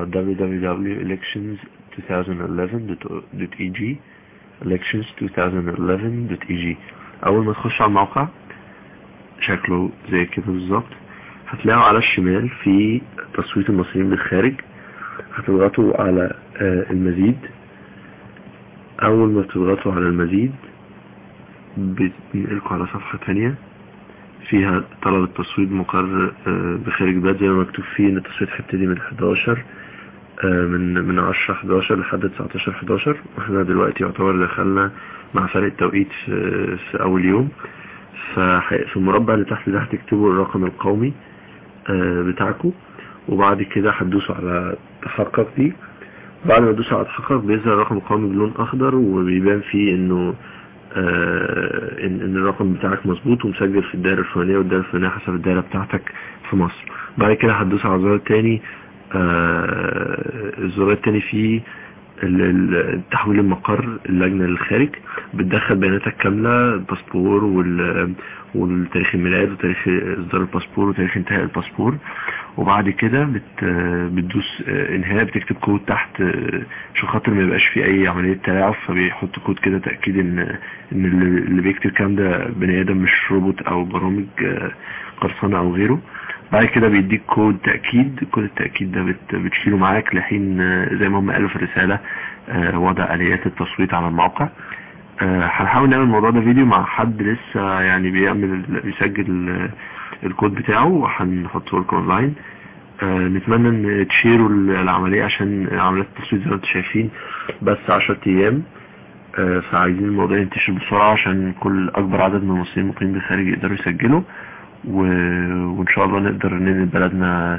Speaker 15: www.elections2011.eg elections2011.eg أول ما تخش على الموقع شكله زي كده بالظبط هتلاقوا على الشمال في تصويت المصريين بالخارج هتضغطوا على آه، المزيد أول ما تضغطوا على المزيد بينقلكوا على صفحة تانية فيها طلب التصويت مقر آه، بخارج البلاد زي ما مكتوب فيه ان التصويت هيبتدي من 11 آه، من من 10 11 لحد 19 11 واحنا دلوقتي يعتبر دخلنا مع فرق التوقيت في, في اول يوم فح- في المربع اللي تحت ده هتكتبوا الرقم القومي آه، بتاعكم وبعد كده هتدوسوا على تحقق دي بعد ما تدوسوا على تحقق بيظهر الرقم القومي بلون اخضر وبيبان فيه انه آه، ان ان الرقم بتاعك مظبوط ومسجل في الدائره الفلانيه والدائره الفلانيه حسب الدائره بتاعتك في مصر بعد كده هتدوس على زرار تاني آه، الزرار التاني فيه ال- ال- تحويل المقر اللجنة للخارج بتدخل بياناتك كاملة الباسبور وال والتاريخ الميلاد وتاريخ اصدار الباسبور وتاريخ انتهاء الباسبور وبعد كده بت بتدوس انهاء بتكتب كود تحت عشان خاطر ما يبقاش في اي عملية تلاعب فبيحط كود كده تأكيد ان ان اللي اللي بيكتب الكلام ده بني ادم مش روبوت او برامج قرصنة او غيره بعد كده بيديك كود تأكيد كود التأكيد ده بت بتشيله معاك لحين زي ما هم قالوا في الرسالة آه، وضع آليات التصويت على الموقع آه، هنحاول نعمل الموضوع ده فيديو مع حد لسه يعني بيعمل بيسجل ال- الكود بتاعه وهنحطه لكم اونلاين آه، نتمنى ان تشيروا العملية عشان عمليات التصويت زي ما انتم شايفين بس 10 ايام آه، فعايزين الموضوع ينتشر بسرعة عشان كل اكبر عدد من المصريين المقيمين بالخارج يقدروا يسجلوا و... وان شاء الله نقدر ننقل بلدنا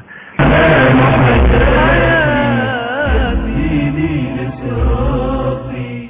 Speaker 1: ديني لصراطي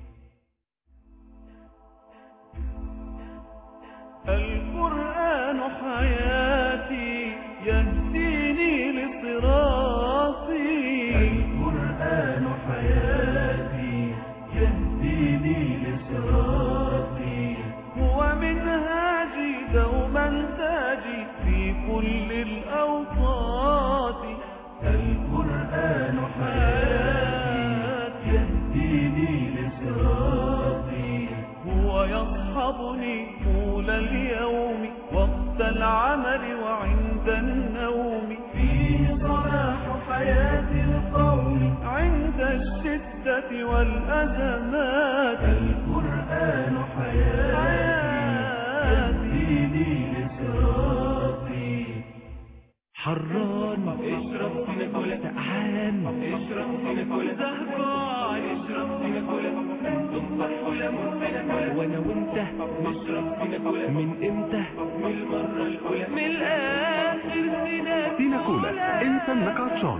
Speaker 2: القرآن حياتي يهديني لصراطي
Speaker 1: القرآن حياتي يهديني لصراطي
Speaker 2: هو منهاجي دوما تاجي في كل الأوقات
Speaker 1: القرآن حياتي يهديني لصراطي
Speaker 2: هو يصحبني طول اليوم وقت العمل وعند النوم
Speaker 1: فيه صلاح حياة القوم
Speaker 2: عند الشدة والأزمات
Speaker 1: القرآن حياتي يهديني لصراطي
Speaker 2: حران اشرب سينكولا سقعان اشرب سينكولا زهقان اشرب سينكولا تنصح ولا مرسلة وانا وانت نشرب سينكولا من امتى من المرة الاولى من الاخر سينكولا
Speaker 16: سيناكولا انسى انك عطشان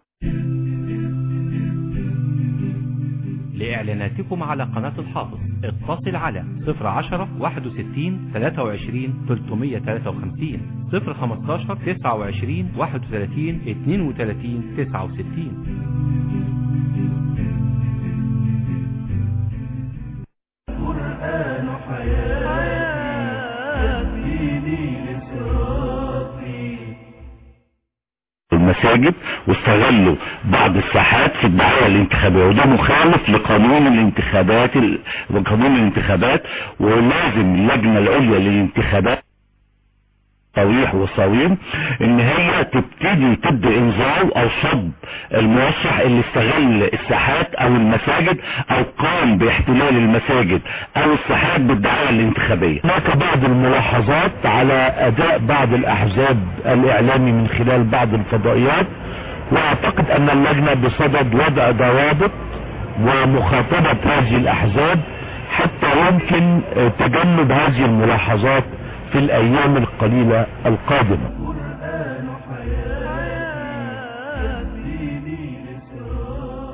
Speaker 17: لإعلاناتكم على قناة الحافظ اتصل على 010 61 23 353 015 29 31 32 69
Speaker 1: القرآن حياتي يهديني لصراطي
Speaker 18: المساجد واستغلوا بعض الساحات في الدعاية الانتخابية وده مخالف لقانون الانتخابات ال- وقانون الانتخابات ولازم اللجنة العليا للانتخابات صويح وصويم ان هي تبتدي تدي انذار او صب المرشح اللي استغل الساحات او المساجد او قام باحتلال المساجد او الساحات بالدعاية الانتخابية هناك بعض الملاحظات على اداء بعض الاحزاب الاعلامي من خلال بعض الفضائيات واعتقد ان اللجنة بصدد وضع ضوابط ومخاطبة هذه الاحزاب حتى يمكن آه، تجنب هذه الملاحظات في الايام القليلة القادمة
Speaker 1: القرآن حياتي يهديني لصراطي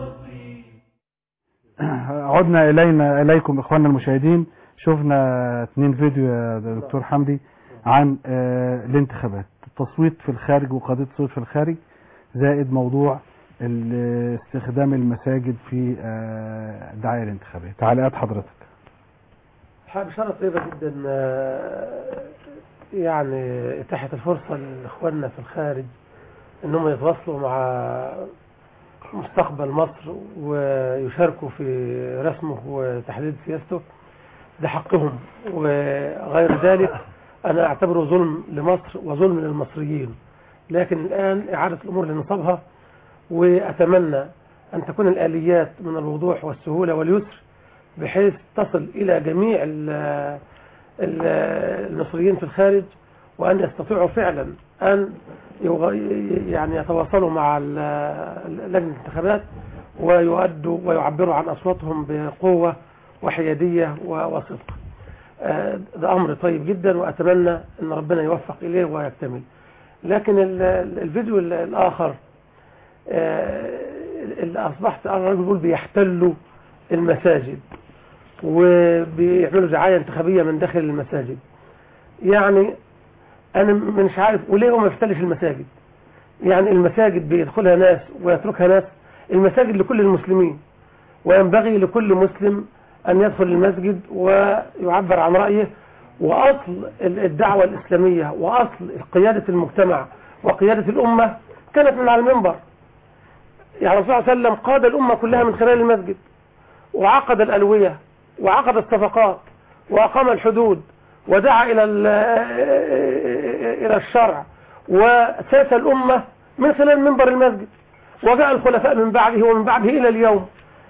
Speaker 3: عدنا الينا اليكم اخواننا المشاهدين شفنا اتنين فيديو يا دكتور حمدي عن آه، الانتخابات التصويت في الخارج وقضيه التصويت في الخارج زائد موضوع ال- استخدام المساجد في آه، دعايه الانتخابات تعليقات حضرتك
Speaker 5: بشارة طيبة جدا آه، يعني اتاحت الفرصة لإخواننا في الخارج أنهم يتواصلوا مع مستقبل مصر ويشاركوا في رسمه وتحديد سياسته ده حقهم وغير ذلك أنا أعتبره ظلم لمصر وظلم للمصريين لكن الآن إعادة الأمور لنصابها وأتمنى أن تكون الآليات من الوضوح والسهولة واليسر بحيث تصل إلى جميع ال- ال- المصريين في الخارج وأن يستطيعوا فعلا أن يغ- يعني يتواصلوا مع ال- لجنة الانتخابات ويؤدوا ويعبروا عن أصواتهم بقوة وحيادية و- وصدق آه، ده أمر طيب جدا وأتمنى أن ربنا يوفق إليه ويكتمل لكن ال- ال- الفيديو ال- الآخر آه، اللي أصبحت أنا الراجل بيقول بيحتلوا المساجد وبيعملوا دعاية انتخابية من داخل المساجد يعني أنا مش عارف وليه هو ما يفتلش المساجد يعني المساجد بيدخلها ناس ويتركها ناس المساجد لكل المسلمين وينبغي لكل مسلم أن يدخل المسجد ويعبر عن رأيه وأصل الدعوة الإسلامية وأصل قيادة المجتمع وقيادة الأمة كانت من على المنبر يعني الرسول صلى الله عليه وسلم قاد الأمة كلها من خلال المسجد وعقد الألوية وعقد الصفقات وأقام الحدود ودعا إلى ال- إلى الشرع وساس الأمة من خلال منبر المسجد وجاء الخلفاء من بعده ومن بعده إلى اليوم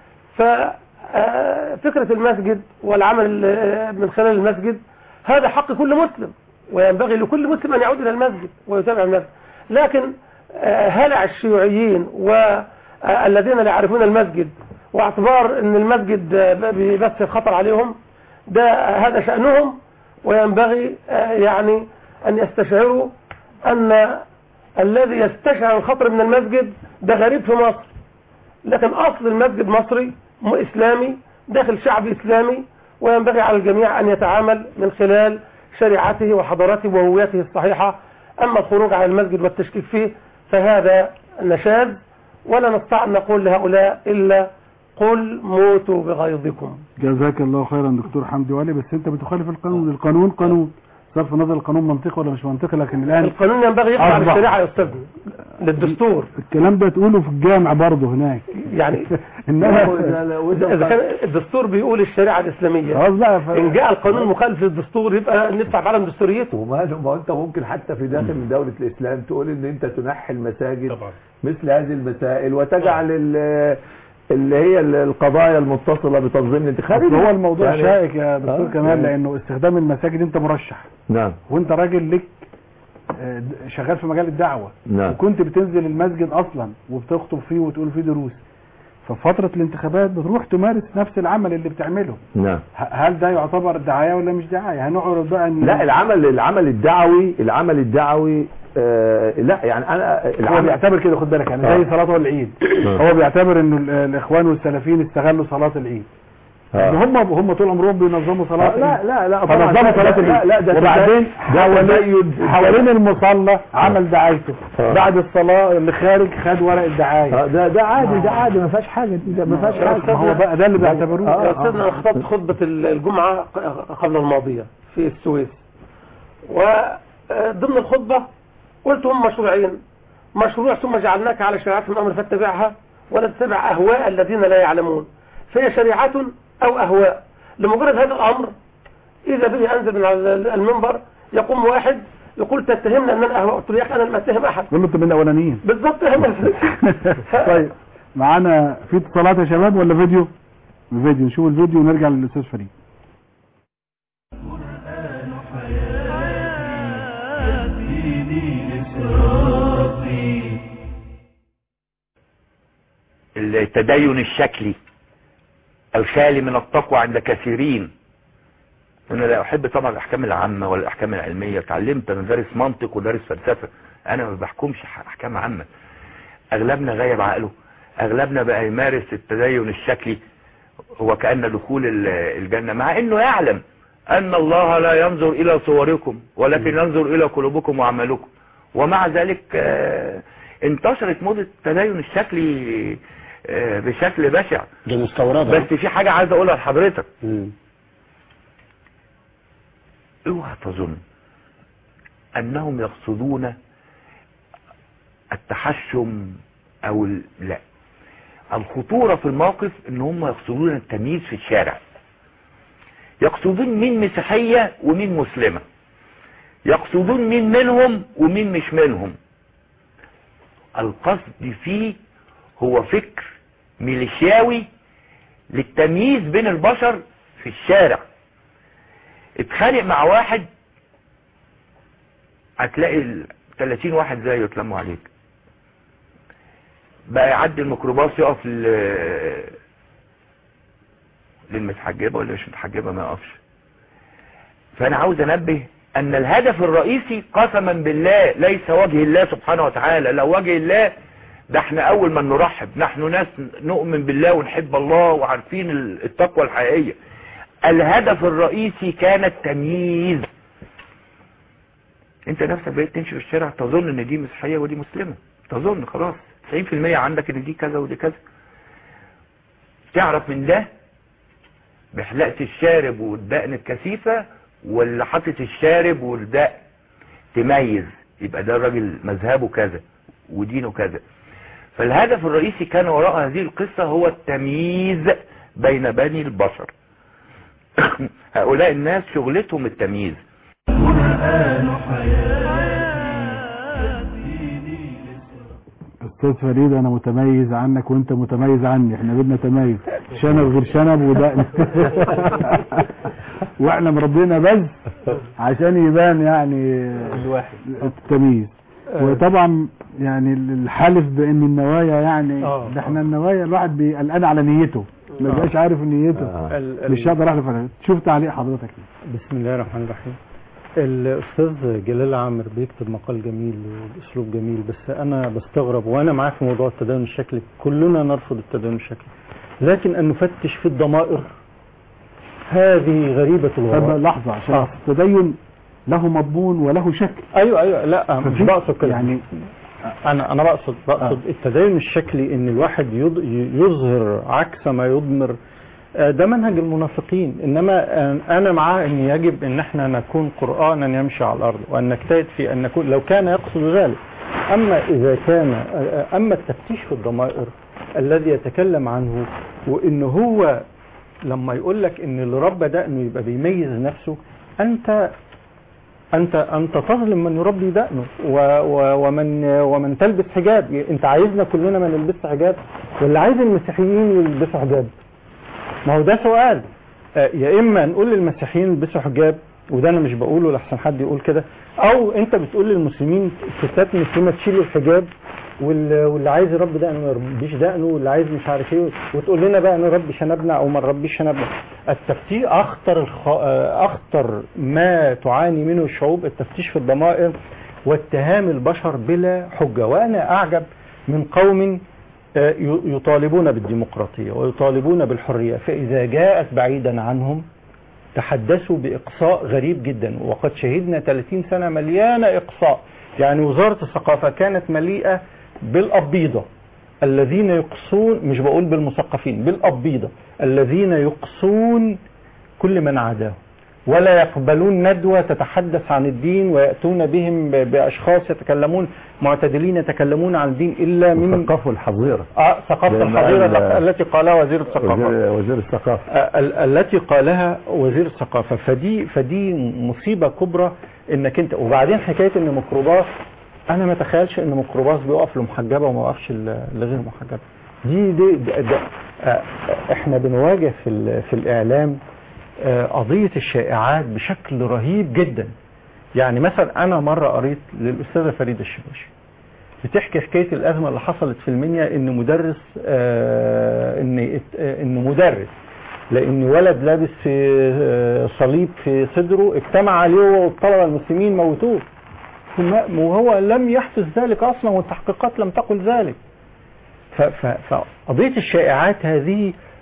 Speaker 5: ففكرة المسجد والعمل آه، من خلال المسجد هذا حق كل مسلم وينبغي لكل مسلم أن يعود إلى المسجد ويتابع المسجد لكن آه، هلع الشيوعيين والذين لا يعرفون المسجد واعتبار ان المسجد آه، بيمثل خطر عليهم ده هذا شأنهم وينبغي آه، يعني أن يستشعروا أن الذي يستشعر الخطر من المسجد ده غريب في مصر لكن أصل المسجد مصري م- إسلامي داخل شعب إسلامي وينبغي على الجميع أن يتعامل من خلال شريعته وحضارته وهويته الصحيحة أما الخروج عن المسجد والتشكيك فيه فهذا نشاذ ولا نستطيع أن نقول لهؤلاء إلا قل موتوا بغيظكم
Speaker 3: جزاك الله خيرا دكتور حمدي وعلي بس انت بتخالف القانون القانون قانون صرف نظر القانون منطقي ولا مش منطقي لكن الان
Speaker 5: القانون ينبغي يخضع
Speaker 3: أصبح.
Speaker 5: للشريعة يا أستاذ للدستور
Speaker 3: الكلام ده تقوله في الجامع برضه هناك
Speaker 5: يعني
Speaker 3: انما
Speaker 5: إذا كان الدستور بيقول الشريعة الإسلامية
Speaker 3: خلاص بقى ف...
Speaker 5: إن جاء القانون مخالف للدستور يبقى ندفع بعلم دستوريته
Speaker 4: وما ما انت ممكن حتى في داخل دولة الاسلام تقول ان انت تنحي المساجد
Speaker 7: طبعا.
Speaker 4: مثل هذه المسائل وتجعل ال- اللي هي ال- القضايا المتصلة بتنظيم الانتخابات
Speaker 3: أصل هو الموضوع
Speaker 4: يعني-
Speaker 3: شائك يا دكتور
Speaker 4: آه،
Speaker 3: كمال
Speaker 4: يعني-
Speaker 3: لانه استخدام المساجد انت مرشح
Speaker 4: نعم
Speaker 3: وانت راجل لك آه، د- شغال في مجال الدعوة
Speaker 4: نعم
Speaker 3: وكنت بتنزل المسجد اصلا وبتخطب فيه وتقول فيه دروس ففي فترة الانتخابات بتروح تمارس نفس العمل اللي بتعمله
Speaker 4: نعم
Speaker 3: ه- هل ده يعتبر دعاية ولا مش دعاية هنقعد بقى ان
Speaker 4: لا العمل العمل الدعوي العمل الدعوي آه لا يعني انا
Speaker 3: هو
Speaker 4: العمل
Speaker 3: بيعتبر كده خد بالك يعني
Speaker 4: آه.
Speaker 3: زي صلاة العيد
Speaker 4: آه.
Speaker 3: هو بيعتبر انه ال- الاخوان والسلفيين استغلوا صلاة العيد
Speaker 4: آه.
Speaker 3: ان هم هم طول عمرهم بينظموا صلاة
Speaker 4: آه، لا
Speaker 3: العيد.
Speaker 4: لا لا طبعاً
Speaker 3: فنظموا
Speaker 4: لا-
Speaker 3: صلاة
Speaker 4: لا-
Speaker 3: العيد
Speaker 4: لا، ده
Speaker 3: وبعدين
Speaker 4: تزايد- ده
Speaker 3: حوالين
Speaker 4: تزايد.
Speaker 3: حوالين المصلى عمل دعايته
Speaker 4: آه.
Speaker 3: بعد الصلاة اللي خارج خد ورق الدعاية
Speaker 4: آه، ده ده عادي ده عادي ما فيهاش حاجه دي ده ما فيهاش حاجه
Speaker 3: ما هو بقى ده اللي بيعتبروه
Speaker 5: يا
Speaker 3: آه،
Speaker 5: أستاذنا
Speaker 3: آه.
Speaker 5: أنا خطبت خطبة الجمعة قبل الماضية في السويس وضمن الخطبة قلت هم مشروعين مشروع ثم جعلناك على شريعة من الأمر فاتبعها ولا تتبع أهواء الذين لا يعلمون فهي شريعة أو أهواء لمجرد هذا الأمر إذا به أنزل من على المنبر يقوم واحد يقول تتهمنا أننا أهواء قلت له يا أخي أنا لم أتهم أحد
Speaker 3: دول انتوا من الاولانيين
Speaker 5: بالضبط هم
Speaker 3: طيب معانا في اتصالات يا شباب ولا فيديو فيديو نشوف الفيديو ونرجع للاستاذ فريد
Speaker 18: التدين الشكلي الخالي من التقوى عند كثيرين انا لا احب طبعا الاحكام العامه ولا الاحكام العلميه اتعلمت انا دارس منطق ودارس فلسفه انا ما بحكمش ح- احكام عامه اغلبنا غايب عقله اغلبنا بقى يمارس التدين الشكلي
Speaker 19: هو كأن دخول ال- الجنة مع انه يعلم ان الله لا ينظر الى صوركم ولكن ينظر الى قلوبكم واعمالكم ومع ذلك آه، انتشرت موضة التدين الشكلي آه، بشكل بشع
Speaker 20: دي مستوردة
Speaker 19: بس في حاجة عايز اقولها لحضرتك اوعى تظن انهم يقصدون التحشم او ال... لا الخطورة في الموقف ان هم يقصدون التمييز في الشارع يقصدون مين مسيحية ومين مسلمة يقصدون مين منهم ومين مش منهم القصد فيه هو فكر ميليشياوي للتمييز بين البشر في الشارع اتخانق مع واحد هتلاقي ال 30 واحد زيه يتلموا عليك بقى يعدي الميكروباص يقف ل- للمتحجبة واللي مش متحجبة ما يقفش فانا عاوز انبه ان الهدف الرئيسي قسما بالله ليس وجه الله سبحانه وتعالى لو وجه الله ده احنا اول ما نرحب نحن ناس نؤمن بالله ونحب الله وعارفين ال- التقوى الحقيقية الهدف الرئيسي كان التمييز انت نفسك بقيت تمشي في الشارع تظن ان دي مسيحية ودي مسلمة تظن خلاص 90% عندك ان دي كذا ودي كذا تعرف من ده بحلقة الشارب والدقن الكثيفة واللي حاطط الشارب والدق تميز يبقى ده الراجل مذهبه كذا ودينه كذا فالهدف الرئيسي كان وراء هذه القصة هو التمييز بين بني البشر هؤلاء الناس شغلتهم التمييز
Speaker 3: استاذ فريد انا متميز عنك وانت متميز عني احنا بدنا تميز شنب غير شنب ودقن واحنا مربينا بس عشان يبان يعني
Speaker 7: الواحد
Speaker 3: التمييز وطبعا يعني الحلف بان النوايا يعني
Speaker 5: آه.
Speaker 3: ده احنا النوايا الواحد بي- قلقان على نيته ما
Speaker 5: آه.
Speaker 3: بقاش عارف نيته
Speaker 6: ال- ال-
Speaker 3: مش هقدر احلف على شوف تعليق حضرتك
Speaker 6: بسم الله الرحمن الرحيم الأستاذ جلال عامر بيكتب مقال جميل وبأسلوب جميل بس أنا بستغرب وأنا معاه في موضوع التدين الشكلي كلنا نرفض التدين الشكلي لكن أن نفتش في الضمائر هذه غريبة
Speaker 3: طب
Speaker 6: الغرائب
Speaker 3: لحظة عشان
Speaker 6: آه.
Speaker 3: التدين له مضمون وله شكل
Speaker 6: ايوه ايوه لا مش
Speaker 3: ففي-
Speaker 6: بقصد كده
Speaker 3: يعني
Speaker 6: انا انا بقصد بقصد التدين الشكلي ان الواحد يض- يظهر عكس ما يضمر آه، ده منهج المنافقين انما آه، انا معاه ان يجب ان احنا نكون قرانا يمشي على الارض وان نجتهد في ان نكون لو كان يقصد ذلك اما اذا كان آه، آه، اما التفتيش في الضمائر الذي يتكلم عنه وان هو لما يقول لك ان اللي ربى دقنه يبقى بيميز نفسه انت انت انت تظلم من يربي دقنه و و ومن ومن تلبس حجاب انت عايزنا كلنا ما نلبسش حجاب ولا عايز المسيحيين يلبسوا حجاب ما هو ده سؤال آه، يا اما نقول للمسيحيين يلبسوا حجاب وده انا مش بقوله لحسن حد يقول كده او انت بتقول للمسلمين الستات مسلمه تشيلوا الحجاب وال- واللي عايز يربي دقنه ما يربيش دقنه واللي عايز مش عارف ايه وتقول لنا بقى نربي شنبنا او ما نربيش شنبنا التفتيش اخطر الخ... آه، اخطر ما تعاني منه الشعوب التفتيش في الضمائر واتهام البشر بلا حجه وانا اعجب من قوم آه، ي- يطالبون بالديمقراطيه ويطالبون بالحريه فاذا جاءت بعيدا عنهم تحدثوا بإقصاء غريب جدا وقد شهدنا 30 سنة مليانة إقصاء يعني وزارة الثقافة كانت مليئة بالأبيضة الذين يقصون مش بقول بالمثقفين بالأبيضة الذين يقصون كل من عاداه ولا يقبلون ندوة تتحدث عن الدين ويأتون بهم ب- بأشخاص يتكلمون معتدلين يتكلمون عن الدين إلا من
Speaker 4: الثقافة الحظيرة
Speaker 6: آه ثقافة
Speaker 4: زي ما
Speaker 6: الحظيرة
Speaker 4: قال-
Speaker 6: التي قالها وزير الثقافة
Speaker 4: وزير, وزير الثقافة
Speaker 6: ال- التي قالها وزير الثقافة فدي فدي مصيبة كبرى انك انت وبعدين حكاية ان ميكروباص انا ما اتخيلش ان ميكروباص بيقف لمحجبة وما يقفش ل- لغير محجبة دي دي ده ده آه، احنا بنواجه في ال- في الاعلام آه، قضية الشائعات بشكل رهيب جدا يعني مثلا انا مرة قريت للاستاذة فريدة الشباشي بتحكي حكاية الأزمة اللي حصلت في المنيا إن مدرس آه إن ات- آه، إن مدرس لأن ولد لابس في آه، صليب في صدره اجتمع عليه هو والطلبة المسلمين موتوه ثم- وهو لم يحدث ذلك أصلا والتحقيقات لم تقل ذلك ف- ف- فقضية الشائعات هذه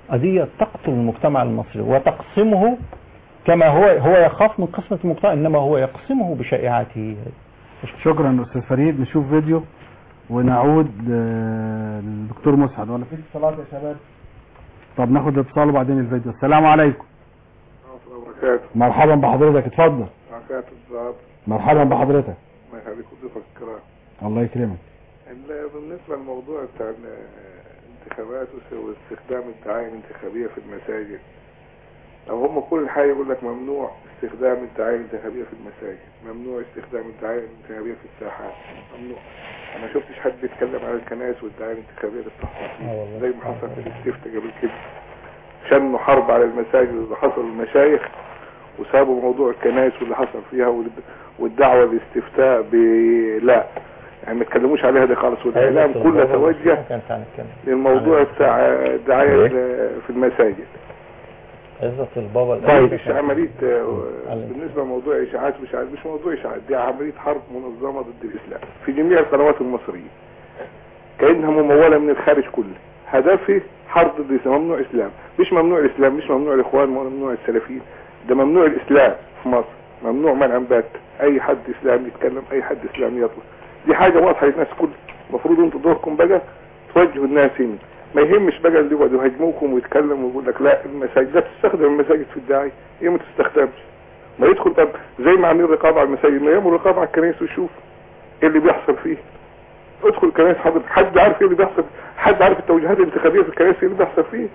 Speaker 6: قضية تقتل المجتمع المصري وتقسمه كما هو هو يخاف من قسمة المجتمع إنما هو يقسمه بشائعاته
Speaker 3: شكرا استاذ فريد نشوف فيديو ونعود آه، للدكتور مسعد ولا في اتصالات يا شباب طب ناخد اتصال وبعدين الفيديو السلام عليكم
Speaker 20: وبركاته
Speaker 3: مرحبا بحضرتك اتفضل
Speaker 20: وبركاته الضبط
Speaker 3: مرحبا بحضرتك
Speaker 20: ما يخليك ضيفك الكرام
Speaker 3: الله يكرمك
Speaker 20: ال- بالنسبة للموضوع بتاع الانتخابات واستخدام الدعاية الانتخابية في المساجد لو هم كل حاجة يقول لك ممنوع استخدام الدعاية الانتخابية في المساجد ممنوع استخدام الدعاية الانتخابية في الساحات ممنوع انا ما شفتش حد بيتكلم عن الكنائس والدعاية الانتخابية اللي بتحصل فيه زي ما حصل في الاستفتاء قبل كده شنوا حرب على المساجد اللي حصل المشايخ وسابوا موضوع الكنائس واللي حصل فيها والد- والدعوة الاستفتاء ب لا يعني ما تكلموش عليها دي خالص والاعلام كله توجه
Speaker 6: كانت عن الكلام
Speaker 20: للموضوع بتاع الدعاية في المساجد
Speaker 6: عزة البابا
Speaker 20: طيب مش عملية آه، بالنسبة لموضوع إشاعات مش عارف مش موضوع إشاعات دي عملية حرب منظمة ضد الإسلام في جميع القنوات المصرية كأنها ممولة من الخارج كله هدفه حرب ضد الإسلام ممنوع إسلام مش ممنوع الإسلام مش ممنوع الإخوان ولا ممنوع السلفيين ده ممنوع الإسلام في مصر ممنوع منعا بات أي حد إسلامي يتكلم أي حد إسلامي يطلع دي حاجة واضحة للناس كلها المفروض انتوا دوركم بقى توجهوا الناس هنا ما يهمش بقى اللي يقعدوا يهاجموكم ويتكلموا ويقول لك لا المساجد لا تستخدم المساجد في الداعي هي ما تستخدمش ما يدخل طب زي ما عاملين رقابه على المساجد ما يعملوا رقابه على الكنائس ويشوف ايه اللي بيحصل فيه ادخل الكنائس حضرتك حد عارف ايه اللي بيحصل حد عارف التوجيهات الانتخابيه في الكنائس ايه اللي بيحصل فيه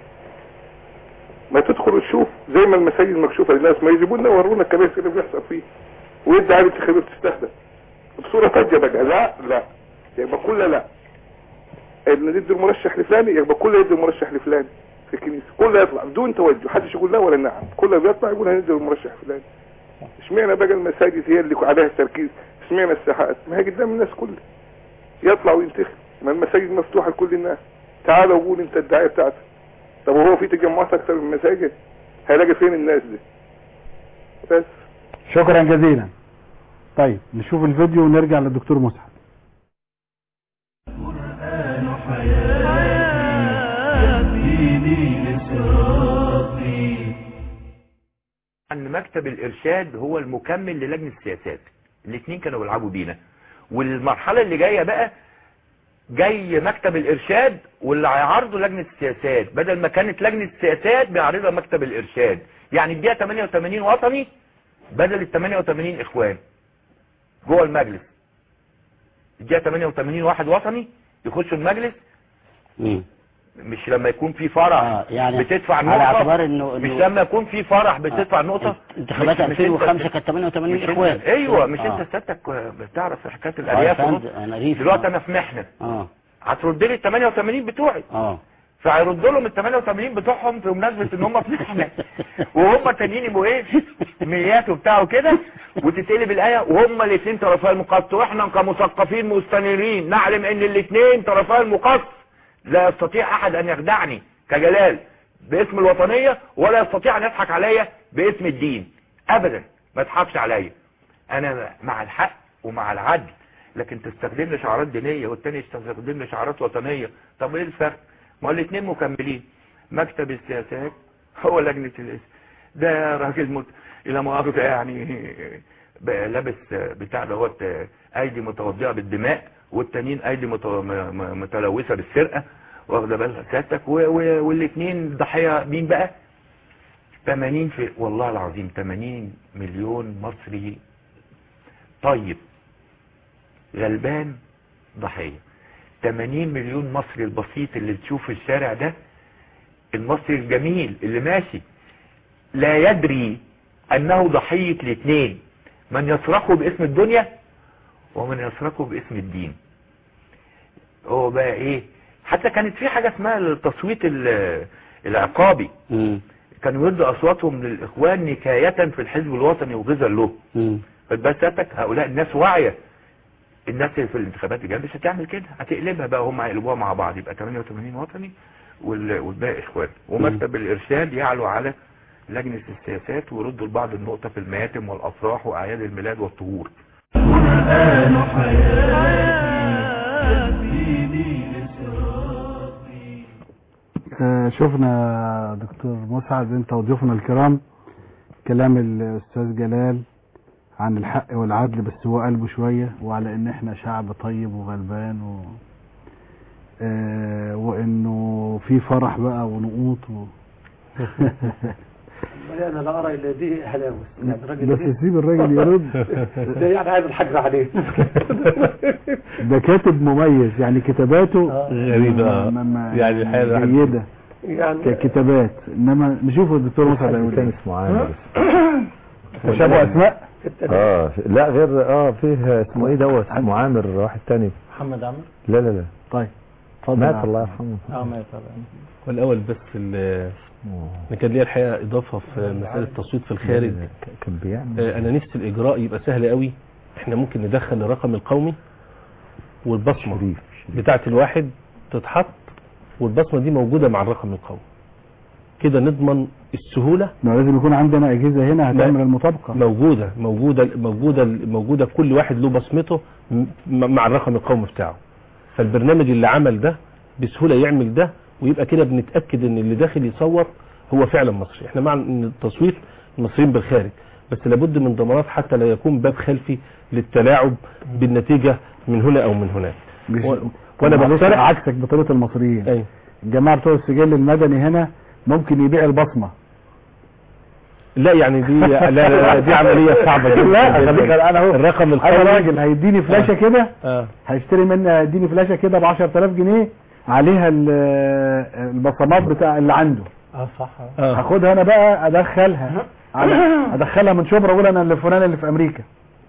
Speaker 20: ما تدخل وتشوف زي ما المساجد مكشوفه للناس ما يجيبوا لنا ويورونا الكنائس ايه اللي بيحصل فيه وايه الدعايه الانتخابيه بتستخدم بصوره فجه بقى لا لا يبقى كلها لا ان ندي المرشح لفلاني يبقى كله يدي المرشح لفلاني في الكنيسه كله يطلع بدون توجه محدش يقول لا ولا نعم كله بيطلع يقول هندي المرشح فلاني اشمعنى بقى المساجد هي اللي عليها التركيز اشمعنى الساحات ما هي قدام الناس كلها يطلع وينتخب ما المساجد مفتوحه لكل الناس تعال وقول انت الدعايه بتاعتك طب وهو في تجمعات اكتر من المساجد هيلاقي فين الناس دي بس
Speaker 3: شكرا جزيلا طيب نشوف الفيديو ونرجع للدكتور مسعد
Speaker 19: ان مكتب الارشاد هو المكمل للجنه السياسات الاثنين كانوا بيلعبوا بينا والمرحله اللي جايه بقى جاي مكتب الارشاد واللي هيعرضه لجنه السياسات بدل ما كانت لجنه السياسات بيعرضها مكتب الارشاد يعني اديها 88 وطني بدل ال 88 اخوان جوه المجلس اديها 88 واحد وطني يخشوا المجلس مش لما يكون في فرح
Speaker 21: آه، يعني
Speaker 19: بتدفع
Speaker 21: على
Speaker 19: نقطة
Speaker 21: اعتبار إنه-
Speaker 19: مش
Speaker 21: إنه-
Speaker 19: لما يكون في فرح بتدفع نقطة
Speaker 21: انتخابات
Speaker 19: مش- مش
Speaker 21: 2005
Speaker 19: أنت-
Speaker 21: كانت 88
Speaker 19: مش أنت-
Speaker 21: اخوان
Speaker 19: ايوه مش
Speaker 21: آه.
Speaker 19: انت سيادتك بتعرف حكايه
Speaker 21: آه،
Speaker 19: الارياف
Speaker 21: فهمت.
Speaker 19: ونص.
Speaker 21: انا ريف
Speaker 19: دلوقتي
Speaker 21: آه.
Speaker 19: انا في محنه
Speaker 21: اه
Speaker 19: هترد لي ال 88 بتوعي
Speaker 21: اه
Speaker 19: فهيرد لهم ال 88 بتوعهم في مناسبه ان هم في محنه وهم التانيين يبقوا ايه ميات وبتاع وكده وتتقلب الايه وهم الاثنين طرفي المقص واحنا كمثقفين مستنيرين نعلم ان الاثنين طرفي المقص لا يستطيع احد ان يخدعني كجلال باسم الوطنيه ولا يستطيع ان يضحك عليا باسم الدين ابدا ما تضحكش عليا انا مع الحق ومع العدل لكن تستخدم لي شعارات دينيه والتاني يستخدم لي شعارات وطنيه طب ايه الفرق ما هو الاثنين مكملين مكتب السياسات هو لجنه الاسم ده راجل مت... الى مؤاخذه يعني بقى لابس بتاع دوت ايدي متوضئه بالدماء والتانيين ايدي مت... م- م- متلوثه بالسرقه واخده بالها سيادتك و... و... والاثنين ضحيه مين بقى 80 في والله العظيم 80 مليون مصري طيب غلبان ضحيه 80 مليون مصري البسيط اللي تشوف في الشارع ده المصري الجميل اللي ماشي لا يدري انه ضحية الاثنين من يصرخه باسم الدنيا ومن يصرخه باسم الدين هو بقى ايه حتى كانت في حاجة اسمها التصويت ال- العقابي كانوا يدوا اصواتهم للاخوان نكاية في الحزب الوطني وغزا له بس سيادتك هؤلاء الناس واعية الناس اللي في الانتخابات الجايه مش هتعمل كده هتقلبها بقى هم هيقلبوها مع بعض يبقى 88 وطني وال- والباقي اخوان ومكتب الارشاد يعلو على لجنة السياسات ويردوا لبعض النقطة في المياتم والافراح واعياد الميلاد والطهور
Speaker 1: القرآن حياتي يهديني لصراطي
Speaker 3: آه، شفنا دكتور مسعد انت وضيوفنا الكرام كلام الاستاذ جلال عن الحق والعدل بس هو قلبه شوية وعلى ان احنا شعب طيب وغلبان و... آه، وانه في فرح بقى ونقوط و...
Speaker 5: والله انا لا ارى الا دي هلاوس يعني الراجل
Speaker 3: بس
Speaker 5: ده-
Speaker 3: سيب الراجل يرد
Speaker 5: ده يعني عايز الحجر عليه
Speaker 3: ده كاتب مميز يعني كتاباته
Speaker 7: غريبة
Speaker 3: ما- ما- ما-
Speaker 7: يعني الحقيقة الواحد-
Speaker 3: جيدة
Speaker 5: يعني
Speaker 3: ككتابات انما نشوف الدكتور مسعد هيقول
Speaker 4: كان
Speaker 3: ايه
Speaker 4: اسمه عامر
Speaker 3: تشابه اسماء
Speaker 4: اه لا غير اه فيه اسمه ايه دوت اسمه عامر واحد تاني
Speaker 6: محمد عمرو
Speaker 4: لا لا لا
Speaker 3: طيب
Speaker 4: مات الله يرحمه
Speaker 6: اه ما يطلع
Speaker 7: والأول بس ال- أنا كان ليا الحقيقة إضافة في مسألة التصويت في الخارج
Speaker 4: كان بيعمل
Speaker 7: آه، أنا نفسي الإجراء يبقى سهل قوي إحنا ممكن ندخل الرقم القومي والبصمة بتاعة الواحد تتحط والبصمة دي موجودة مع الرقم القومي كده نضمن السهولة
Speaker 3: ما لازم يكون عندنا اجهزه هنا هتعمل المطابقه
Speaker 7: موجودة موجودة موجودة موجودة كل واحد له بصمته م- مع الرقم القومي بتاعه فالبرنامج اللي عمل ده بسهولة يعمل ده ويبقى كده بنتأكد ان اللي داخل يصور هو فعلا مصري احنا مع ان التصويت المصريين بالخارج بس لابد من ضمانات حتى لا يكون باب خلفي للتلاعب بالنتيجة من هنا او من هناك
Speaker 3: مش-
Speaker 7: و- وانا
Speaker 3: معلش
Speaker 7: بقترح
Speaker 3: عكسك بطريقه المصريين
Speaker 7: ايوه
Speaker 3: الجماعه بتوع السجل المدني هنا ممكن يبيع البصمه
Speaker 7: لا يعني دي لا لا, لا دي عملية صعبة جدا
Speaker 3: لا خليك انا اهو
Speaker 7: الرقم
Speaker 3: انا
Speaker 7: القومي
Speaker 3: راجل هيديني فلاشه كده
Speaker 7: اه
Speaker 3: هيشتري مني هيديني فلاشه كده ب 10000 جنيه عليها ال- البصمات بتاع اللي عنده
Speaker 6: اه صح
Speaker 7: اه
Speaker 3: هاخدها انا بقى ادخلها على- ادخلها من شبرا اقول انا اللي فلان اللي في امريكا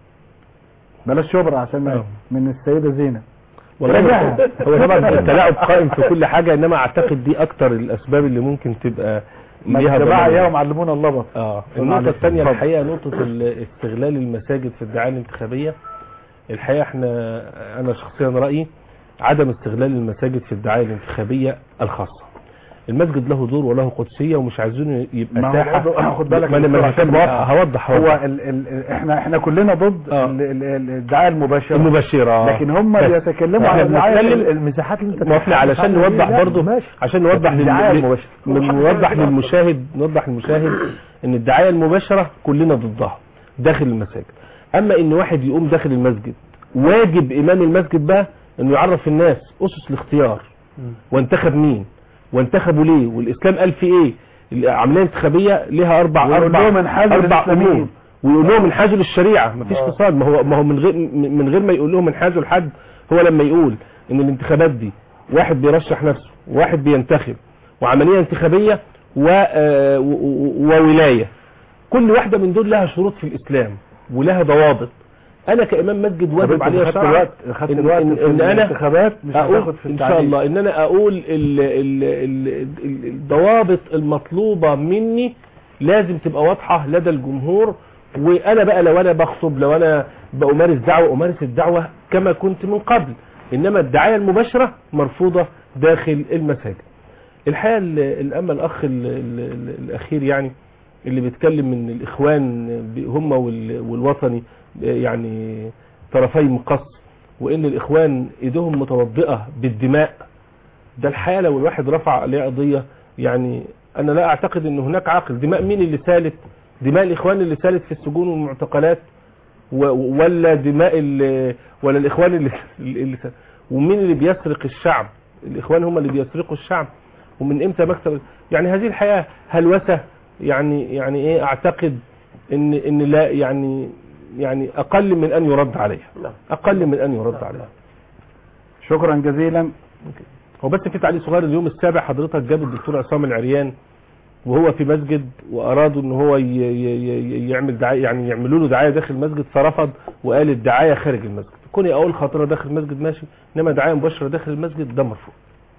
Speaker 3: بلاش شبرا عشان ما
Speaker 7: آه.
Speaker 3: من السيده زينب
Speaker 7: والله
Speaker 3: راجعها.
Speaker 7: هو طبعا التلاعب قائم في كل حاجة انما اعتقد دي اكتر الاسباب اللي ممكن تبقى
Speaker 3: ما
Speaker 7: ليها
Speaker 3: الجماعه
Speaker 7: ضمان.
Speaker 3: اياهم علمونا اللبط
Speaker 7: اه
Speaker 3: صلى
Speaker 7: النقطة
Speaker 3: عليه
Speaker 7: الثانية
Speaker 3: وسلم.
Speaker 7: الحقيقة نقطة ال- استغلال المساجد في الدعاية الانتخابية الحقيقة احنا انا شخصيا رأيي عدم استغلال المساجد في الدعاية الانتخابية الخاصة المسجد له دور وله قدسية ومش عايزينه يبقى
Speaker 3: ما هو
Speaker 7: ساحة
Speaker 3: برضه خد بالك
Speaker 7: ما انا ما أنا
Speaker 3: عشان
Speaker 7: هوضح
Speaker 3: آه.
Speaker 7: هوضح
Speaker 3: هو
Speaker 7: هوضح.
Speaker 3: ال ال احنا احنا كلنا ضد
Speaker 7: آه.
Speaker 3: ال- ال- ال- الدعايه المباشره
Speaker 7: المبشرة
Speaker 3: لكن هم
Speaker 7: بس.
Speaker 3: بيتكلموا
Speaker 7: احنا
Speaker 3: على الدعايه
Speaker 7: بنتكلم
Speaker 4: المساحات اللي انت
Speaker 7: ما احنا علشان نوضح برضه عشان نوضح
Speaker 4: لكن الدعاية
Speaker 7: لل-
Speaker 4: المباشرة.
Speaker 7: نوضح للمشاهد نوضح للمشاهد ان الدعايه المباشره كلنا ضدها داخل المساجد اما ان واحد يقوم داخل المسجد واجب امام المسجد بقى انه يعرف الناس اسس الاختيار وانتخب مين وانتخبوا ليه والاسلام قال في ايه العمليه الانتخابيه لها اربع
Speaker 3: ويقول
Speaker 7: اربع
Speaker 3: لهم انحازوا
Speaker 7: اربع
Speaker 3: للإسلاميين.
Speaker 7: امور ويقول لهم انحازوا للشريعه مفيش
Speaker 3: آه.
Speaker 7: فصال ما هو ما هو من غير من غير ما يقول لهم انحازوا لحد هو لما يقول ان الانتخابات دي واحد بيرشح نفسه وواحد بينتخب وعمليه انتخابيه و آه، و- و- وولايه كل واحده من دول لها شروط في الاسلام ولها ضوابط انا كامام مسجد
Speaker 3: طب
Speaker 7: واجب
Speaker 3: انت
Speaker 7: عليا
Speaker 3: خدت
Speaker 7: شرعا
Speaker 3: الوقت خدت
Speaker 7: إن-
Speaker 3: الوقت
Speaker 7: إن-
Speaker 3: في
Speaker 7: إن أنا
Speaker 3: الانتخابات مش
Speaker 7: اقول
Speaker 3: هتاخد في
Speaker 7: ان شاء
Speaker 3: التعليم.
Speaker 7: الله ان انا اقول ال ال ال ال الضوابط المطلوبة مني لازم تبقى واضحة لدى الجمهور وانا بقى لو انا بخطب لو انا بأمارس دعوة امارس الدعوة كما كنت من قبل انما الدعاية المباشرة مرفوضة داخل المساجد الحقيقة ال- الأما الأخ ال- ال- ال- الأخير يعني اللي بيتكلم من الإخوان ب- هم وال- والوطني يعني طرفي مقص وإن الإخوان إيدهم متوضئة بالدماء ده الحقيقة لو الواحد رفع عليه قضية يعني أنا لا أعتقد أن هناك عقل دماء مين اللي سالت دماء الإخوان اللي سالت في السجون والمعتقلات و- ولا دماء ال- ولا الإخوان اللي, اللي سالت ومين اللي بيسرق الشعب الإخوان هم اللي بيسرقوا الشعب ومن امتى مكتب يعني هذه الحياة هلوسة يعني يعني ايه اعتقد ان ان لا يعني يعني اقل من ان يرد عليها اقل من ان يرد عليها
Speaker 3: شكرا جزيلا
Speaker 7: هو بس في تعليق صغير اليوم السابع حضرتك جاب الدكتور عصام العريان وهو في مسجد وارادوا ان هو ي- ي- ي- يعمل دعايه يعني يعملوا له دعايه داخل المسجد فرفض وقال الدعايه خارج المسجد كوني اقول خاطره داخل المسجد ماشي انما دعايه مباشره داخل المسجد ده مرفوض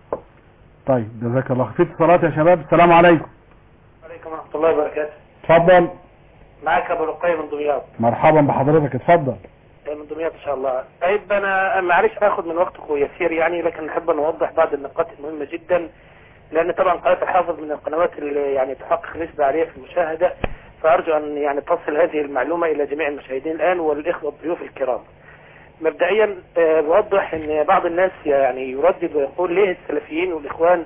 Speaker 3: طيب جزاك الله خير. في اتصالات يا شباب السلام عليكم
Speaker 21: عليكم ورحمة الله وبركاته
Speaker 3: اتفضل
Speaker 21: معك أبو رقية من دمياط
Speaker 3: مرحبا بحضرتك اتفضل
Speaker 21: من دمياط إن شاء الله طيب أنا معلش آخذ من وقتكم يسير يعني لكن نحب نوضح بعض النقاط المهمة جدا لأن طبعا قناة الحافظ من القنوات اللي يعني تحقق نسبة عالية في المشاهدة فأرجو أن يعني تصل هذه المعلومة إلى جميع المشاهدين الآن والإخوة الضيوف الكرام مبدئيا آه، بوضح ان بعض الناس يعني يردد ويقول ليه السلفيين والاخوان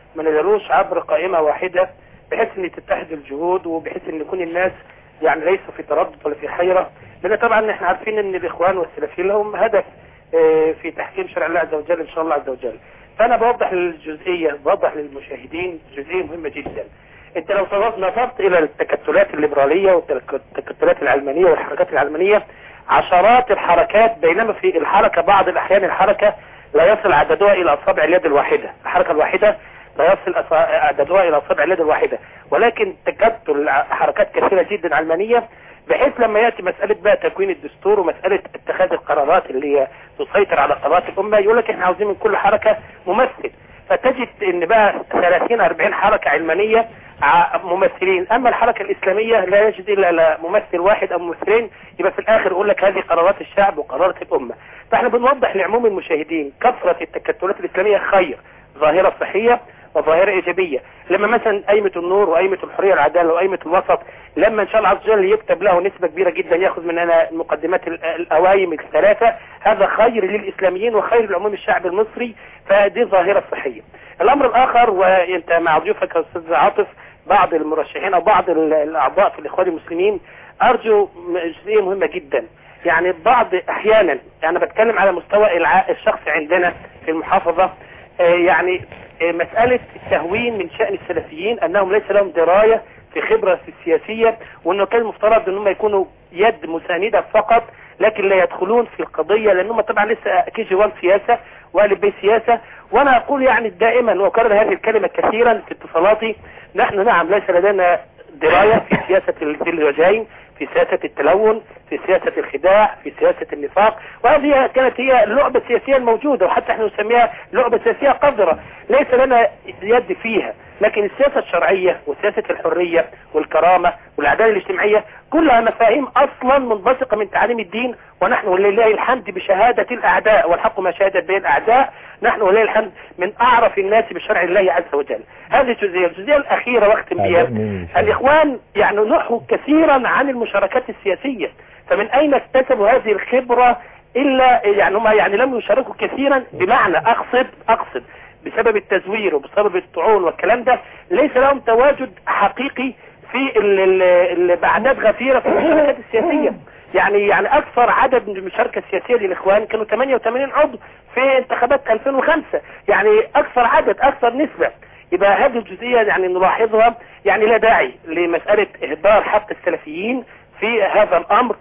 Speaker 21: ما نديروش عبر قائمة واحدة بحيث ان تتحد الجهود وبحيث ان يكون الناس يعني ليسوا في تردد ولا في حيرة لان طبعا احنا عارفين ان الاخوان والسلفيين لهم هدف آه، في تحكيم شرع الله عز وجل ان شاء الله عز وجل فانا بوضح الجزئية بوضح للمشاهدين جزئية مهمة جدا انت لو نظرت الى التكتلات الليبرالية والتكتلات العلمانية والحركات العلمانية عشرات الحركات بينما في الحركة بعض الاحيان الحركة لا يصل عددها الى اصابع اليد الواحدة الحركة الواحدة لا يصل أص- عددها الى اصابع اليد الواحدة ولكن تكتل حركات كثيرة جدا علمانية بحيث لما ياتي مسألة بقى تكوين الدستور ومسألة اتخاذ القرارات اللي هي تسيطر على قرارات الامة يقول لك احنا عاوزين من كل حركة ممثل فتجد ان بقى 30 40 حركة علمانية ع- ممثلين اما الحركة الاسلامية لا يجد الا لا ممثل واحد او ممثلين يبقى في الاخر يقول لك هذه قرارات الشعب وقرارات الامة فاحنا بنوضح لعموم المشاهدين كثرة التكتلات الاسلامية خير ظاهرة صحية وظاهرة ايجابية لما مثلا قايمة النور وقايمة الحرية والعدالة وقايمة الوسط لما ان شاء الله عز وجل يكتب له نسبة كبيرة جدا ياخذ مننا مقدمات ال- القوايم الثلاثة هذا خير للاسلاميين وخير لعموم الشعب المصري فدي ظاهرة صحية الامر الاخر وانت مع ضيوفك يا استاذ عاطف بعض المرشحين او بعض ال- الاعضاء في الاخوان المسلمين ارجو م- جزئية مهمة جدا يعني بعض احيانا انا بتكلم على مستوى الع- الشخصي عندنا في المحافظة آه، يعني آه، مسألة التهوين من شأن السلفيين أنهم ليس لهم دراية في خبرة السياسية وأنه كان المفترض أنهم يكونوا يد مساندة فقط لكن لا يدخلون في القضية لأنهم طبعا لسه كي جي 1 سياسة والف بي سياسة وأنا أقول يعني دائما وأكرر هذه الكلمة كثيرا في اتصالاتي نحن نعم ليس لدينا دراية في سياسة ذي الوجهين في سياسة التلون في سياسة الخداع في سياسة النفاق وهذه كانت هي اللعبة السياسية الموجودة وحتى احنا نسميها لعبة سياسية قذرة ليس لنا يد فيها لكن السياسة الشرعية وسياسة الحرية والكرامة والعدالة الاجتماعية كلها مفاهيم اصلا منبثقة من تعاليم الدين ونحن ولله الحمد بشهادة الاعداء والحق ما شهدت به الاعداء نحن ولله الحمد من اعرف الناس بشرع الله عز وجل هذه الجزئية الجزئية الاخيرة واختم بها الاخوان يعني نحوا كثيرا عن المشاركات السياسية فمن اين اكتسبوا هذه الخبرة الا يعني هم يعني لم يشاركوا كثيرا بمعنى اقصد اقصد بسبب التزوير وبسبب الطعون والكلام ده ليس لهم تواجد حقيقي في ال- ال- ال- باعداد غفيرة في المشاركات السياسية يعني يعني اكثر عدد من المشاركة السياسية للاخوان كانوا 88 عضو في انتخابات 2005 يعني اكثر عدد اكثر نسبة يبقى هذه الجزئية يعني نلاحظها يعني لا داعي لمسألة اهدار حق السلفيين في هذا الامر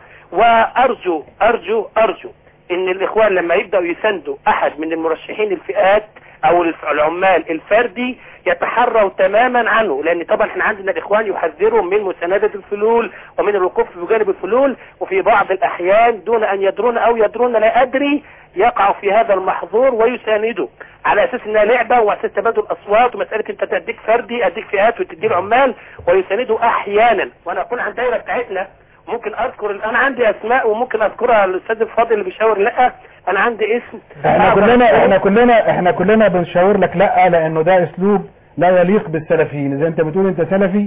Speaker 21: وارجو ارجو ارجو ان الاخوان لما يبدأوا يساندوا احد من المرشحين الفئات او الف- العمال الفردي يتحروا تماما عنه لان طبعا احنا عندنا الاخوان يحذروا من مساندة الفلول ومن الوقوف بجانب الفلول وفي بعض الاحيان دون ان يدرون او يدرون لا ادري يقع في هذا المحظور ويساندوا على اساس انها لعبة وعلى اساس تبادل اصوات ومسألة انت تديك فردي اديك فئات وتدي العمال ويساندوا احيانا وانا اقول عن الدائرة بتاعتنا ممكن اذكر انا عندي اسماء وممكن اذكرها الاستاذ الفاضل اللي بيشاور لا انا عندي اسم
Speaker 3: احنا
Speaker 21: أقدر
Speaker 3: كلنا
Speaker 21: أذكره.
Speaker 3: احنا كلنا احنا كلنا بنشاور لك لا لانه ده اسلوب لا يليق بالسلفيين اذا انت بتقول انت سلفي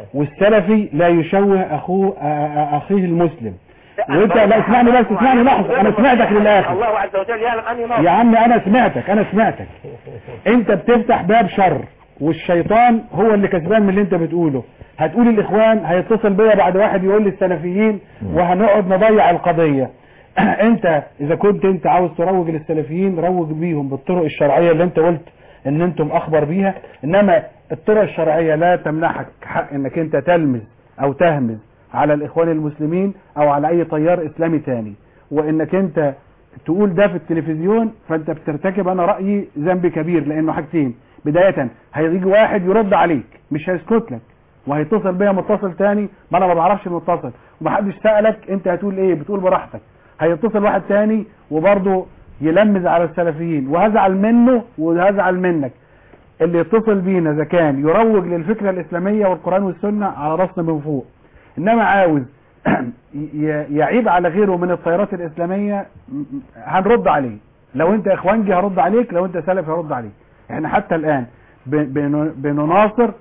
Speaker 3: والسلفي لا يشوه اخوه آ- آ- اخيه المسلم وانت لا اسمعني بس اسمعني لحظه انا سمعتك للاخر
Speaker 21: الله عز وجل يعلم اني ناصر
Speaker 3: يا عم انا سمعتك انا سمعتك انت بتفتح باب شر والشيطان هو اللي كسبان من اللي انت بتقوله هتقول الاخوان هيتصل بيا بعد واحد يقول لي السلفيين وهنقعد نضيع القضية انت اذا كنت انت عاوز تروج للسلفيين روج بيهم بالطرق الشرعية اللي انت قلت ان انتم اخبر بيها انما الطرق الشرعية لا تمنحك حق انك انت تلمز او تهمز على الاخوان المسلمين او على اي تيار اسلامي تاني وانك انت تقول ده في التلفزيون فانت بترتكب انا رأيي ذنب كبير لانه حاجتين بداية هيجي واحد يرد عليك مش هيسكت لك وهيتصل بيا متصل تاني ما انا ما بعرفش المتصل ومحدش سألك انت هتقول ايه بتقول براحتك هيتصل واحد تاني وبرضه يلمز على السلفيين وهزعل منه وهزعل منك اللي يتصل بينا اذا كان يروج للفكرة الاسلامية والقرآن والسنة على راسنا من فوق انما عاوز ي- يعيب على غيره من التيارات الاسلامية م- م- هنرد عليه لو انت اخوانجي هرد عليك لو انت سلفي هرد عليك احنا حتى الان ب- بن- بنناصر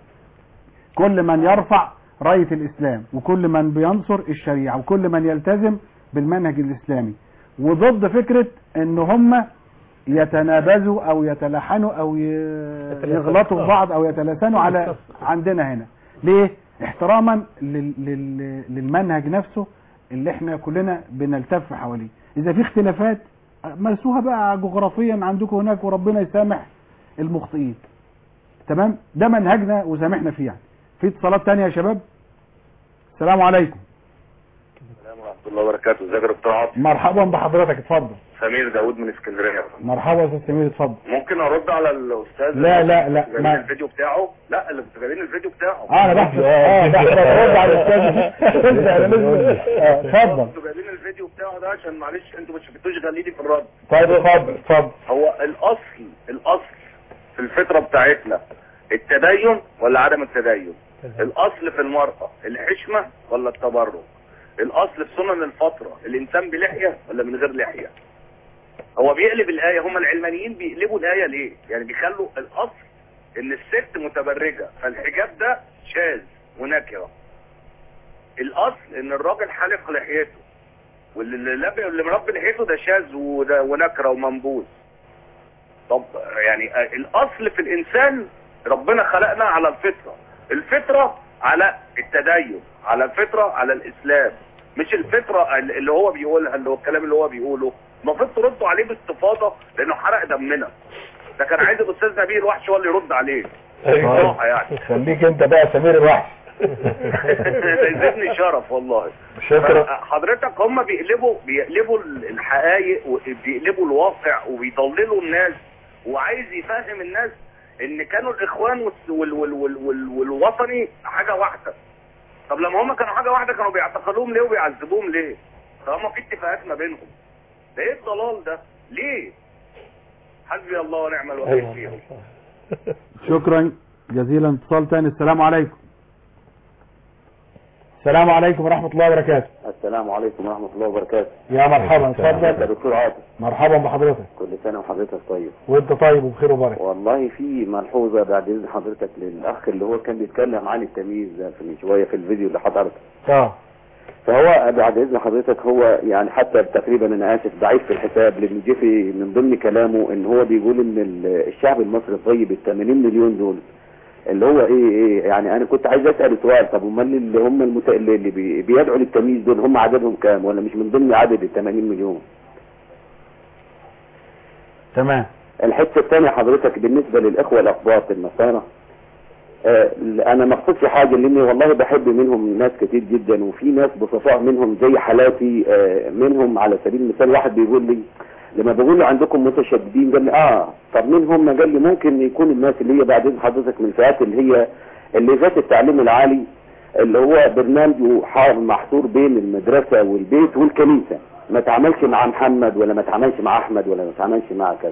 Speaker 3: كل من يرفع راية الاسلام وكل من بينصر الشريعة وكل من يلتزم بالمنهج الاسلامي وضد فكرة ان هم يتنابزوا او يتلحنوا او ي- يغلطوا في بعض او يتلاسنوا على عندنا هنا ليه احتراما لل... لل... للمنهج نفسه اللي احنا كلنا بنلتف حواليه اذا في اختلافات مارسوها بقى جغرافيا عندكم هناك وربنا يسامح المخطئين تمام ده منهجنا وسامحنا فيه يعني في اتصالات تانية يا شباب السلام عليكم
Speaker 8: السلام ورحمة الله وبركاته ازيك يا دكتور عاطف
Speaker 3: مرحبا بحضرتك اتفضل
Speaker 8: سمير داوود من اسكندرية
Speaker 3: مرحبا يا استاذ سمير اتفضل
Speaker 8: ممكن ارد على الاستاذ
Speaker 3: لا، لا،
Speaker 8: اللي
Speaker 3: لا،
Speaker 8: كنتوا جايبين
Speaker 3: ما-
Speaker 8: الفيديو بتاعه لا اللي كنتوا جايبين الفيديو بتاعه
Speaker 3: اه انا بحث اه بحث برد على الاستاذ انت انا لازم اه اتفضل
Speaker 8: انتوا جايبين الفيديو بتاعه ده عشان معلش انتوا ما شفتوش غليلي في الرد
Speaker 3: طيب اتفضل اتفضل
Speaker 8: هو الاصل الاصل في الفطرة بتاعتنا التدين ولا عدم التدين الاصل في المرأة الحشمة ولا التبرج الاصل في سنن الفترة الانسان بلحية ولا من غير لحية هو بيقلب الاية هم العلمانيين بيقلبوا الاية ليه يعني بيخلوا الاصل ان الست متبرجة فالحجاب ده شاذ ونكرة الاصل ان الراجل حالق لحيته واللي اللي اللي مربي لحيته ده شاذ وده- ونكرة ومنبوذ طب يعني الاصل في الانسان ربنا خلقنا على الفطرة الفطرة على التدين على الفطرة على الاسلام مش الفطرة اللي هو بيقولها اللي هو الكلام اللي هو بيقوله المفروض تردوا عليه باستفاضة لانه حرق دمنا ده كان عايز الاستاذ نبيل الوحش هو اللي يرد عليه بصراحة يعني
Speaker 3: خليك انت بقى سمير الوحش
Speaker 8: ده يزيدني شرف والله
Speaker 3: شكرا.
Speaker 8: حضرتك هم بيقلبوا بيقلبوا الحقائق وبيقلبوا الواقع وبيضللوا الناس وعايز يفهم الناس ان كانوا الاخوان والس- وال وال وال وال والوطني حاجة واحدة طب لما هم كانوا حاجة واحدة كانوا بيعتقلوهم ليه وبيعذبوهم ليه طالما في اتفاقات ما بينهم ده ايه الضلال ده ليه حسبي الله ونعم الوكيل فيهم
Speaker 3: شكرا جزيلا اتصال تاني السلام عليكم السلام عليكم ورحمة الله وبركاته
Speaker 22: السلام عليكم ورحمة الله وبركاته
Speaker 3: يا مرحبا
Speaker 22: يا
Speaker 3: اتفضل
Speaker 22: دكتور عاطف
Speaker 3: مرحبا بحضرتك
Speaker 22: كل سنة وحضرتك طيب
Speaker 3: وانت طيب وبخير وبركة
Speaker 22: والله في ملحوظة بعد إذن حضرتك للأخ اللي هو كان بيتكلم عن التمييز ده في من شوية في الفيديو اللي حضرتك
Speaker 3: اه
Speaker 22: فهو بعد إذن حضرتك هو يعني حتى تقريبا أنا آسف ضعيف في الحساب لأن جه في من ضمن كلامه إن هو بيقول إن ال- الشعب المصري الطيب ال 80 مليون دول اللي هو ايه ايه يعني انا كنت عايز اسال سؤال طب امال اللي هم المت... اللي اللي بي- بيدعوا للتمييز دول هم عددهم كام ولا مش من ضمن عدد ال 80 مليون
Speaker 3: تمام
Speaker 22: الحته الثانيه حضرتك بالنسبه للاخوه الاقباط النصارى آه انا ما اقصدش حاجه لاني والله بحب منهم ناس كتير جدا وفي ناس بصفاء منهم زي حالاتي آه منهم على سبيل المثال واحد بيقول لي لما بقول له عندكم متشددين قال لي اه طب مين هم قال لي ممكن يكون الناس اللي هي بعد إذن حضرتك من الفئات اللي هي اللي ذات التعليم العالي اللي هو برنامجه حا- محصور بين المدرسة والبيت والكنيسة ما تعملش مع محمد ولا ما تعملش مع احمد ولا ما تعملش مع كذا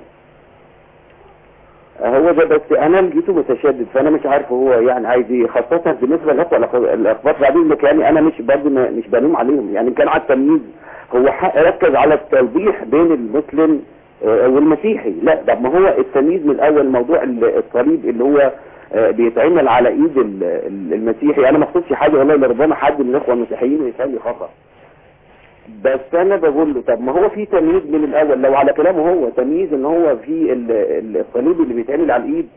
Speaker 22: هو ده بس انا لقيته متشدد فانا مش عارف هو يعني عايز ايه خاصة بالنسبة للاخوة الأخ- الاخبار بعدين لك يعني انا مش برضه ما- مش بلوم عليهم يعني كان على التمييز هو ح- ركز على التوضيح بين المسلم آه، والمسيحي لا ده ما هو التمييز من الاول موضوع ال- الصليب اللي هو آه، بيتعمل على ايد ال- ال- المسيحي انا ما اقصدش حاجه والله لربما حد من الاخوه المسيحيين يفهم لي خطا بس انا بقول له طب ما هو في تمييز من الاول لو على كلامه هو تمييز ان هو في ال- ال- الصليب اللي بيتعمل على الايد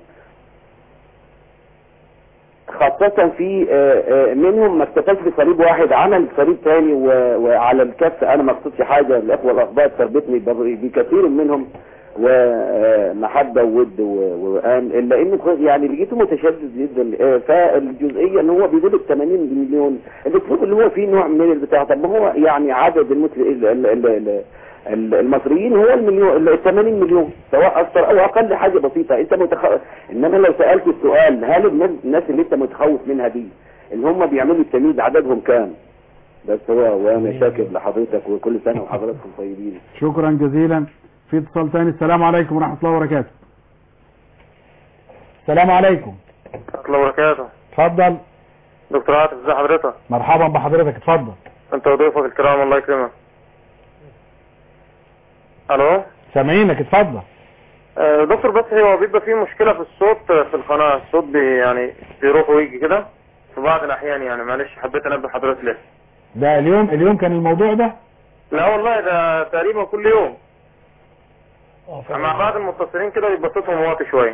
Speaker 22: خاصة في آه، آه، منهم ما اكتفاش بصليب واحد عمل صليب تاني و- وعلى الكف انا ما اقصدش حاجة الاخوة الاخبار تربطني بب- بكثير منهم ومحبة وود و- وآن الا انه كو- يعني لقيته متشدد جدا آه، فالجزئية ان هو بيقول ال 80 مليون الاسلوب اللي هو فيه نوع من البتاع طب ما هو يعني عدد المسل... ال- ال- ال- ال- ال- المصريين هو المليون ال 80 مليون سواء اكثر او اقل حاجه بسيطه انت متخ... انما لو سالت السؤال هل الناس الناس اللي انت متخوف منها دي ان هم بيعملوا التمييز عددهم كام بس هو وانا شاكر لحضرتك وكل سنه وحضراتكم طيبين
Speaker 3: شكرا جزيلا في اتصال تاني السلام عليكم ورحمة الله وبركاته السلام عليكم
Speaker 23: ورحمة الله وبركاته
Speaker 3: اتفضل
Speaker 23: دكتور عاطف ازي حضرتك
Speaker 3: مرحبا بحضرتك اتفضل
Speaker 23: انت وضيوفك الكرام الله يكرمك الو
Speaker 3: سامعينك اتفضل
Speaker 23: آه، دكتور بس هو بيبقى فيه مشكلة في الصوت آه، في القناة الصوت بي يعني بيروح ويجي كده في بعض الأحيان يعني معلش حبيت أنبه حضرتك ليه
Speaker 3: ده اليوم اليوم كان الموضوع ده
Speaker 23: لا والله ده تقريبا كل يوم مع بعض المتصلين كده يبقى صوتهم واطي شويه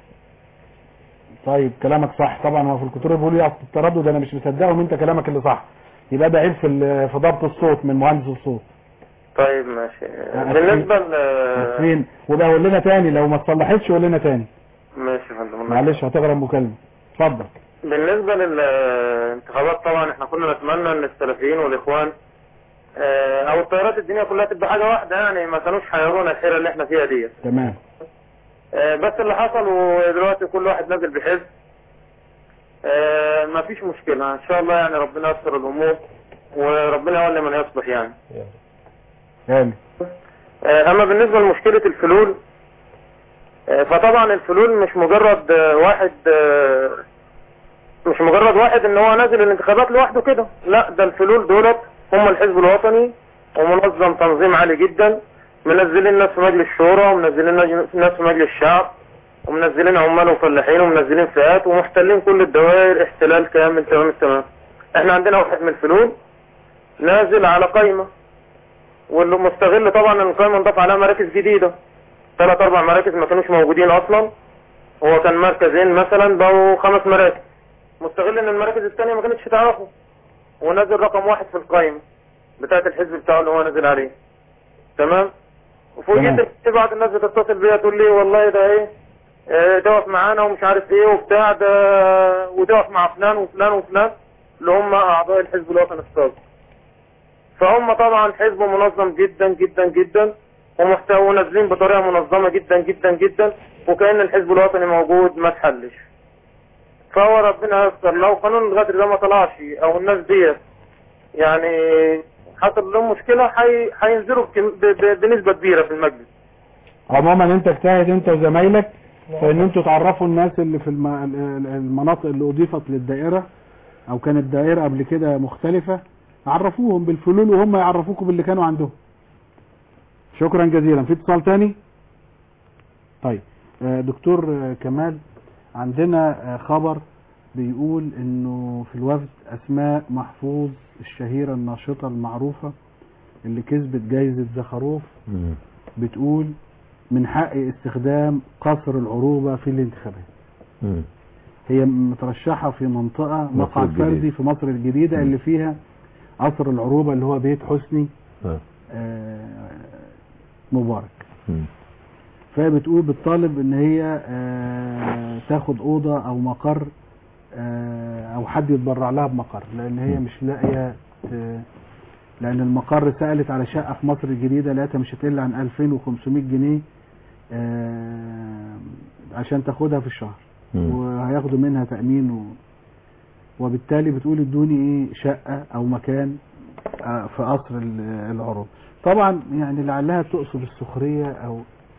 Speaker 3: طيب كلامك صح طبعا هو في الكنترول بيقول لي اصل التردد انا مش مصدقهم انت كلامك اللي صح يبقى ده عيب في ال- في ضبط الصوت من مهندس الصوت
Speaker 23: طيب ماشي
Speaker 3: يعني
Speaker 23: بالنسبه ل
Speaker 3: فين وده قول لنا تاني لو ما تصلحتش قول لنا تاني
Speaker 23: ماشي يا فندم
Speaker 3: معلش هتغرم مكالمه اتفضل
Speaker 23: بالنسبة للانتخابات طبعا احنا كنا نتمنى ان السلفيين والاخوان اه، او التيارات الدينية كلها تبقى حاجة واحدة يعني ما كانوش حيرونا الحيرة اللي احنا فيها ديت
Speaker 3: تمام
Speaker 23: اه، بس اللي حصل ودلوقتي كل واحد نازل بحزب اه، ما فيش مشكلة ان شاء الله يعني ربنا يسر الامور وربنا يولي من يصلح يعني
Speaker 3: تاني
Speaker 23: اه، اما بالنسبة لمشكلة الفلول اه، فطبعا الفلول مش مجرد اه، واحد اه، مش مجرد واحد ان هو نازل الانتخابات لوحده كده لا ده الفلول دولت هم الحزب الوطني ومنظم تنظيم عالي جدا منزلين ناس في مجلس الشورى ومنزلين ناس في مجلس الشعب ومنزلين عمال وفلاحين ومنزلين فئات ومحتلين كل الدوائر احتلال كامل تمام التمام احنا عندنا واحد من الفلول نازل على قايمة واللي مستغل طبعا ان القايمة نضاف عليها مراكز جديدة ثلاث اربع مراكز ما كانوش موجودين اصلا هو كان مركزين مثلا بقوا خمس مراكز مستغل ان المراكز الثانيه ما كانتش تعرفه ونزل رقم واحد في القائمه بتاعه الحزب بتاعه اللي هو نزل عليه تمام وفوجئت إن بعض الناس بتتصل بيا تقول لي والله ده ايه آه، تقف معانا ومش عارف ايه وبتاع ده وتقف مع فلان وفلان وفلان اللي هم اعضاء الحزب الوطني السابق فهم طبعا حزب منظم جدا جدا جدا ومحتوى ونازلين بطريقه منظمه جدا جدا جدا وكأن الحزب الوطني موجود ما اتحلش فهو ربنا يستر لو قانون الغدر ده ما طلعش او الناس ديت يعني حصل لهم مشكله حي... هينزلوا بكم- ب... ب... بنسبه كبيره في المجلس
Speaker 3: عموما انت اجتهد انت وزمايلك في ان انتوا تعرفوا الناس اللي في الم... ال- المناطق اللي اضيفت للدائرة او كانت دائرة قبل كده مختلفة عرفوهم بالفلول وهم يعرفوكم باللي كانوا عندهم شكرا جزيلا في اتصال تاني طيب آه، دكتور آه، كمال عندنا آه، خبر بيقول انه في الوفد اسماء محفوظ الشهيرة الناشطة المعروفة اللي كسبت جايزة زخروف بتقول من حق استخدام قصر العروبة في الانتخابات هي مترشحة في منطقة
Speaker 4: مصر
Speaker 3: مقعد
Speaker 4: الجديدة.
Speaker 3: فردي في مصر الجديدة اللي فيها قصر العروبة اللي هو بيت حسني
Speaker 4: آه.
Speaker 3: آه، مبارك
Speaker 4: مم.
Speaker 3: فهي بتقول بتطالب ان هي آه، تاخد اوضه او مقر آه، او حد يتبرع لها بمقر لان هي مش لاقيه ت- لان المقر سالت على شقه في مصر الجديده لقيتها مش هتقل عن 2500 جنيه آه، عشان تاخدها في الشهر
Speaker 4: مم.
Speaker 3: وهياخدوا منها تامين و... وبالتالي بتقول ادوني ايه شقه او مكان آه، في قصر ال- العروض طبعا يعني لعلها تقصد السخريه او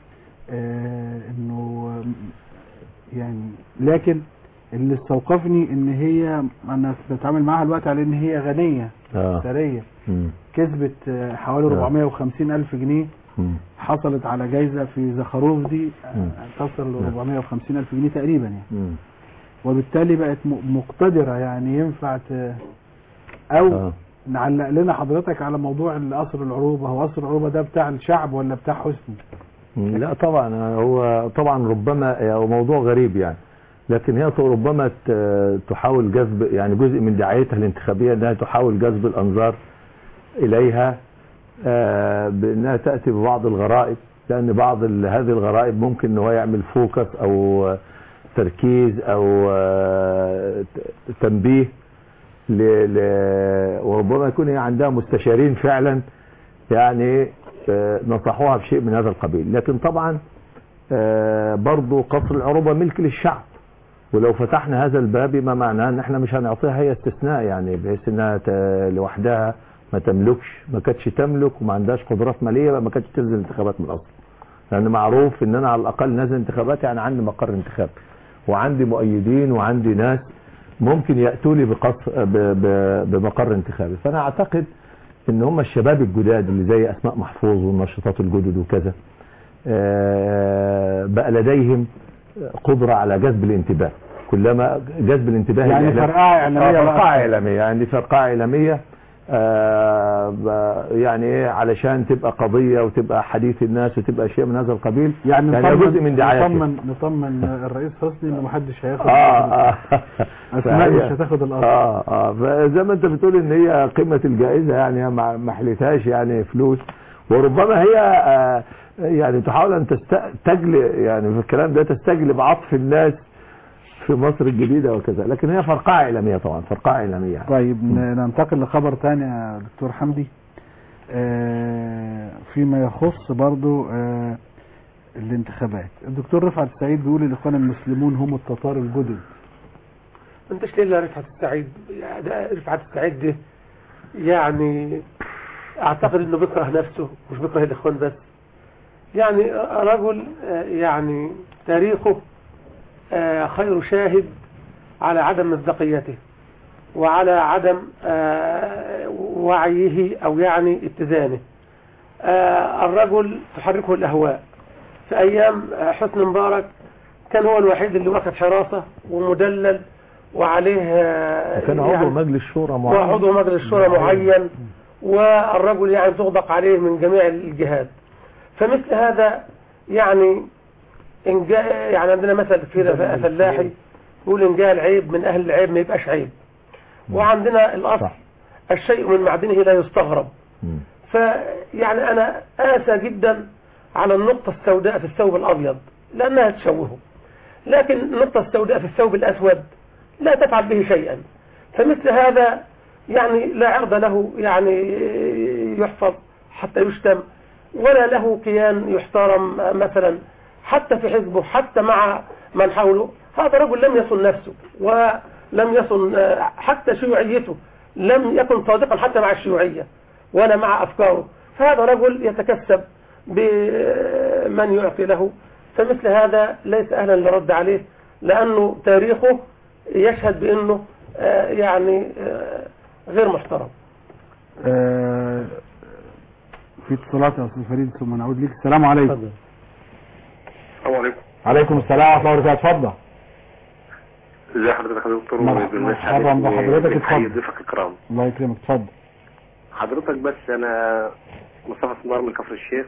Speaker 3: آه، انه يعني لكن اللي استوقفني ان هي انا بتعامل معاها الوقت على ان هي غنيه
Speaker 4: آه.
Speaker 3: ثريه
Speaker 4: مم.
Speaker 3: كسبت آه، حوالي
Speaker 4: آه.
Speaker 3: 450 الف جنيه
Speaker 4: مم.
Speaker 3: حصلت على جايزه في زخروف دي آه،
Speaker 4: مم.
Speaker 3: تصل ل
Speaker 4: نعم.
Speaker 3: 450 الف جنيه تقريبا يعني
Speaker 4: مم.
Speaker 3: وبالتالي بقت م- مقتدره يعني ينفع ت... او
Speaker 4: آه.
Speaker 3: نعلق لنا حضرتك على موضوع قصر العروبه هو قصر العروبه ده بتاع الشعب ولا بتاع حسني
Speaker 4: لا طبعا هو طبعا ربما هو موضوع غريب يعني لكن هي ربما ت- تحاول جذب يعني جزء من دعايتها الانتخابية انها تحاول جذب الانظار اليها آه، بانها تأتي ببعض الغرائب لان بعض ال- هذه الغرائب ممكن ان هو يعمل فوكس او آه، تركيز او آه، ت- تنبيه ل... ل... وربما يكون هي عندها مستشارين فعلا يعني آه، نصحوها بشيء من هذا القبيل لكن طبعا آه، برضو قصر العروبة ملك للشعب ولو فتحنا هذا الباب ما معناه ان احنا مش هنعطيها هي استثناء يعني بحيث انها ت- لوحدها ما تملكش ما كانتش تملك وما عندهاش قدرات ماليه يبقى ما كانتش تنزل انتخابات من الاصل لان معروف ان انا على الاقل نازل انتخابات يعني عندي مقر انتخاب وعندي مؤيدين وعندي ناس ممكن ياتوا لي بقصر ب- ب- بمقر انتخابي فانا اعتقد ان هم الشباب الجداد اللي زي اسماء محفوظ والنشطات الجدد وكذا آه، بقى لديهم قدرة على جذب الانتباه كلما جذب الانتباه
Speaker 3: يعني
Speaker 4: الإعلامي-
Speaker 3: فرقعة إعلامية
Speaker 4: آه،
Speaker 3: بقى.
Speaker 4: فرقعة إعلامية يعني فرقعة إعلامية آه، ب- يعني ايه علشان تبقى قضية وتبقى حديث الناس وتبقى شيء من هذا القبيل
Speaker 3: يعني
Speaker 4: يعني
Speaker 3: نطمن
Speaker 4: جزء من دعايته
Speaker 3: نطمن نطمن الرئيس حسني انه محدش هياخد
Speaker 4: اه اه
Speaker 3: اسماء
Speaker 4: فهي-
Speaker 3: مش هتاخد الاصل
Speaker 4: اه اه فزي ما انت بتقول ان هي قيمة الجائزة يعني ما ما حلتهاش يعني فلوس وربما هي آه يعني تحاول ان تست... تجلب يعني في الكلام ده تستجلب عطف الناس في مصر الجديدة وكذا لكن هي فرقعة إعلامية طبعا فرقعة إعلامية يعني.
Speaker 3: طيب ن- ننتقل لخبر تاني يا دكتور حمدي آه، فيما يخص برضو آه، الانتخابات الدكتور رفعت السعيد بيقول الاخوان المسلمون هم التتار الجدد
Speaker 5: انتش ليه الا رفعت السعيد يعني ده رفعت السعيد ده يعني اعتقد انه بيكره نفسه مش بيكره الاخوان بس يعني رجل آه، يعني تاريخه آه، خير شاهد على عدم مصداقيته وعلى عدم آه، وعيه او يعني اتزانه آه، الرجل تحركه الاهواء في ايام آه، حسني مبارك كان هو الوحيد اللي واخد حراسة ومدلل وعليه آه،
Speaker 4: كان عضو
Speaker 5: يعني
Speaker 4: مجلس شورى معين
Speaker 5: وعضو مجلس شورى معين والرجل يعني تغدق عليه من جميع الجهات فمثل هذا يعني إن جاء يعني عندنا مثل كده فلاحي يقول إن جاء العيب من أهل العيب ما يبقاش عيب وعندنا الأصل الشيء من معدنه لا يستغرب فيعني أنا آسى جدا على النقطة السوداء في الثوب الأبيض لأنها تشوهه لكن النقطة السوداء في الثوب الأسود لا تفعل به شيئا فمثل هذا يعني لا عرض له يعني يحفظ حتى يشتم ولا له كيان يحترم مثلا حتى في حزبه حتى مع من حوله هذا رجل لم يصن نفسه ولم يصن حتى شيوعيته لم يكن صادقا حتى مع الشيوعية ولا مع أفكاره فهذا رجل يتكسب بمن يعطي له فمثل هذا ليس أهلا لرد عليه لأنه تاريخه يشهد بأنه آه، يعني آه، غير محترم
Speaker 3: آه، في اتصالات يا استاذ فريد ثم نعود لك السلام عليكم
Speaker 9: السلام عليكم
Speaker 3: عليكم السلام ورحمه الله وبركاته اتفضل
Speaker 9: ازي حضرتك يا دكتور
Speaker 3: مرحبا
Speaker 9: وبالناس
Speaker 3: مرحبا
Speaker 9: عليكم
Speaker 3: بحضرتك،
Speaker 9: وبنحيي
Speaker 3: اتفضل.
Speaker 9: ضيفك الكرام
Speaker 3: الله يكرمك اتفضل
Speaker 9: حضرتك بس انا مصطفى سمار من كفر الشيخ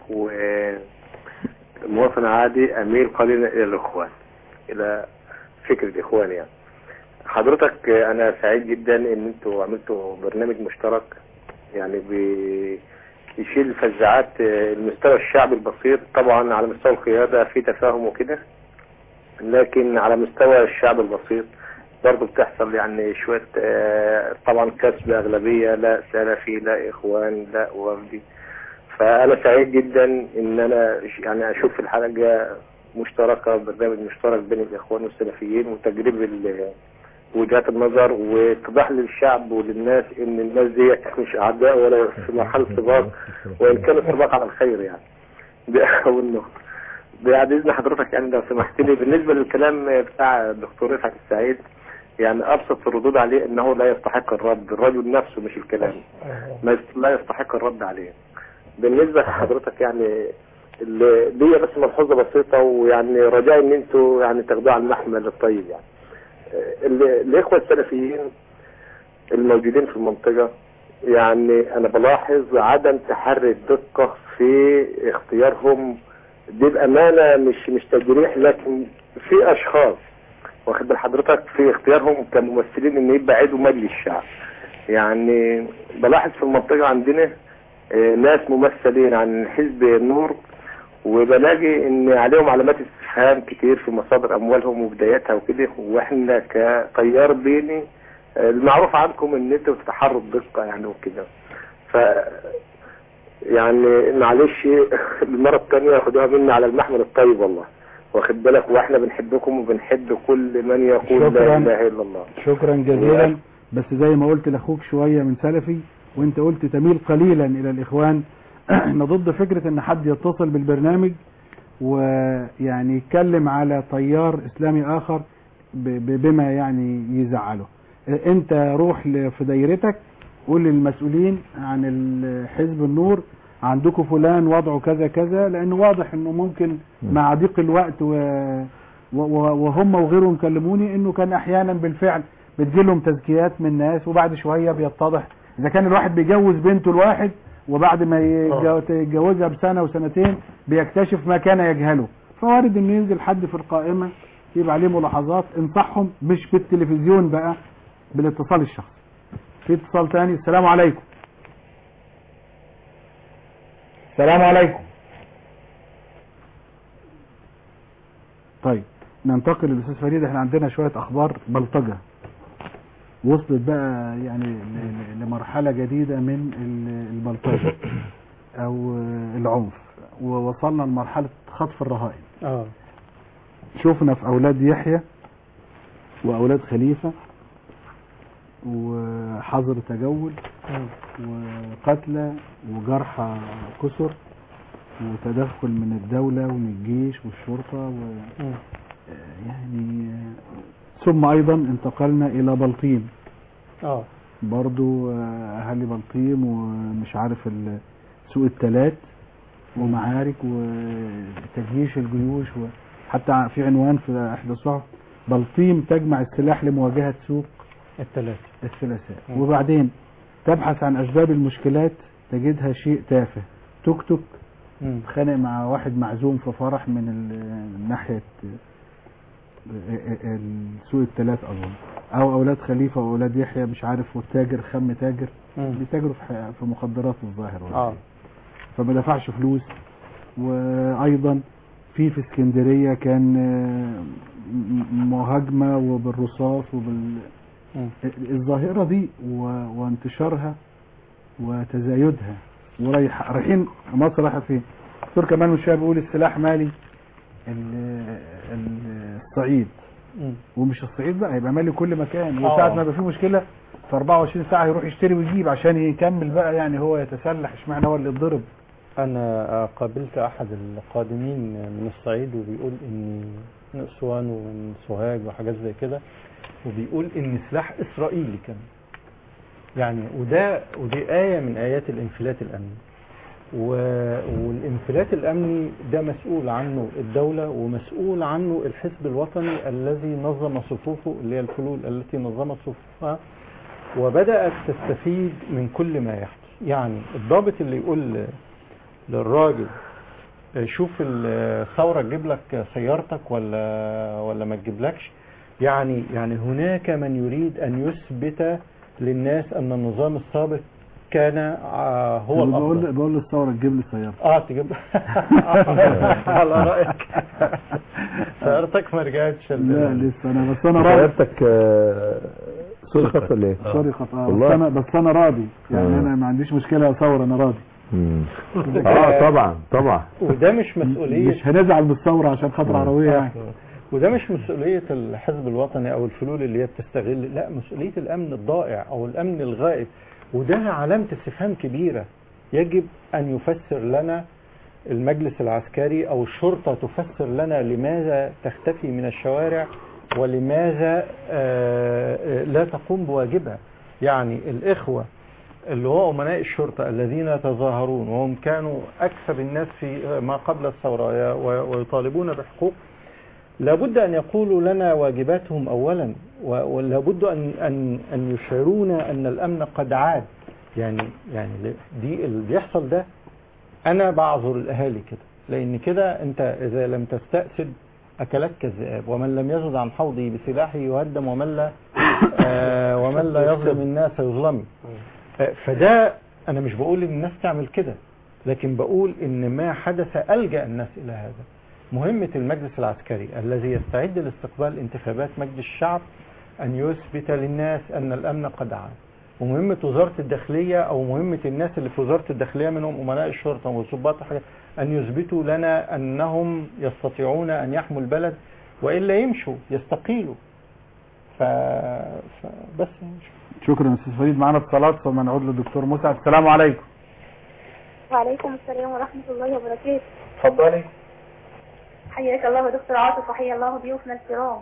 Speaker 9: ومواطن عادي اميل قليلا الى الاخوان الى فكر الاخوان يعني حضرتك انا سعيد جدا ان انتوا عملتوا برنامج مشترك يعني بيشيل الفزاعات المستوى الشعبي البسيط طبعا على مستوى القيادة في تفاهم وكده لكن على مستوى الشعب البسيط برضه بتحصل يعني شوية آه، طبعا كسب أغلبية لا سلفي لا إخوان لا وفدي فأنا سعيد جدا إن أنا ش- يعني أشوف الحلقة مشتركة برنامج مشترك بين الإخوان والسلفيين وتجريب ال- وجهات النظر واتضاح للشعب وللناس إن الناس دي مش أعداء ولا في مرحلة سباق وإن كان السباق على الخير يعني دي أول نقطة بعد إذن حضرتك يعني لو سمحت لي بالنسبة للكلام بتاع الدكتور رفعت السعيد يعني أبسط الردود عليه إنه لا يستحق الرد الرجل نفسه مش الكلام ما يست- لا يستحق الرد عليه بالنسبة لحضرتك يعني اللي- ليا بس ملحوظة بسيطة ويعني رجاء إن أنتوا يعني تاخدوها على المحمل الطيب يعني آه، ال- الإخوة السلفيين الموجودين في المنطقة يعني أنا بلاحظ عدم تحري الدقة في اختيارهم دي بأمانة مش مش تجريح لكن في أشخاص واخد بال حضرتك في اختيارهم كممثلين ان يبقى عضو مجلس الشعب يعني بلاحظ في المنطقة عندنا آه، ناس ممثلين عن حزب النور وبلاقي ان عليهم علامات استفهام كتير في مصادر اموالهم وبداياتها وكده واحنا كتيار بيني آه، المعروف عنكم ان انتوا بتتحروا الدقة يعني وكده ف يعني معلش المرة التانية خدوها مني على المحمل الطيب والله واخد بالك واحنا بنحبكم وبنحب كل من يقول لا
Speaker 3: شكراً.
Speaker 9: اله الا الله
Speaker 3: شكرا جزيلا بس زي ما قلت لاخوك شويه من سلفي وانت قلت تميل قليلا الى الاخوان احنا ضد فكره ان حد يتصل بالبرنامج ويعني يتكلم على تيار اسلامي اخر ب- ب- بما يعني يزعله اه، انت روح ل- في دايرتك قول للمسؤولين عن ال- حزب النور عندكم فلان وضعه كذا كذا لانه واضح انه ممكن مع ضيق الوقت و... و- و- وهم وغيرهم كلموني انه كان احيانا بالفعل بتجيلهم تزكيات من ناس وبعد شويه بيتضح اذا كان الواحد بيجوز بنته الواحد وبعد ما يتجو- يتجوزها بسنه وسنتين بيكتشف ما كان يجهله فوارد انه ينزل حد في القائمه يبقى عليه ملاحظات انصحهم مش بالتلفزيون بقى بالاتصال الشخصي في اتصال تاني السلام عليكم السلام عليكم طيب ننتقل للاستاذ فريد احنا عندنا شويه اخبار بلطجه وصلت بقى يعني ل- ل- لمرحله جديده من ال- البلطجه او العنف ووصلنا لمرحله خطف الرهائن
Speaker 6: اه
Speaker 3: شفنا في اولاد يحيى واولاد خليفه وحظر تجول وقتلى وجرحى كسر وتدخل من الدولة ومن الجيش والشرطة و يعني ثم أيضا انتقلنا إلى بلطيم
Speaker 6: اه
Speaker 3: برضو آه، أهالي بلطيم ومش عارف ال- سوق التلات ومعارك وتجيش الجيوش وحتى في عنوان في إحدى الصحف بلطيم تجمع السلاح لمواجهة سوق
Speaker 6: الثلاثة
Speaker 3: الثلاثاء
Speaker 6: مم.
Speaker 3: وبعدين تبحث عن أسباب المشكلات تجدها شيء تافه توك توك
Speaker 6: مم.
Speaker 3: اتخانق مع واحد معزوم في فرح من ال- ناحية ال- ال- سوق الثلاث أظن أو أولاد خليفة وأولاد يحيى مش عارف والتاجر خم تاجر
Speaker 6: مم.
Speaker 3: بيتاجروا في ح- في مخدرات الظاهر ولا
Speaker 6: اه
Speaker 3: إيه. فما دفعش فلوس وأيضا في في اسكندرية كان آه، م- مهاجمة وبالرصاص وبال
Speaker 6: مم.
Speaker 3: الظاهرة دي و- وانتشارها وتزايدها ورايح رايحين مصر رايحة فين؟ دكتور كمال مشاه بيقول السلاح مالي ال- ال- الصعيد
Speaker 6: مم.
Speaker 3: ومش الصعيد بقى يبقى مالي كل مكان
Speaker 6: آه.
Speaker 3: وساعة ما يبقى في مشكلة في 24 ساعة يروح يشتري ويجيب عشان يكمل بقى يعني هو يتسلح اشمعنى هو اللي اتضرب
Speaker 6: أنا قابلت أحد القادمين من الصعيد وبيقول إن من أسوان ومن سوهاج وحاجات زي كده وبيقول إن سلاح إسرائيلي كان يعني وده ودي آية من آيات الانفلات الأمني و- والانفلات الأمني ده مسؤول عنه الدولة ومسؤول عنه الحزب الوطني الذي نظم صفوفه اللي هي الفلول التي نظمت صفوفها وبدأت تستفيد من كل ما يحدث يعني الضابط اللي يقول للراجل شوف الثورة تجيب لك سيارتك ولا ولا ما تجيبلكش يعني يعني هناك من يريد أن يثبت للناس أن النظام السابق كان آه، هو
Speaker 3: أنا بقول
Speaker 6: الأفضل
Speaker 3: بقول للثورة تجيب لي سيارة
Speaker 6: اه تجيب على رأيك سيارتك ما رجعتش
Speaker 3: لا لسه انا بس انا راضي
Speaker 4: سيارتك آه، سرقت ولا ايه؟
Speaker 3: سرقت اه بس
Speaker 4: والله؟
Speaker 3: انا بس انا راضي يعني
Speaker 4: آه.
Speaker 3: انا ما عنديش مشكلة اثور انا راضي
Speaker 4: مم. اه طبعا طبعا
Speaker 6: وده مش مسؤولية
Speaker 3: مش هنزعل بالثورة عشان خاطر عربية يعني
Speaker 6: وده مش مسؤولية الحزب الوطني أو الفلول اللي هي بتستغل لا مسؤولية الأمن الضائع أو الأمن الغائب وده علامة استفهام كبيرة يجب أن يفسر لنا المجلس العسكري أو الشرطة تفسر لنا لماذا تختفي من الشوارع ولماذا آه، آه، لا تقوم بواجبها يعني الإخوة اللي هو أمناء الشرطة الذين يتظاهرون وهم كانوا أكثر الناس في ما قبل الثورة و- ويطالبون بحقوق لابد أن يقولوا لنا واجباتهم أولا و- ولابد أن أن أن يشعرونا أن الأمن قد عاد يعني يعني دي اللي بيحصل ده أنا بعذر الأهالي كده لأن كده أنت إذا لم تستأسد أكلتك الذئاب ومن لم يزد عن حوضه بسلاحه يهدم ومن لا آه ومن لا يظلم الناس يظلم آه، فده أنا مش بقول إن الناس تعمل كده لكن بقول إن ما حدث ألجأ الناس إلى هذا مهمة المجلس العسكري الذي يستعد لاستقبال انتخابات مجلس الشعب أن يثبت للناس أن الأمن قد عاد ومهمة وزارة الداخلية أو مهمة الناس اللي في وزارة الداخلية منهم أمناء الشرطة وضباط الحاجات أن يثبتوا لنا أنهم يستطيعون أن يحموا البلد وإلا يمشوا يستقيلوا ف... فبس
Speaker 3: شكرا استاذ فريد معانا اتصالات ثم نعود للدكتور مسعد السلام عليكم
Speaker 10: وعليكم السلام ورحمة الله وبركاته
Speaker 3: اتفضلي
Speaker 10: حياك الله دكتور عاطف وحيا الله ضيوفنا الكرام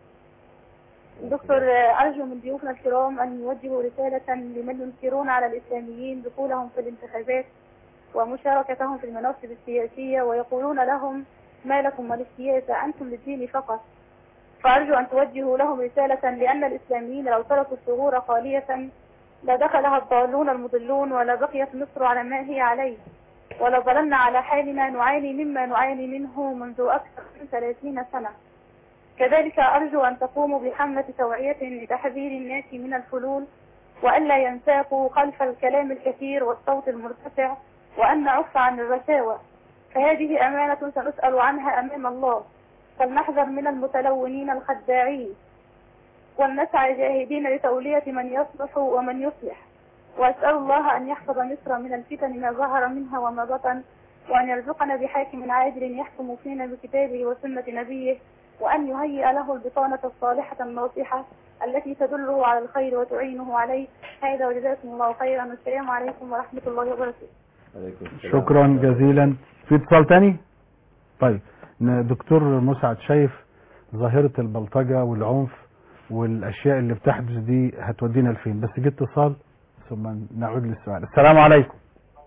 Speaker 10: دكتور آه، أرجو من ضيوفنا الكرام أن يوجهوا رسالة لمن ينكرون على الإسلاميين دخولهم في الانتخابات ومشاركتهم في المناصب السياسية ويقولون لهم ما لكم وللسياسة أنتم للدين فقط فأرجو أن توجهوا لهم رسالة لأن الإسلاميين لو تركوا الثغور خالية لدخلها الضالون المضلون ولا بقيت مصر على ما هي عليه ولظللنا على حالنا نعاني مما نعاني منه منذ أكثر من ثلاثين سنة كذلك أرجو أن تقوموا بحملة توعية لتحذير الناس من الفلول وألا ينساقوا خلف الكلام الكثير والصوت المرتفع وأن نعف عن الرشاوى فهذه أمانة سنسأل عنها أمام الله فلنحذر من المتلونين الخداعين ولنسعى جاهدين لتولية من يصلح ومن يصلح وأسأل الله أن يحفظ مصر من الفتن ما ظهر منها وما بطن وأن يرزقنا بحاكم عادل يحكم فينا بكتابه وسنة نبيه وأن يهيئ له البطانة الصالحة الناصحة التي تدله على الخير وتعينه عليه هذا وجزاكم الله خيرا والسلام عليكم ورحمة الله وبركاته
Speaker 3: شكرا جزيلا في اتصال تاني طيب ن- دكتور مسعد شايف ظاهرة البلطجة والعنف والاشياء اللي بتحدث دي هتودينا لفين بس جه اتصال ثم نعود للسؤال السلام عليكم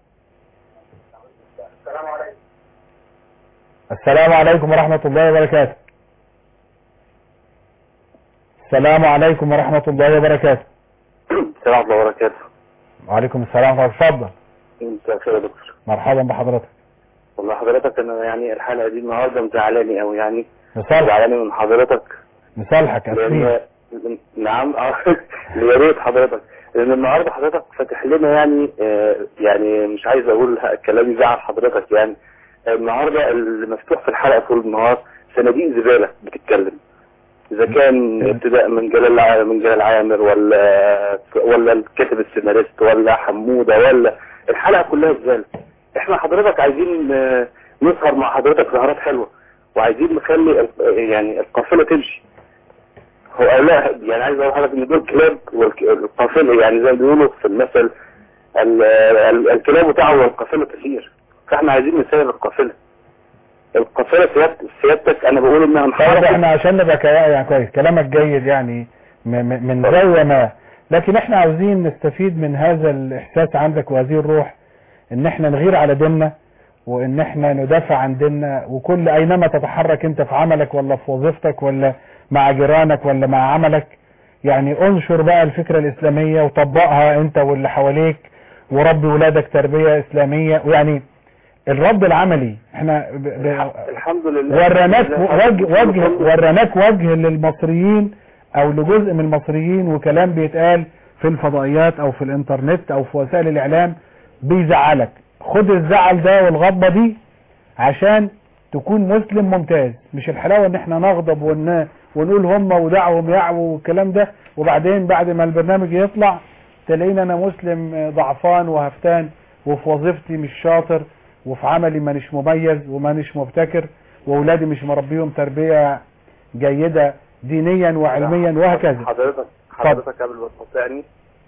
Speaker 3: السلام عليكم ورحمة الله وبركاته السلام عليكم ورحمة الله وبركاته
Speaker 11: السلام عليكم وبركاته
Speaker 3: وعليكم السلام ورحمة الله اتفضل
Speaker 11: مساء الخير يا دكتور
Speaker 3: مرحبا بحضرتك
Speaker 11: والله حضرتك انا يعني الحلقه دي النهارده مزعلاني قوي يعني
Speaker 3: مصالحك
Speaker 11: مزعلاني من حضرتك
Speaker 3: مصالحك اسفين
Speaker 11: لان نعم اه يا ريت حضرتك لان النهارده حضرتك فاتح لنا يعني آه يعني مش عايز اقول كلام يزعل حضرتك يعني النهارده اللي مفتوح في الحلقه طول النهار صناديق زباله بتتكلم اذا كان ابتداء من جلال ع- من جلال عامر ولا ولا الكاتب السيناريست ولا حموده ولا الحلقه كلها زباله احنا حضرتك عايزين آه، نسهر مع حضرتك سهرات حلوه وعايزين نخلي ال- يعني القافله تمشي هو لا يعني عايز اقول لحضرتك ان دول كلاب والقافله يعني زي ما بيقولوا في المثل ال- ال- الكلاب بتاعه والقافله تسير فاحنا عايزين نسير القافله القافله سيادت- سيادتك انا بقول انها
Speaker 3: طيب
Speaker 11: انحرفت
Speaker 3: احنا عشان نبقى كوا- يعني كويس كلامك جيد يعني م- م- من زاوية ما لكن احنا عاوزين نستفيد من هذا الاحساس عندك وهذه الروح ان احنا نغير على ديننا وان احنا ندافع عن ديننا وكل اينما تتحرك انت في عملك ولا في وظيفتك ولا مع جيرانك ولا مع عملك يعني انشر بقى الفكرة الاسلامية وطبقها انت واللي حواليك وربي ولادك تربية اسلامية ويعني الرد العملي احنا ب... ب...
Speaker 11: الحمد لله
Speaker 3: ورناك
Speaker 11: الحمد لله.
Speaker 3: وجه وجه ورناك وجه للمصريين او لجزء من المصريين وكلام بيتقال في الفضائيات او في الانترنت او في وسائل الاعلام بيزعلك خد الزعل ده والغضبة دي عشان تكون مسلم ممتاز مش الحلاوة ان احنا نغضب ون... ونقول هم ودعهم يعووا والكلام ده وبعدين بعد ما البرنامج يطلع تلاقيني انا مسلم ضعفان وهفتان وفي وظيفتي مش شاطر وفي عملي مانيش مميز ومانيش مبتكر واولادي مش مربيهم تربية جيدة دينيا وعلميا وهكذا
Speaker 11: حضرتك حضرتك قبل ما تقاطعني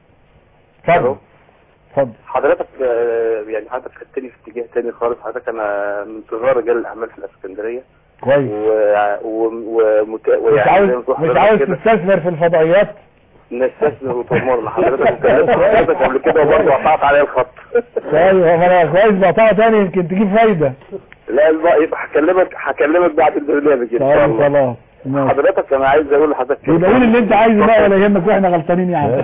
Speaker 3: اتفضل اتفضل
Speaker 11: حضرتك آه، يعني حضرتك خدتني في اتجاه تاني خالص حضرتك انا من صغار رجال الاعمال في الاسكندريه
Speaker 3: كويس
Speaker 11: و... و... ومت...
Speaker 3: مش
Speaker 11: ويعني
Speaker 3: عاوز
Speaker 11: زي ما تقول
Speaker 3: مش
Speaker 11: حضرتك
Speaker 3: عاوز
Speaker 11: كده
Speaker 3: تستثمر في الفضائيات
Speaker 11: نستثمر وتأمرنا حضرتك وكلمت حضرتك قبل كده وبرضه قطعت عليا الخط
Speaker 3: طيب انا كويس بقطعه تاني يمكن تجيب فايدة
Speaker 11: لا بقى يبقى هكلمك هكلمك بعد البرنامج ان شاء
Speaker 3: طيب
Speaker 11: الله
Speaker 3: خلاص ماشي
Speaker 11: حضرتك انا عايز اقول لحضرتك
Speaker 3: يبقى قول اللي انت عايزه بقى ولا يهمك واحنا غلطانين يعني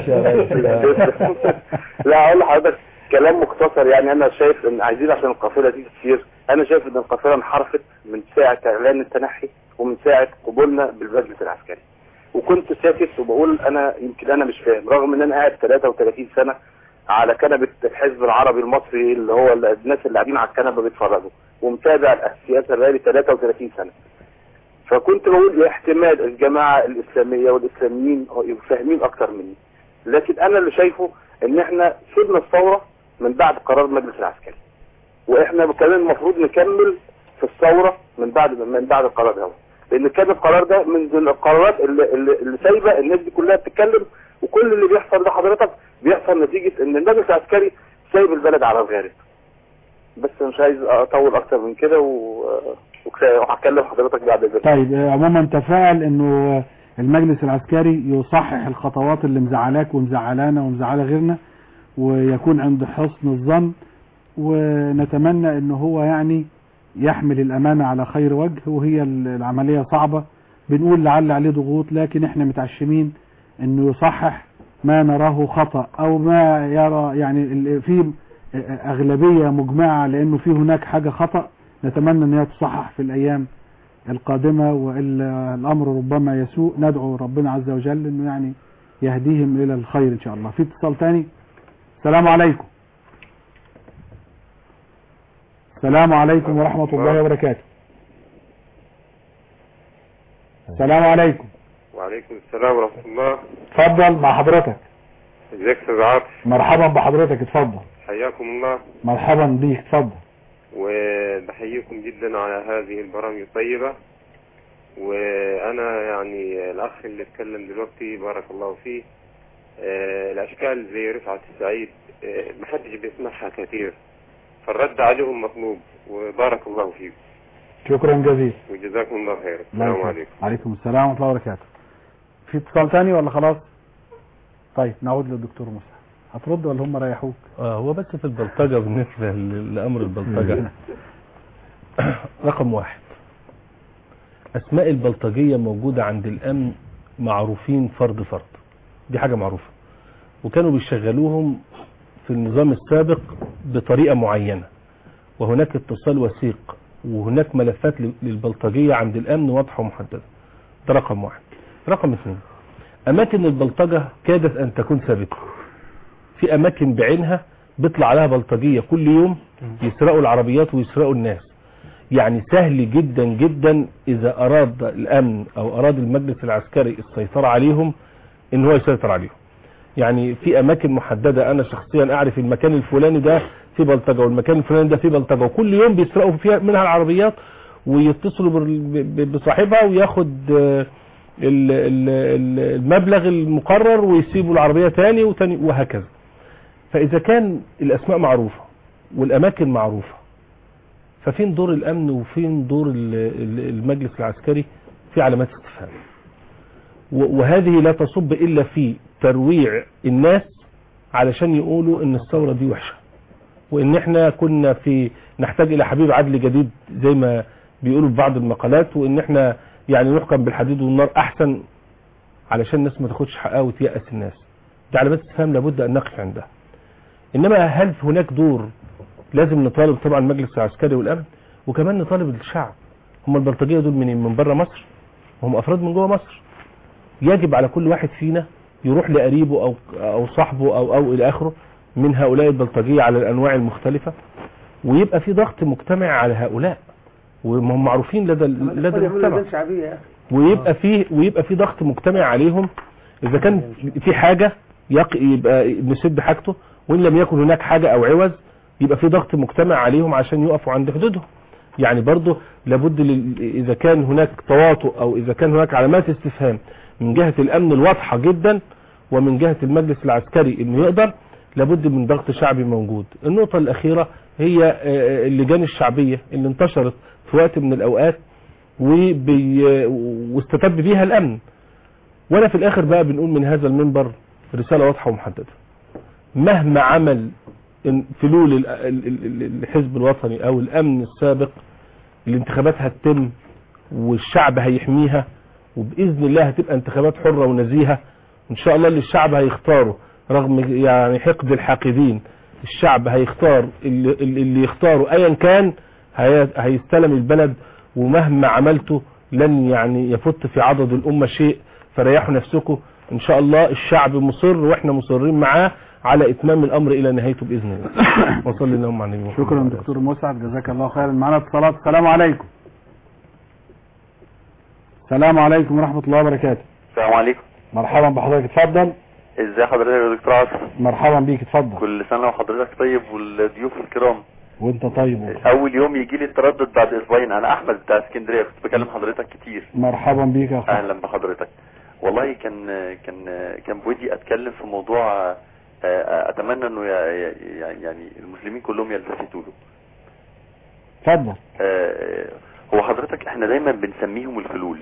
Speaker 11: لا اقول لحضرتك كلام مختصر يعني انا شايف ان عايزين عشان القافله دي تصير انا شايف ان القافله انحرفت من ساعه اعلان التنحي ومن ساعه قبولنا بالمجلس العسكري وكنت ساكت وبقول انا يمكن انا مش فاهم رغم ان انا قاعد 33 سنه على كنبه الحزب العربي المصري اللي هو الناس اللي قاعدين على الكنبه بيتفرجوا ومتابع السياسه بقالي 33 سنه فكنت بقول يا احتمال الجماعة الإسلامية والإسلاميين فاهمين أكتر مني لكن أنا اللي شايفه إن إحنا سيبنا الثورة من بعد قرار المجلس العسكري وإحنا كمان المفروض نكمل في الثورة من بعد من بعد القرار ده لأن كان القرار ده من ضمن القرارات اللي, اللي, اللي سايبة الناس دي كلها بتتكلم وكل اللي بيحصل ده حضرتك بيحصل نتيجة إن المجلس العسكري سايب البلد على الغارب بس مش عايز أطول أكتر من كده و... وكفاية وهكلم حضرتك بعد البرنامج
Speaker 3: طيب آه، عموما تفائل انه المجلس العسكري يصحح الخطوات اللي مزعلاك ومزعلانا ومزعله غيرنا ويكون عند حسن الظن ونتمنى ان هو يعني يحمل الامانة على خير وجه وهي ال- العملية صعبة بنقول لعل عليه ضغوط لكن احنا متعشمين انه يصحح ما نراه خطأ او ما يرى يعني ال- في اغلبية مجمعة لانه في هناك حاجة خطأ نتمنى ان هي تصحح في الايام القادمة والا الامر ربما يسوء ندعو ربنا عز وجل انه يعني يهديهم الى الخير ان شاء الله في اتصال تاني السلام عليكم السلام عليكم ورحمة الله وبركاته السلام عليكم
Speaker 12: وعليكم السلام ورحمة الله
Speaker 3: اتفضل مع حضرتك
Speaker 12: ازيك يا استاذ عاطف
Speaker 3: مرحبا بحضرتك اتفضل
Speaker 12: حياكم الله
Speaker 3: مرحبا بيك اتفضل
Speaker 12: وبحييكم جدا على هذه البرامج الطيبة وانا يعني الاخ اللي اتكلم دلوقتي بارك الله فيه آه، الاشكال زي رفعت السعيد آه، محدش بيسمعها كثير فالرد عليهم مطلوب وبارك الله فيكم
Speaker 3: شكرا جزيلا
Speaker 12: وجزاكم الله خير
Speaker 3: الله
Speaker 12: السلام
Speaker 3: يسلمك.
Speaker 12: عليكم
Speaker 3: عليكم السلام ورحمة الله وبركاته في اتصال تاني ولا خلاص طيب نعود للدكتور موسى هترد ولا هم ريحوك
Speaker 7: آه هو بس في البلطجة بالنسبة ل- لأمر البلطجة رقم واحد أسماء البلطجية موجودة عند الأمن معروفين فرد فرد دي حاجة معروفة وكانوا بيشغلوهم في النظام السابق بطريقة معينة وهناك اتصال وثيق وهناك ملفات لل- للبلطجية عند الأمن واضحة ومحددة ده رقم واحد رقم اثنين أماكن البلطجة كادت أن تكون ثابتة في أماكن بعينها بيطلع عليها بلطجية كل يوم يسرقوا العربيات ويسرقوا الناس يعني سهل جدا جدا إذا أراد الأمن أو أراد المجلس العسكري السيطرة عليهم إن هو يسيطر عليهم يعني في أماكن محددة أنا شخصيا أعرف المكان الفلاني ده في بلطجة والمكان الفلاني ده في بلطجة وكل يوم بيسرقوا فيها منها العربيات ويتصلوا بال- ب- بصاحبها وياخد آه، ال- ال- ال- المبلغ المقرر ويسيبوا العربية تاني وتاني وهكذا فإذا كان الأسماء معروفة والأماكن معروفة ففين دور الأمن وفين دور ال- ال- المجلس العسكري في علامات استفهام و- وهذه لا تصب إلا في ترويع الناس علشان يقولوا إن الثورة دي وحشة وإن إحنا كنا في نحتاج إلى حبيب عدل جديد زي ما بيقولوا في بعض المقالات وإن إحنا يعني نحكم بالحديد والنار أحسن علشان الناس ما تاخدش حقها وتيأس الناس دي علامات استفهام لابد أن نقف عندها إنما هل هناك دور لازم نطالب طبعا المجلس العسكري والأمن وكمان نطالب الشعب هم البلطجية دول منين من بره مصر وهم أفراد من جوه مصر يجب على كل واحد فينا يروح لقريبه أو أو صاحبه أو أو إلى آخره من هؤلاء البلطجية على الأنواع المختلفة ويبقى في ضغط مجتمعي على هؤلاء وهم معروفين لدى لدى المجتمع
Speaker 5: شعبية يا أخي
Speaker 7: ويبقى فيه ويبقى في ضغط مجتمعي عليهم اذا كان في حاجة يق... يبقى نسد حاجته وان لم يكن هناك حاجة او عوز يبقى في ضغط مجتمعي عليهم عشان يقفوا عند حدودهم يعني برضه لابد لل... اذا كان هناك تواطؤ او اذا كان هناك علامات استفهام من جهة الامن الواضحة جدا ومن جهة المجلس العسكري انه يقدر لابد من ضغط شعبي موجود النقطة الاخيرة هي آه، اللجان الشعبية اللي انتشرت في وقت من الاوقات وبي... واستتب بيها الامن وانا في الاخر بقى بنقول من هذا المنبر رسالة واضحة ومحددة مهما عمل إن فلول ال- ال- ال- الحزب الوطني او الامن السابق الانتخابات هتتم والشعب هيحميها وباذن الله هتبقى انتخابات حرة ونزيهة ان شاء الله اللي الشعب هيختاره رغم يعني حقد الحاقدين الشعب هيختار اللي, اللي يختاره ايا كان هي- هيستلم البلد ومهما عملته لن يعني يفت في عضد الامة شيء فريحوا نفسكم ان شاء الله الشعب مصر واحنا مصرين معاه على اتمام الامر الى نهايته باذن الله وصلي اللهم على النبي محمد
Speaker 3: شكرا دكتور مسعد جزاك الله خيرا معنا اتصالات السلام عليكم السلام عليكم ورحمة الله وبركاته
Speaker 13: السلام عليكم
Speaker 3: مرحبا بحضرتك اتفضل
Speaker 13: ازي حضرتك يا دكتور عاصم
Speaker 3: مرحبا بيك اتفضل
Speaker 13: كل سنه وحضرتك طيب والضيوف الكرام
Speaker 3: وانت طيب
Speaker 13: اول يوم يجي لي التردد بعد اسبوعين انا احمد بتاع اسكندريه كنت بكلم حضرتك كتير
Speaker 3: مرحبا بيك يا اخويا
Speaker 13: اهلا بحضرتك والله كان كان كان بودي اتكلم في موضوع آه، اتمنى انه ي- ي- يعني المسلمين كلهم يلتفتوا له
Speaker 3: اتفضل
Speaker 13: آه، هو حضرتك احنا دايما بنسميهم الفلول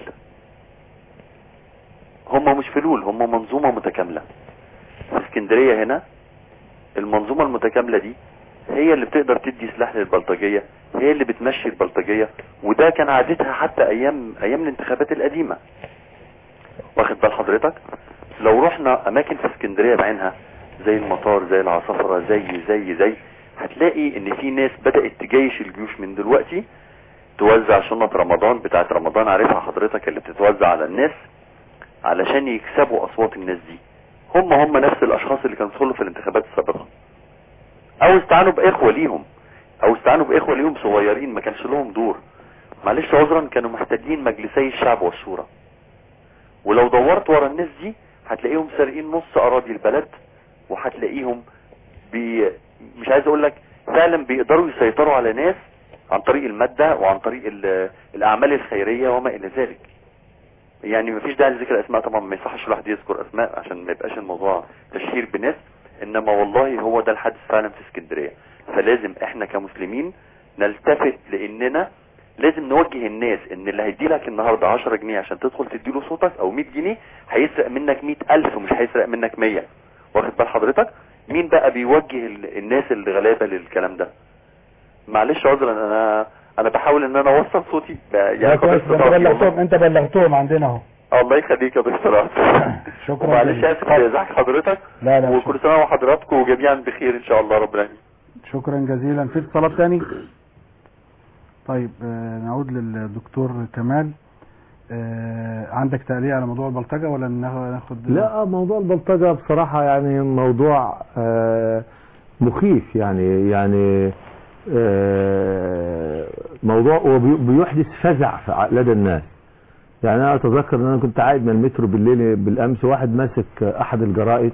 Speaker 13: هم مش فلول هم منظومة متكاملة في اسكندرية هنا المنظومة المتكاملة دي هي اللي بتقدر تدي سلاح للبلطجية هي اللي بتمشي البلطجية وده كان عادتها حتى ايام ايام الانتخابات القديمة واخد بال حضرتك لو رحنا اماكن في اسكندرية بعينها زي المطار زي العصافرة زي زي زي هتلاقي ان في ناس بدأت تجيش الجيوش من دلوقتي توزع شنط رمضان بتاعت رمضان عارفها حضرتك اللي بتتوزع على الناس علشان يكسبوا اصوات الناس دي هم هم نفس الاشخاص اللي كانوا بيدخلوا في الانتخابات السابقة او استعانوا باخوة ليهم او استعانوا باخوة ليهم صغيرين ما كانش لهم دور معلش عذرا كانوا محتاجين مجلسي الشعب والشورى ولو دورت ورا الناس دي هتلاقيهم سارقين نص اراضي البلد وهتلاقيهم بي مش عايز اقول لك فعلا بيقدروا يسيطروا على ناس عن طريق المادة وعن طريق ال- الاعمال الخيرية وما الى ذلك يعني مفيش داعي لذكر اسماء طبعا ما يصحش الواحد يذكر اسماء عشان ما يبقاش الموضوع تشهير بناس انما والله هو ده الحدث فعلا في اسكندرية فلازم احنا كمسلمين نلتفت لاننا لازم نوجه الناس ان اللي هيدي لك النهاردة 10 جنيه عشان تدخل تديله صوتك او 100 جنيه هيسرق منك 100 الف ومش هيسرق منك 100 واخد بال حضرتك مين بقى بيوجه ال- الناس الغلابة للكلام ده معلش عذرا انا انا بحاول ان انا اوصل صوتي ب-
Speaker 3: لا
Speaker 13: يعني
Speaker 3: كويس
Speaker 13: قدرت
Speaker 3: انت
Speaker 13: صوتي
Speaker 3: بلغتهم انت بلغتهم عندنا اهو
Speaker 13: والله. الله يخليك يا دكتور
Speaker 3: شكرا
Speaker 13: معلش
Speaker 3: جزيلا.
Speaker 13: اسف لازعاج حضرتك
Speaker 3: لا لا
Speaker 13: وكل سنه وحضراتكم جميعا بخير ان شاء الله رب العالمين
Speaker 3: شكرا جزيلا في اتصالات تاني طيب آه، نعود للدكتور كمال آه، عندك تعليق على موضوع البلطجة ولا ناخد ناخد
Speaker 4: لا موضوع البلطجة بصراحة يعني موضوع آه، مخيف يعني يعني آه، موضوع وبيحدث فزع في- لدى الناس يعني انا اتذكر ان انا كنت قاعد من المترو بالليل بالامس واحد ماسك احد الجرائد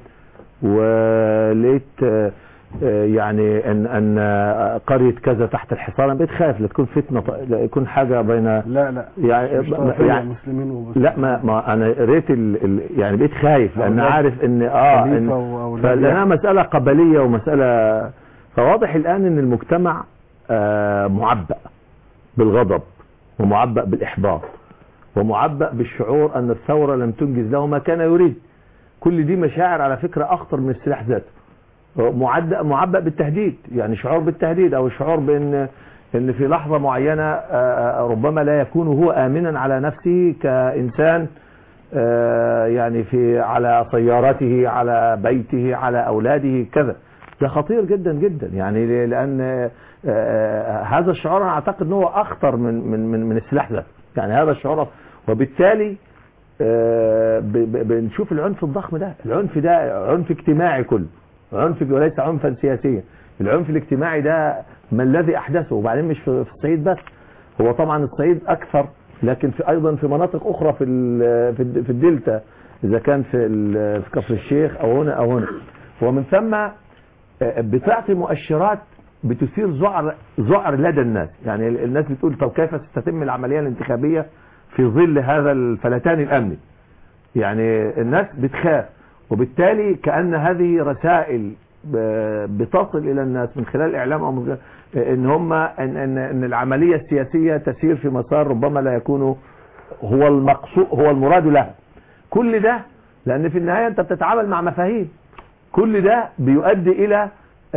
Speaker 4: ولقيت آه، آه، يعني ان ان آه، قريه كذا تحت الحصار انا بقيت خايف لا تكون فتنه لا يكون حاجه بين
Speaker 3: لا لا
Speaker 4: يعني
Speaker 3: مش طائفية،
Speaker 4: يعني
Speaker 3: مسلمين ومسلمين
Speaker 4: لا ما, ما انا قريت ال ال يعني بقيت خايف لان
Speaker 3: أولاد
Speaker 4: عارف ان اه
Speaker 3: خليفة
Speaker 4: إن
Speaker 3: وأولاد
Speaker 4: فلانها
Speaker 3: يحيى.
Speaker 4: مساله قبليه ومساله فواضح الان ان المجتمع آه معبأ بالغضب ومعبأ بالاحباط ومعبأ بالشعور ان الثوره لم تنجز له ما كان يريد كل دي مشاعر على فكره اخطر من السلاح ذاته معد- معبأ بالتهديد يعني شعور بالتهديد او شعور بان ان في لحظة معينة آه، آه، ربما لا يكون هو امنا على نفسه كانسان آه، يعني في على سيارته على بيته على اولاده كذا ده خطير جدا جدا يعني ل- لان آه، آه، هذا الشعور انا اعتقد ان هو اخطر من من من, من السلاح ده يعني هذا الشعور وبالتالي آه، ب- ب- بنشوف العنف الضخم ده العنف ده عنف اجتماعي كله عنف وليس عنفا سياسيا العنف الاجتماعي ده ما الذي احدثه وبعدين مش في في الصعيد بس هو طبعا الصعيد اكثر لكن في ايضا في مناطق اخرى في ال- في الد- في الدلتا اذا كان في ال- في كفر الشيخ او هنا او هنا ومن ثم آه، بتعطي مؤشرات بتثير ذعر ذعر لدى الناس يعني ال- الناس بتقول طب كيف ستتم العمليه الانتخابيه في ظل هذا الفلتان الامني يعني الناس بتخاف وبالتالي كأن هذه رسائل ب- بتصل إلى الناس من خلال الإعلام أو من خلال إن هم إن, إن, إن العملية السياسية تسير في مسار ربما لا يكون هو المقصود هو المراد له كل ده لأن في النهاية أنت بتتعامل مع مفاهيم كل ده بيؤدي إلى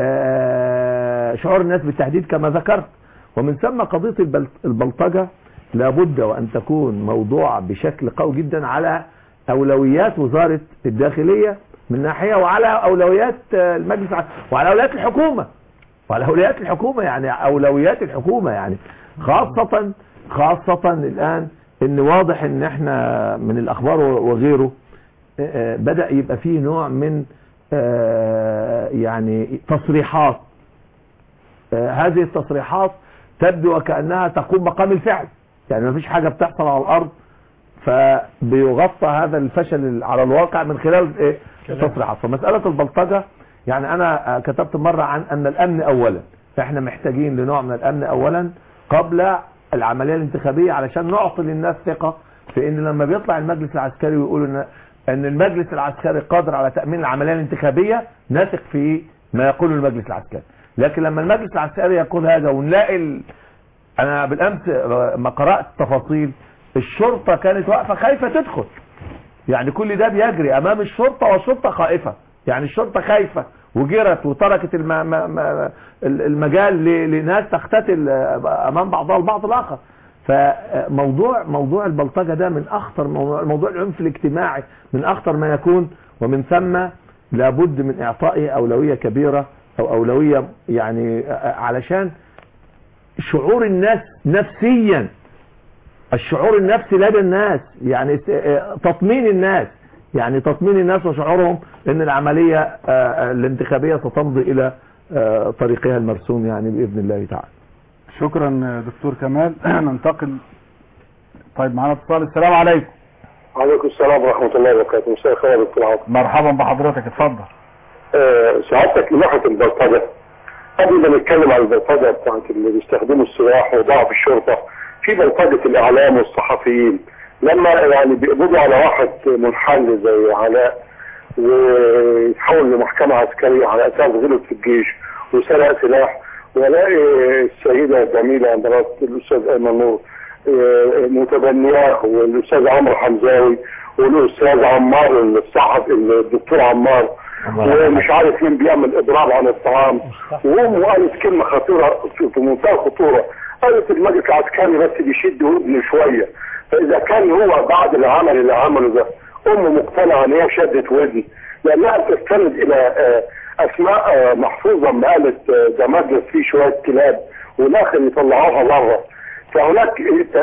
Speaker 4: آه، شعور الناس بالتهديد كما ذكرت ومن ثم قضية البل- البلطجة لابد وأن تكون موضوع بشكل قوي جدا على أولويات وزارة الداخلية من ناحية وعلى أولويات آه، المجلس الع- وعلى أولويات الحكومة وعلى أولويات الحكومة يعني أولويات الحكومة يعني خاصة خاصة الآن إن واضح إن إحنا من الأخبار وغيره آه، آه، بدأ يبقى فيه نوع من آه، يعني تصريحات آه، هذه التصريحات تبدو وكأنها تقوم مقام الفعل يعني ما فيش حاجة بتحصل على الأرض فبيغطى هذا الفشل على الواقع من خلال إيه؟ تصريحات فمسألة البلطجة يعني أنا آه، كتبت مرة عن أن الأمن أولا احنا محتاجين لنوع من الأمن أولا قبل العملية الانتخابية علشان نعطي للناس ثقة في ان لما بيطلع المجلس العسكري ويقول ان ان المجلس العسكري قادر على تأمين العملية الانتخابية نثق في ما يقوله المجلس العسكري لكن لما المجلس العسكري يقول هذا ونلاقي ال... انا بالامس ما قرأت تفاصيل الشرطة كانت واقفة خايفة تدخل يعني كل ده بيجري امام الشرطة والشرطة خائفة يعني الشرطة خايفة وجرت وتركت الم... ما... ما... المجال ل... لناس تختتل امام بعضها البعض الاخر فموضوع موضوع البلطجة ده من أخطر موضوع, موضوع العنف الاجتماعي من أخطر ما يكون ومن ثم لابد من إعطائه أولوية كبيرة أو أولوية يعني علشان شعور الناس نفسيا الشعور النفسي لدى الناس يعني تطمين الناس يعني تطمين الناس وشعورهم ان العملية الانتخابية ستمضي الى طريقها المرسوم يعني بإذن الله تعالى
Speaker 3: شكرا دكتور كمال ننتقل طيب معنا اتصال السلام عليكم
Speaker 2: وعليكم السلام ورحمة الله وبركاته مساء الخير يا دكتور عاطف
Speaker 3: مرحبا بحضرتك اتفضل
Speaker 2: آه، سعادتك من ناحية البلطجة قبل ما نتكلم عن البلطجة بتاعت اللي بيستخدموا السلاح وضعف الشرطة في بلطجة الإعلام والصحفيين لما يعني بيقبضوا على واحد منحل زي علاء ويتحول لمحكمة عسكرية على أساس غلط في الجيش وسرق سلاح والاقي السيدة الجميلة مرات الأستاذ أيمن نور آه، متبنياه والأستاذ عمرو حمزاوي والأستاذ عمار الصحفي الدكتور عمار ومش عارف مين بيعمل إضراب عن الطعام وأمه قالت كلمة خطيرة في في منتهى الخطورة قالت المجلس العسكري بس بيشد ودنه شوية فإذا كان هو بعد العمل اللي عمله ده أمه مقتنعة إن هي شدت ودن لأنها تستند إلى آه، أسماء آه، محفوظة ما قالت آه، ده مجلس فيه شوية كلاب وداخل يطلعوها بره فهناك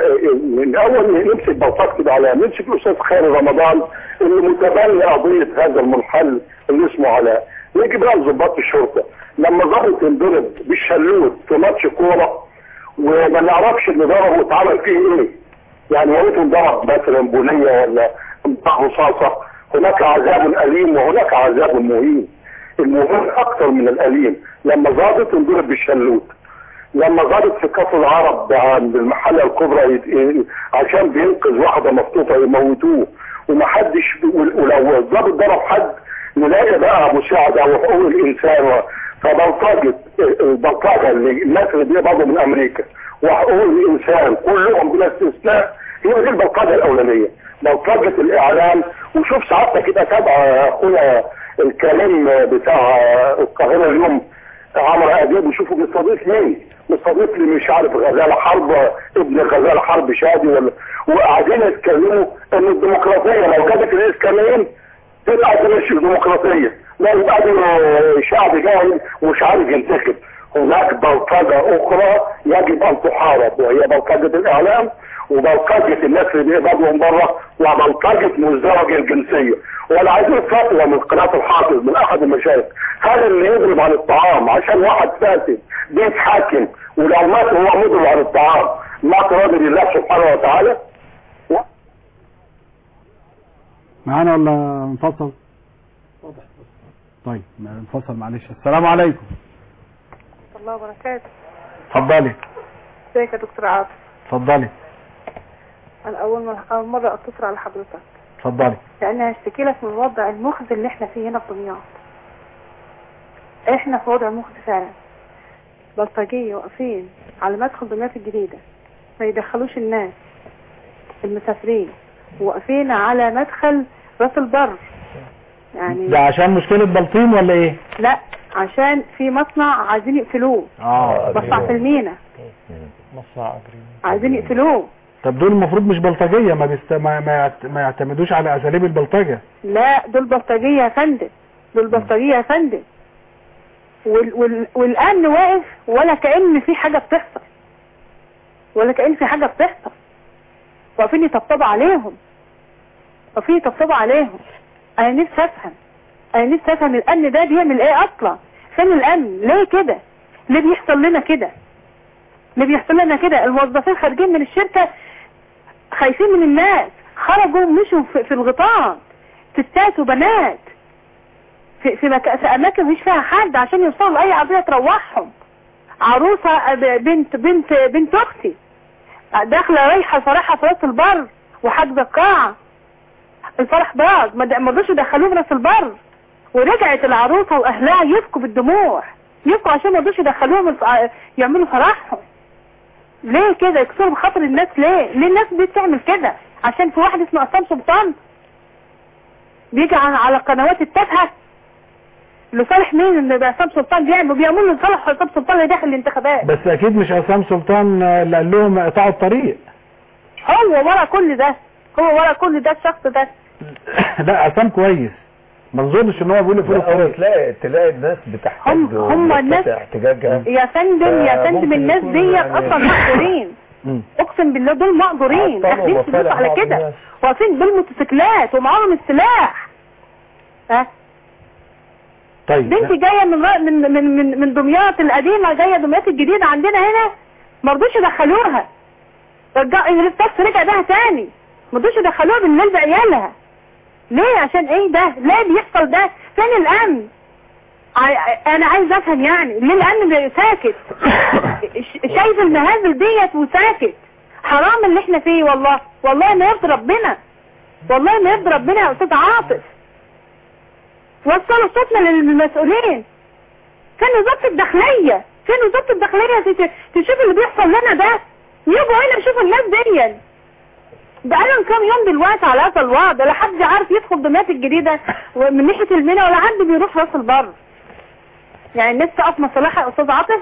Speaker 2: من اول نمسك بلطجة الاعلام نمسك الاستاذ خيري رمضان اللي متبني قضيه هذا المنحل اللي اسمه علاء نيجي بقى لضباط الشرطه لما ضابط انضرب بالشلوت في ماتش كوره وما نعرفش اللي ضربه اتعمل فيه ايه يعني لقيته انضرب مثلا بنيه ولا بتاع رصاصه هناك عذاب اليم وهناك عذاب مهين المهم اكثر من الاليم لما ضابط انضرب بالشلوت لما ضابط في كاس العرب عند المحله الكبرى يت- عشان بينقذ واحده مخطوفه يموتوه ومحدش ولو الضابط ضرب حد نلاقي بقى مساعده وحقوق الانسان و- فبلطجه البلطجه اللي الناس اللي بيقبضوا من امريكا وحقوق الانسان كلهم بلا استثناء هي دي البلطجه الاولانيه بلطجه الاعلام وشوف سعادتك كده تابع اخويا الكريم بتاع القاهره اليوم عمرو اديب وشوفوا بيستضيف مين مستضيف لي مش عارف غزاله حرب ابن غزاله حرب شادي ولا وقاعدين يتكلموا ان الديمقراطيه لو جابت الاسلاميين تبقى تمشي الديمقراطيه لا يبقى دي شعب جاهل ومش عارف ينتخب هناك بلطجه اخرى يجب ان تحارب وهي بلطجه الاعلام وبلطجه الناس اللي بيقبضوا من بره وبلطجه مزدوج الجنسيه وانا عايزين فتوى من قناه الحافظ من احد المشايخ هل اللي يضرب عن الطعام عشان واحد فاسد بيتحاكم ولو مات هو مضرب عن الطعام مات راجل الله سبحانه وتعالى
Speaker 3: معانا ولا انفصل طيب انفصل معلش السلام عليكم
Speaker 14: الله وبركاته
Speaker 3: اتفضلي
Speaker 14: ازيك يا دكتور عاطف
Speaker 3: اتفضلي
Speaker 14: انا اول مره اول مره اتصل على حضرتك
Speaker 3: اتفضلي
Speaker 14: لان هشتكي لك من الوضع المخزي اللي احنا فيه هنا في دمياط احنا في وضع مخزي فعلا بلطجيه واقفين على مدخل دمياط الجديده ما يدخلوش الناس المسافرين واقفين على مدخل راس البر يعني
Speaker 3: ده عشان مشكلة بلطيم ولا ايه
Speaker 14: لا عشان في مصنع عايزين يقفلوه
Speaker 3: اه
Speaker 14: مصنع في المينا
Speaker 6: مصنع
Speaker 14: عايزين يقفلوه
Speaker 3: طب دول المفروض مش بلطجية ما, بيست... ما, ما, يعت... ما يعتمدوش على اساليب البلطجة
Speaker 14: لا دول بلطجية يا فندم دول بلطجية يا فندم وال... وال... والامن واقف ولا كأن في حاجة بتحصل ولا كأن في حاجة بتحصل واقفين يطبطبوا عليهم واقفين يطبطبوا عليهم انا نفسي افهم انا نفسي افهم الامن ده بيعمل ايه اصلا فين الامن ليه كده ليه بيحصل لنا كده ليه بيحصل لنا كده الموظفين خارجين من الشركة خايفين من الناس خرجوا مشوا في, في الغيطان ستات وبنات في في, مكا... في اماكن مش فيها حد عشان يوصلوا لاي عربيه تروحهم عروسه ب- بنت بنت بنت اختي داخله رايحه فرحها في راس البر وحاجزه القاعه الفرح باظ ما د- ما رضوش يدخلوه في راس البر ورجعت العروسه واهلها يبكوا بالدموع يبكوا عشان ما رضوش يدخلوهم الف... يعملوا فرحهم ليه كده يكسروا بخاطر الناس ليه ليه الناس دي بتعمل كده عشان في واحد اسمه عصام سلطان بيجي على على القنوات التافهه لصالح مين ان عصام سلطان بيعمل بيعملوا لصالح عصام سلطان اللي داخل الانتخابات
Speaker 3: بس اكيد مش عصام سلطان اللي قال لهم اقطعوا الطريق
Speaker 14: هو ورا كل ده هو ورا كل ده الشخص ده
Speaker 3: لا عصام كويس ما اظنش ان هو بيقول فلوس
Speaker 4: لا، هو تلاقي تلاقي الناس بتحتاج
Speaker 14: هم- هم الناس-
Speaker 4: احتجاجها
Speaker 14: يا فندم يا فندم
Speaker 4: فممكن
Speaker 14: الناس
Speaker 4: يكونوا
Speaker 14: دي
Speaker 4: يعني-
Speaker 14: اصلا مقدورين
Speaker 3: مم.
Speaker 14: اقسم بالله دول مقدورين
Speaker 4: عطلوا
Speaker 14: داخلين فلوس
Speaker 4: مصالح
Speaker 14: على
Speaker 4: بعض
Speaker 14: كده
Speaker 4: الناس.
Speaker 14: واقفين بالموتوسيكلات ومعاهم السلاح ها
Speaker 3: طيب
Speaker 14: بنتي جايه من را- من من من, من دمياط القديمه جايه دمياط الجديده عندنا هنا ما رضوش يدخلوها رجع التاكس رجع بها تاني ما رضوش يدخلوها بالليل بعيالها ليه عشان ايه ده ليه بيحصل ده فين الامن ع- انا عايز افهم يعني ليه الامن بي- ساكت ش- شايف المهازل ديت وساكت حرام اللي احنا فيه والله والله ما يرضي ربنا والله ما يرضي ربنا يا استاذ عاطف وصلوا صوتنا للمسؤولين فين وزارة الداخلية فين وزارة الداخلية تت- تشوف اللي بيحصل لنا ده يجوا هنا يشوفوا الناس دي بقالهم كام يوم دلوقتي على هذا الوضع لا حد عارف يدخل دمياط الجديدة من ناحية المنى ولا حد بيروح راس البر يعني الناس تقف مصالحها يا استاذ عاطف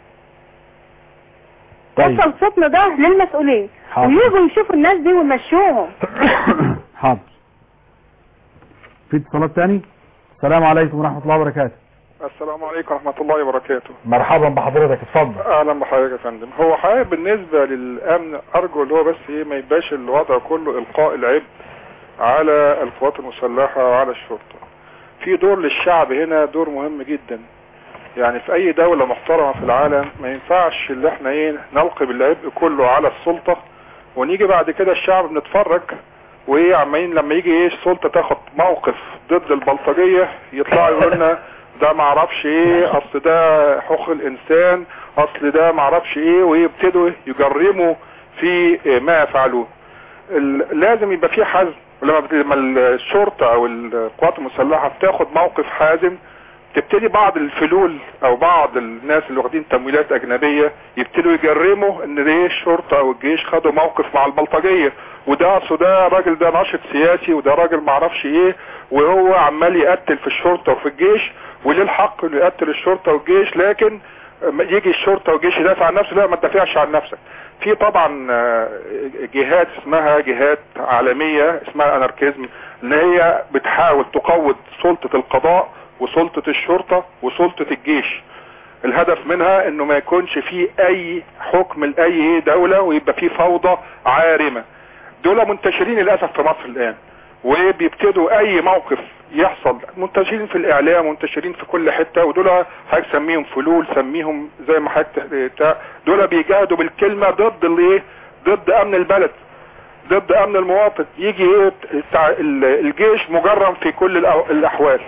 Speaker 3: طيب.
Speaker 14: وصل صوتنا ده للمسؤولين
Speaker 3: حاضر.
Speaker 14: ويجوا يشوفوا الناس دي ويمشوهم
Speaker 3: حاضر في اتصالات تاني السلام عليكم ورحمة الله وبركاته
Speaker 15: السلام عليكم ورحمة الله وبركاته
Speaker 3: مرحبا بحضرتك اتفضل
Speaker 15: اهلا بحضرتك يا فندم هو حقيقة بالنسبة للامن ارجو اللي هو بس ايه ما يبقاش الوضع كله القاء العبء على القوات المسلحة وعلى الشرطة في دور للشعب هنا دور مهم جدا يعني في اي دولة محترمة في العالم ما ينفعش اللي احنا ايه نلقي بالعبء كله على السلطة ونيجي بعد كده الشعب بنتفرج وايه عمالين لما يجي ايه السلطة تاخد موقف ضد البلطجية يطلعوا يقولوا لنا ده معرفش ايه اصل ده حقوق الانسان اصل ده معرفش ايه ويبتدوا يجرموا في ما يفعلون ال- لازم يبقى في حزم ولما بت- لما الشرطة او القوات المسلحة بتاخد موقف حازم تبتدي بعض الفلول او بعض الناس اللي واخدين تمويلات اجنبية يبتدوا يجرموا ان ليه الشرطة او الجيش خدوا موقف مع البلطجية وده اصل ده راجل ده ناشط سياسي وده راجل معرفش ايه وهو عمال يقتل في الشرطة وفي الجيش وليه الحق انه يقتل الشرطة والجيش لكن ما يجي الشرطة والجيش يدافع عن نفسه لا ما تدافعش عن نفسك في طبعا آه، جهات اسمها جهات عالمية اسمها اناركيزم ان هي بتحاول تقوض سلطة القضاء وسلطة الشرطة وسلطة الجيش الهدف منها انه ما يكونش فيه اي حكم لاي دولة ويبقى فيه فوضى عارمة دول منتشرين للأسف في مصر الآن وبيبتدوا أي موقف يحصل منتشرين في الإعلام منتشرين في كل حتة ودول حضرتك سميهم فلول سميهم زي ما حضرتك بتاع دول بيجاهدوا بالكلمة ضد الايه ضد أمن البلد ضد أمن المواطن يجي ايه بتاع ال- الجيش مجرم في كل الأو- الأحوال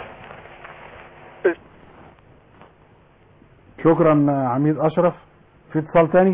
Speaker 3: شكرا عميد اشرف في اتصال تاني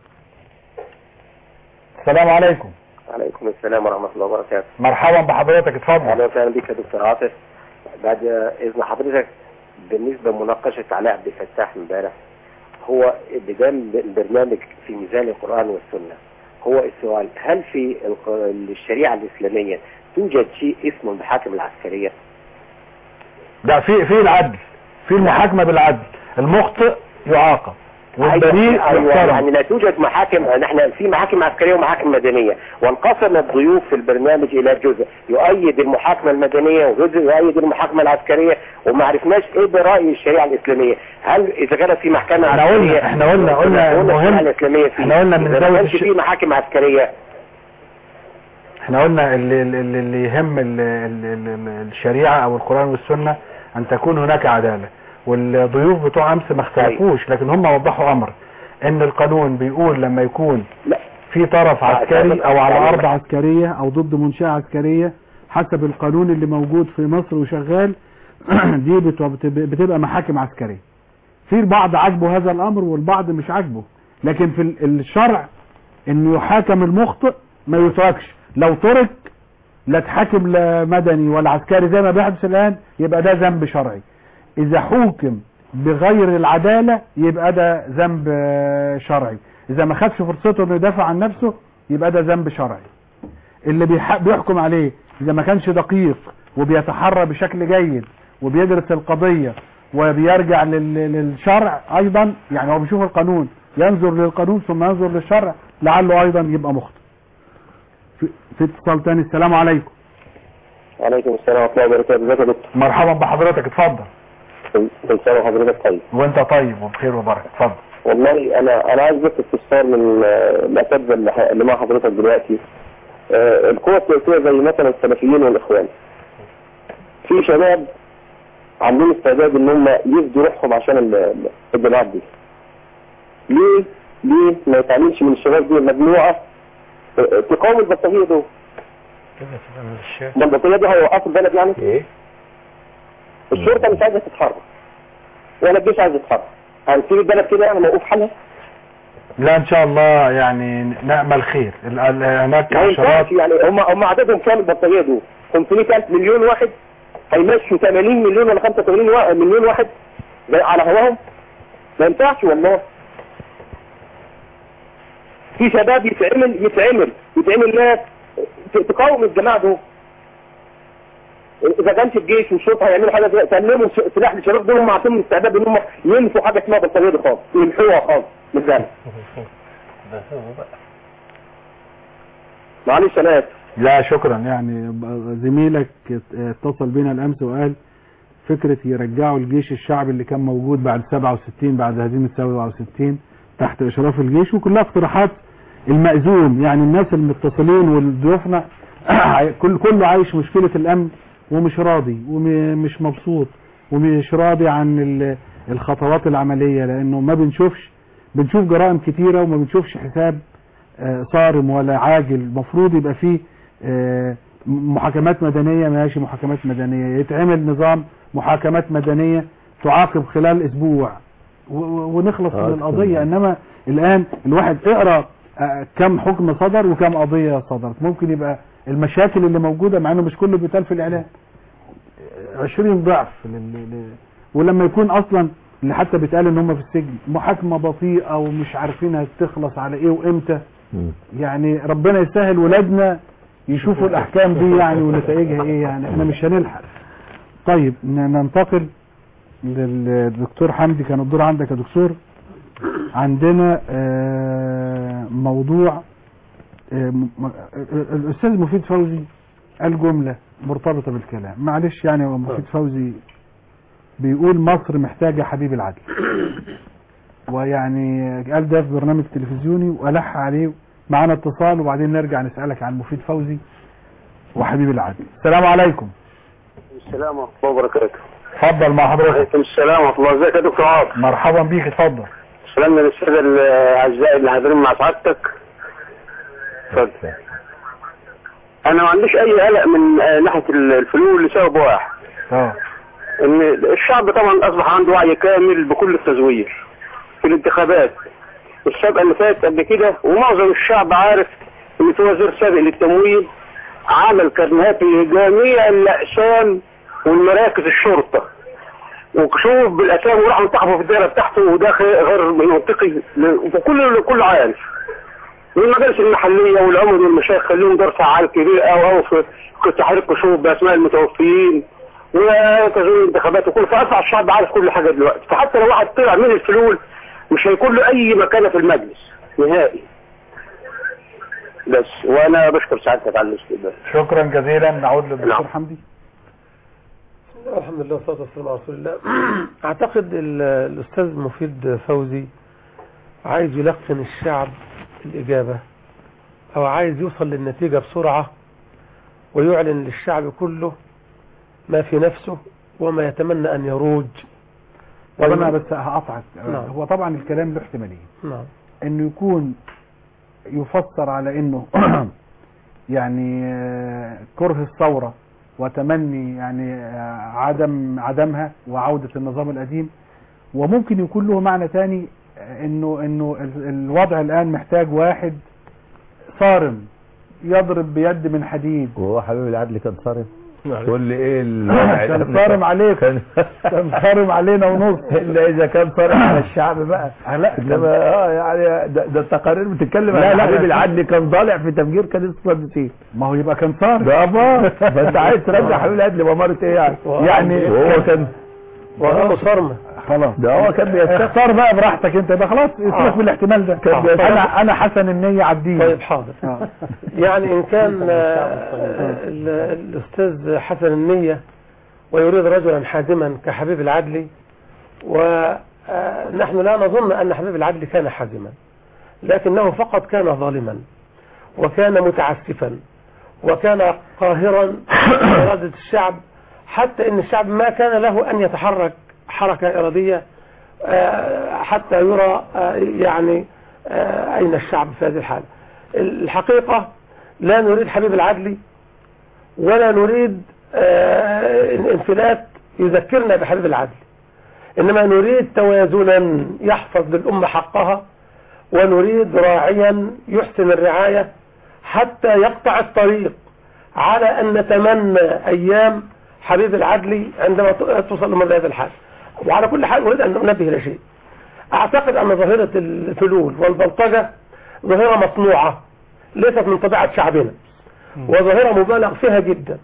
Speaker 3: السلام عليكم
Speaker 16: عليكم السلام ورحمة الله وبركاته
Speaker 3: مرحبا بحضرتك اتفضل
Speaker 16: أهلا وسهلا بك يا دكتور عاطف بعد إذن حضرتك بالنسبة لمناقشة علاء عبد الفتاح امبارح هو بدام البرنامج في ميزان القرآن والسنة هو السؤال هل في الق- الشريعة الإسلامية توجد شيء اسمه المحاكم العسكرية؟
Speaker 3: ده في في العدل في المحاكمة بالعدل المخطئ يعاقب والبريء
Speaker 16: أيوة
Speaker 3: يحترم
Speaker 16: يعني لا توجد محاكم نحن في محاكم عسكرية ومحاكم مدنية وانقسم الضيوف في البرنامج إلى جزء يؤيد المحاكمة المدنية وجزء يؤيد المحاكمة العسكرية وما عرفناش إيه برأي الشريعة الإسلامية هل إذا كانت في محكمة
Speaker 3: احنا
Speaker 16: عسكرية
Speaker 3: قلنا احنا قلنا قلنا
Speaker 16: قلنا
Speaker 3: المهم
Speaker 16: الشريعة الإسلامية فيه
Speaker 3: احنا قلنا من
Speaker 16: إذا ما
Speaker 3: زاوية
Speaker 16: كانش
Speaker 3: الش-
Speaker 16: في محاكم عسكرية
Speaker 3: احنا قلنا اللي, اللي, اللي يهم ال- ال- ال- ال- الشريعة او القرآن والسنة ان تكون هناك عدالة والضيوف بتوع امس ما اختلفوش لكن هم وضحوا امر ان القانون بيقول لما يكون في طرف عسكري او على ارض عسكرية او ضد منشأة عسكرية حسب القانون اللي موجود في مصر وشغال دي بتبقى, بتبقى محاكم عسكرية في البعض عاجبه هذا الامر والبعض مش عاجبه لكن في ال- الشرع انه يحاكم المخطئ ما يتركش لو ترك لا تحاكم لا مدني ولا عسكري زي ما بيحدث الان يبقى ده ذنب شرعي اذا حوكم بغير العدالة يبقى ده ذنب آه، شرعي اذا ما خدش فرصته انه يدافع عن نفسه يبقى ده ذنب شرعي اللي بيح- بيحكم عليه اذا ما كانش دقيق وبيتحرى بشكل جيد وبيدرس القضية وبيرجع لل- للشرع ايضا يعني هو بيشوف القانون ينظر للقانون ثم ينظر للشرع لعله ايضا يبقى مخطئ في, في اتصال تاني السلام عليكم
Speaker 17: وعليكم السلام ورحمة الله وبركاته ازيك يا دكتور
Speaker 3: مرحبا بحضرتك اتفضل
Speaker 17: كل سنة وحضرتك طيب
Speaker 3: وانت طيب وبخير وبركة اتفضل
Speaker 17: والله انا انا عايز بس استفسار من آه، الاساتذه اللي ح- اللي مع حضرتك دلوقتي آه، القوى السياسيه زي مثلا السلفيين والاخوان في شباب عندهم استعداد ان هم يفدوا روحهم عشان ال- ال- الجماعات دي ليه ليه ما يتعملش من الشباب دي مجموعه آه، تقاوم البطاريه دول ما البطاريه دي هيوقفوا البلد يعني ايه الشرطه مش عايزه تتحرك ولا الجيش عايز يتحرك هنسيب البلد كده يعني موقوف حالها
Speaker 3: لا ان شاء الله يعني نأمل خير ال- ال- هناك
Speaker 17: ما
Speaker 3: عشرات
Speaker 17: ينفعش يعني هم هم عددهم كام البطاريه دول 500000 مليون واحد هيمشوا 80 مليون ولا 85 وا- مليون واحد زي- على هواهم ما ينفعش والله في شباب يتعمل يتعمل يتعمل ناس ت- تقاوم الجماعه دول اذا كانش الجيش والشرطه هيعملوا حاجه زي سلموا س- سلاح للشباب دول هم عندهم استعداد ان هم ينفوا حاجه اسمها بطاريه دي خالص يمحوها خالص من البلد معلش انا اسف
Speaker 3: لا شكرا يعني ب- زميلك ات- اتصل بينا الامس وقال فكرة يرجعوا الجيش الشعبي اللي كان موجود بعد 67 بعد هزيمة 67 تحت اشراف الجيش وكلها اقتراحات المأزوم يعني الناس المتصلين والضيوفنا كل كله عايش مشكلة الامن ومش راضي ومش مبسوط ومش راضي عن ال- الخطوات العملية لانه ما بنشوفش بنشوف جرائم كتيرة وما بنشوفش حساب آه، صارم ولا عاجل المفروض يبقى فيه آه، محاكمات مدنية ماشي محاكمات مدنية يتعمل نظام محاكمات مدنية تعاقب خلال اسبوع و- و- ونخلص
Speaker 4: آه،
Speaker 3: من القضية
Speaker 4: تمام.
Speaker 3: انما الان الواحد اقرا آه، كم حكم صدر وكم قضية صدرت ممكن يبقى المشاكل اللي موجودة مع انه مش كله بيتقال في الاعلام 20 ضعف لل- لل- ولما يكون اصلا اللي حتى بيتقال ان هم في السجن محاكمة بطيئة ومش عارفين هتخلص على ايه وامتى يعني ربنا يسهل ولادنا يشوفوا الاحكام دي يعني ونتائجها ايه يعني احنا مش هنلحق طيب ن- ننتقل للدكتور حمدي كان الدور عندك يا دكتور عندنا آه، موضوع آه، م- م- آه، الاستاذ مفيد فوزي قال جملة مرتبطة بالكلام معلش يعني هو مفيد فوزي بيقول مصر محتاجة حبيب العدل ويعني قال ده في برنامج تلفزيوني وألح عليه معانا اتصال وبعدين نرجع نسألك عن مفيد فوزي وحبيب العدل السلام عليكم
Speaker 17: السلام ورحمه الله وبركاته
Speaker 3: اتفضل مع حضرتك
Speaker 17: وعليكم السلام ورحمه الله ازيك يا دكتور عاطف
Speaker 3: مرحبا بيك اتفضل
Speaker 17: سلام للساده الاعزاء اللي حاضرين مع سعادتك اتفضل انا ما عنديش اي قلق من آه، ناحيه الفلول لسبب واحد
Speaker 3: اه
Speaker 17: ان الشعب طبعا اصبح عنده وعي كامل بكل التزوير في الانتخابات السابقه اللي فاتت قبل كده ومعظم الشعب عارف ان في وزير سابق للتمويل عمل كرنيهات هجاميه الاقسام والمراكز الشرطه وكشوف بالاسامي وراح انتحفوا في الدائره بتاعته وده خ- غير منطقي ل- وكل كل عارف والمجالس المحليه والعمد والمشايخ خليهم دور فعال كبير او او في في تحرير كشوف باسماء المتوفيين وتزوير الانتخابات وكل فاصبح الشعب عارف كل حاجه دلوقتي فحتى لو واحد طلع من الفلول مش هيكون له اي مكانه في المجلس نهائي بس وانا بشكر سعادتك على الاستقبال
Speaker 3: شكرا جزيلا نعود للدكتور حمدي
Speaker 5: الحمد لله والصلاة والسلام على رسول الله اعتقد ال- الاستاذ مفيد فوزي عايز يلقن الشعب الاجابة او عايز يوصل للنتيجة بسرعة ويعلن للشعب كله ما في نفسه وما يتمنى ان يروج
Speaker 3: طب انا بس هقطعك
Speaker 5: نعم.
Speaker 3: هو طبعا الكلام له احتمالين
Speaker 5: نعم
Speaker 3: انه يكون يفسر على انه يعني آه، كره الثورة وتمني يعني آه، عدم عدمها وعودة النظام القديم وممكن يكون له معنى تاني آه، انه انه ال- الوضع الان محتاج واحد صارم يضرب بيد من حديد
Speaker 4: وهو حبيب العدل كان صارم تقول لي ايه الوضع
Speaker 3: كان صارم عليك
Speaker 4: كان
Speaker 3: كان صارم علينا ونص
Speaker 4: الا اذا كان صارم على الشعب بقى
Speaker 3: لا
Speaker 4: انما اه يعني ده, ده التقارير بتتكلم
Speaker 3: لا،
Speaker 4: عن
Speaker 3: لا،
Speaker 4: حبيب
Speaker 3: لا.
Speaker 4: العدل كان ضالع في تفجير كنيسه القديسين
Speaker 3: ما هو يبقى كان صارم
Speaker 4: ده ابا فانت عايز ترجع حبيب العدل بأمارة ايه يعني يعني هو كان
Speaker 5: وهو صرمة
Speaker 3: خلاص
Speaker 4: ده هو كان بيستخدم
Speaker 3: اختار بقى براحتك انت يبقى خلاص سيبك من الاحتمال ده
Speaker 5: كان بيستخدم-
Speaker 3: انا انا حسن النية عديه
Speaker 5: طيب حاضر
Speaker 3: آه.
Speaker 5: يعني إن كان آه، ال- الأستاذ حسن النية ويريد رجلا حازما كحبيب العدلي ونحن لا نظن أن حبيب العدلي كان حازما لكنه فقط كان ظالما وكان متعسفا وكان قاهرا إرادة الشعب حتى إن الشعب ما كان له أن يتحرك حركة إرادية آه، حتى يرى آه، يعني آه، أين الشعب في هذه الحالة الحقيقة لا نريد حبيب العدلي ولا نريد آه، انفلات يذكرنا بحبيب العدل إنما نريد توازنا يحفظ للأمة حقها ونريد راعيا يحسن الرعاية حتى يقطع الطريق على أن نتمنى أيام حبيب العدلي عندما توصل لمرة هذا الحال وعلى كل حال أريد أن أنبه إلى شيء أعتقد أن ظاهرة الفلول والبلطجة ظاهرة مصنوعة ليست من طبيعة شعبنا وظاهرة مبالغ فيها جدا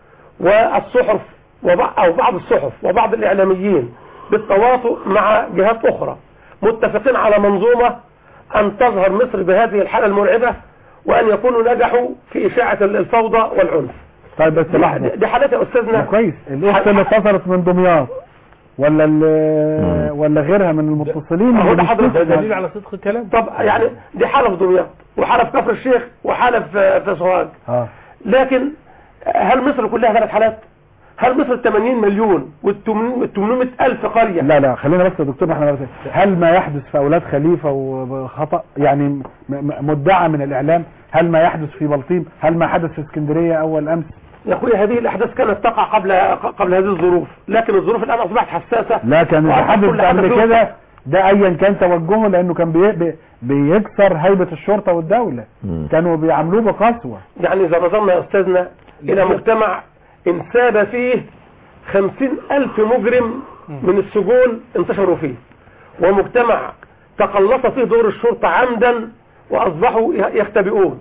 Speaker 5: والصحف وبع- أو بعض الصحف وبعض الإعلاميين بالتواطؤ مع جهات أخرى متفقين على منظومة أن تظهر مصر بهذه الحالة المرعبة وأن يكونوا نجحوا في إشاعة الفوضى والعنف
Speaker 3: طيب بس لحظة
Speaker 5: دي- دي حالات يا أستاذنا
Speaker 3: كويس الاخت اللي اتصلت من دمياط ولا ال- ولا غيرها من المتصلين
Speaker 5: هو
Speaker 3: اللي
Speaker 5: ده حضرتك
Speaker 3: بيتصلوا.
Speaker 5: دليل على صدق الكلام طب يعني دي حالة في دمياط وحالة في كفر الشيخ وحالة في في سوهاج
Speaker 3: اه
Speaker 5: لكن هل مصر كلها ثلاث حالات هل مصر 80 مليون وال 800 ألف قرية
Speaker 3: لا لا خلينا بس يا دكتور احنا بس هل ما يحدث في اولاد خليفه وخطا يعني م- م- مدعى من الاعلام هل ما يحدث في بلطيم هل ما حدث في اسكندريه اول امس
Speaker 5: يا اخويا هذه الاحداث كانت تقع قبل قبل هذه الظروف لكن الظروف الان اصبحت حساسه
Speaker 3: لا كان اللي
Speaker 5: وأصبح
Speaker 3: حدث
Speaker 5: كل حدث
Speaker 3: قبل
Speaker 5: له-
Speaker 3: كده ده ايا كان توجهه لانه كان بي بي بيكسر هيبه الشرطه والدوله كانوا بيعاملوه بقسوه
Speaker 5: يعني اذا نظرنا يا استاذنا الى مجتمع انساب فيه خمسين الف مجرم من السجون انتشروا فيه ومجتمع تقلص فيه دور الشرطة عمدا واصبحوا يختبئون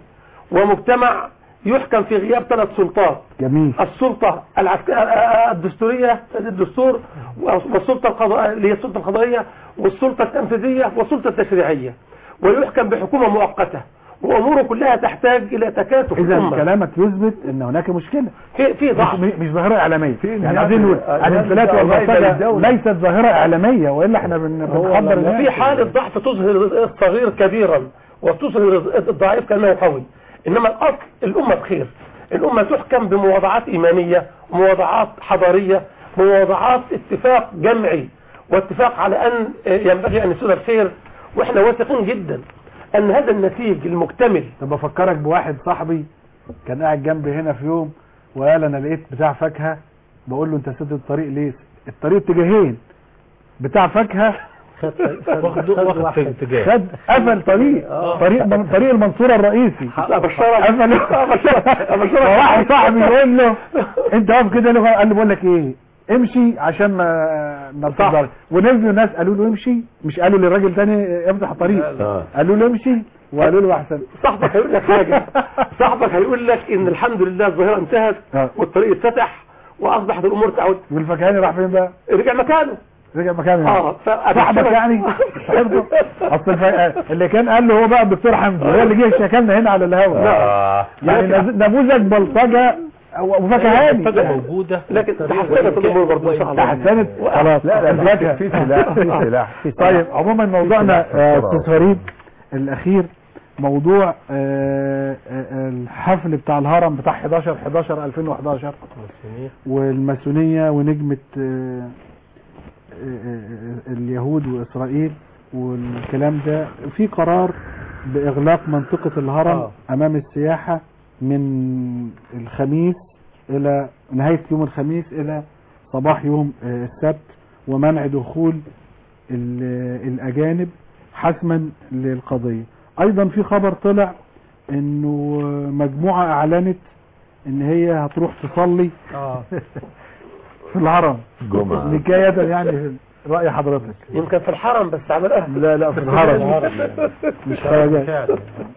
Speaker 5: ومجتمع يحكم في غياب ثلاث سلطات
Speaker 3: جميل
Speaker 5: السلطة العسك... الدستورية الدستور والسلطة القضاء اللي هي السلطة القضائية والسلطة التنفيذية والسلطة التشريعية ويحكم بحكومة مؤقتة وأموره كلها تحتاج إلى تكاتف
Speaker 3: اذا
Speaker 5: الأمة.
Speaker 3: كلامك يثبت ان هناك مشكله
Speaker 5: في في ضعف
Speaker 3: مش, مش ظاهره اعلاميه يعني
Speaker 5: ناس-
Speaker 3: عايزين نقول
Speaker 5: آه،
Speaker 3: الانفلات
Speaker 5: ناس
Speaker 3: والبلطجه
Speaker 5: قريبة للدولة.
Speaker 3: ليست ظاهره اعلاميه والا احنا بن- بنخبر الناس
Speaker 5: في حالة ضعف تظهر الصغير كبيرا وتظهر الضعيف كأنه قوي إنما الأصل الأمة بخير الأمة تحكم بمواضعات إيمانية مواضعات حضارية مواضعات اتفاق جمعي واتفاق على أن ينبغي أن يسود الخير وإحنا واثقين جدا أن هذا النتيج المكتمل
Speaker 3: طب بفكرك بواحد صاحبي كان قاعد جنبي هنا في يوم وقال انا لقيت بتاع فاكهه بقول له انت سد الطريق ليه الطريق اتجاهين بتاع فاكهه
Speaker 7: واخد واخد في اتجاه
Speaker 3: خد قفل طريق طريق من طريق المنصوره الرئيسي قفل فواحد صاحبي يقول له انت واقف كده ليه؟ قال له بقول لك ايه امشي عشان ما ما تضرب ونزلوا ناس قالوا له امشي مش قالوا للراجل تاني افتح الطريق قالوا له امشي وقالوا له احسن
Speaker 5: صاحبك هيقول لك حاجة صاحبك هيقول لك ان الحمد لله الظاهرة انتهت والطريق اتفتح واصبحت الامور تعود
Speaker 3: والفكهاني راح فين بقى
Speaker 5: رجع مكانه
Speaker 3: رجع مكانه
Speaker 5: اه
Speaker 3: صاحبك يعني صاحبته اصل الف... اللي كان قال له هو بقى الدكتور حمدي هو اللي جه شكلنا هنا على الهوا
Speaker 7: آه.
Speaker 3: يعني نز- نموذج بلطجه وفكهاني
Speaker 7: البلطجة موجودة
Speaker 5: لكن تحسنت الامور برضه ان شاء الله
Speaker 3: تحسنت خلاص
Speaker 4: لا، لا،
Speaker 3: الفاكهة.
Speaker 4: في سلاح، في سلاح، في سلاح.
Speaker 3: طيب عموما موضوعنا
Speaker 4: في سلاح.
Speaker 3: آه، استاذ فريد الاخير موضوع آه، آه، الحفل بتاع الهرم بتاع 11 11 2011 والماسونيه ونجمه آه، آه، آه، اليهود واسرائيل والكلام ده في قرار باغلاق منطقه الهرم
Speaker 5: آه.
Speaker 3: امام السياحه من الخميس الى نهايه يوم الخميس الى صباح يوم آه، السبت ومنع دخول ال- الاجانب حسما للقضيه ايضا في خبر طلع انه مجموعه اعلنت ان هي هتروح تصلي
Speaker 5: اه
Speaker 3: في الهرم
Speaker 4: جمعة.
Speaker 3: نكاية يعني رأي حضرتك
Speaker 5: يمكن في الحرم بس عملها
Speaker 3: لا لا في الهرم مش خرجات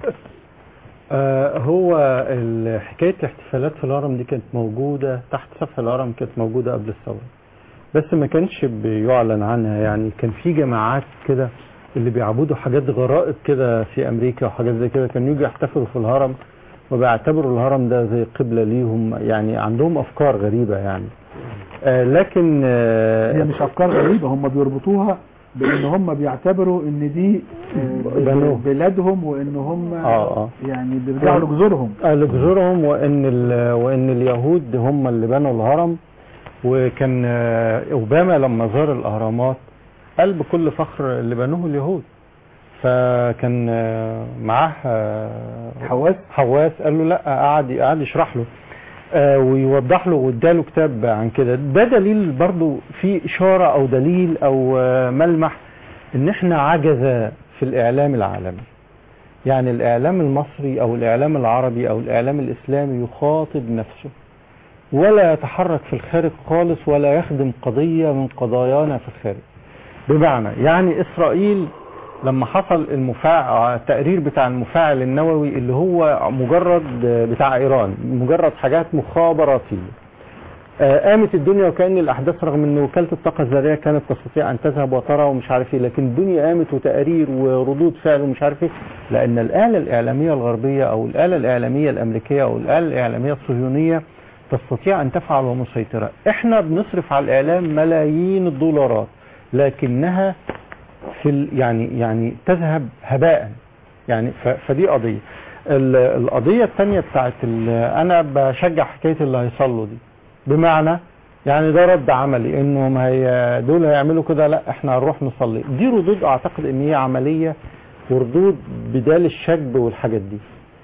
Speaker 6: آه، هو ال- حكاية الاحتفالات في الهرم دي كانت موجودة تحت سقف الهرم كانت موجودة قبل الثورة بس ما كانش بيعلن عنها يعني كان في جماعات كده اللي بيعبدوا حاجات غرائب كده في أمريكا وحاجات زي كده كانوا يجوا يحتفلوا في الهرم وبيعتبروا الهرم ده زي قبلة ليهم يعني عندهم أفكار غريبة يعني آه، لكن آه،
Speaker 3: هي مش افكار غريبة هم بيربطوها بان هم بيعتبروا ان دي
Speaker 6: بنوه.
Speaker 3: بلادهم وان هم
Speaker 6: آه، آه.
Speaker 3: يعني بيرجعوا لجذورهم
Speaker 6: آه، لجذورهم وان ال- وان اليهود هم اللي بنوا الهرم وكان آه، اوباما لما زار الاهرامات قال بكل فخر اللي بنوه اليهود فكان آه، معاه آه،
Speaker 3: حواس
Speaker 6: حواس قال له لا قعد قعد يشرح له آه، ويوضح له واداله كتاب عن كده ده دليل برضو في اشاره او دليل او آه، ملمح ان احنا عجز في الاعلام العالمي يعني الاعلام المصري او الاعلام العربي او الاعلام الاسلامي يخاطب نفسه ولا يتحرك في الخارج خالص ولا يخدم قضية من قضايانا في الخارج بمعنى يعني اسرائيل لما حصل المفاعل التقرير بتاع المفاعل النووي اللي هو مجرد بتاع ايران مجرد حاجات مخابراتية آه، قامت الدنيا وكأن الأحداث رغم أن وكالة الطاقة الذرية كانت تستطيع أن تذهب وترى ومش عارف إيه لكن الدنيا قامت وتقارير وردود فعل ومش عارف إيه لأن الآلة الإعلامية الغربية أو الآلة الإعلامية الأمريكية أو الآلة الإعلامية الصهيونية تستطيع أن تفعل ومسيطرة إحنا بنصرف على الإعلام ملايين الدولارات لكنها في ال- يعني يعني تذهب هباء يعني ف- فدي قضية ال- القضية الثانية بتاعت ال- أنا بشجع حكاية اللي هيصلوا دي بمعنى يعني ده رد عملي انهم هي دول هيعملوا كده لا احنا هنروح نصلي دي ردود اعتقد ان هي عملية وردود بدال الشجب والحاجات دي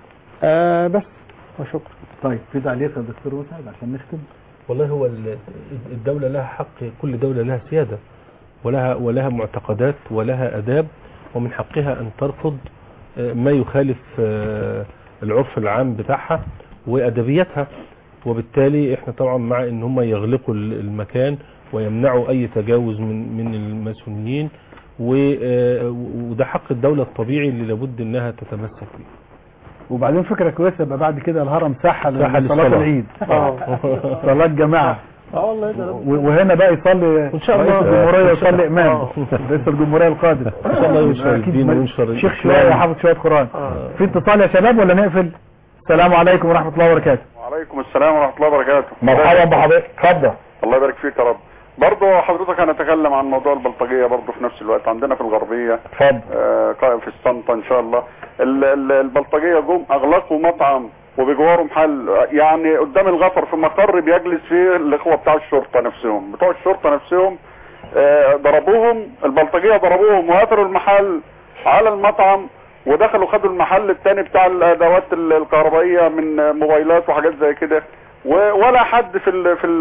Speaker 6: آه بس وشكرا
Speaker 3: طيب في تعليق يا دكتور مسعد عشان نختم
Speaker 7: والله هو ال- الدولة لها حق كل دولة لها سيادة ولها ولها معتقدات ولها آداب ومن حقها أن ترفض آه، ما يخالف آه، العرف العام بتاعها وأدبياتها وبالتالي احنا طبعا مع ان هم يغلقوا ال- المكان ويمنعوا اي تجاوز من من الماسونيين و- آه، وده حق الدولة الطبيعي اللي لابد انها تتمسك به
Speaker 3: وبعدين فكرة كويسة يبقى بعد كده الهرم ساحة
Speaker 7: ساحة
Speaker 3: لصلاة
Speaker 7: للصلاة.
Speaker 3: العيد
Speaker 7: آه.
Speaker 3: صلاة جماعة
Speaker 5: اه والله ده
Speaker 3: و- وهنا بقى يصلي
Speaker 7: إن شاء الله.
Speaker 3: رئيس الجمهورية
Speaker 7: إن شاء
Speaker 3: يصلي
Speaker 7: الله.
Speaker 3: إمام
Speaker 7: آه.
Speaker 3: رئيس الجمهورية القادم
Speaker 7: إن شاء الله ينشر
Speaker 3: أكيد
Speaker 7: الدين
Speaker 3: ما-
Speaker 7: وينشر
Speaker 3: شيخ
Speaker 7: الإسلام.
Speaker 3: شوية حافظ شوية قرآن في اتصال يا شباب ولا نقفل السلام عليكم ورحمة الله وبركاته
Speaker 18: وعليكم السلام ورحمة الله وبركاته
Speaker 3: مرحبا بحضرتك اتفضل
Speaker 18: الله يبارك فيك يا رب برضه حضرتك هنتكلم عن موضوع البلطجية برضه في نفس الوقت عندنا في الغربية
Speaker 3: اتفضل
Speaker 18: آه قائم في السلطة ان شاء الله ال- ال- البلطجية جم اغلقوا مطعم وبجواره محل يعني قدام الغفر في مقر بيجلس فيه الاخوة بتاع الشرطة نفسهم بتوع الشرطة نفسهم آه ضربوهم البلطجية ضربوهم وقفلوا المحل على المطعم ودخلوا خدوا المحل التاني بتاع الادوات ال- الكهربائية من موبايلات وحاجات زي كده و- ولا حد في ال في ال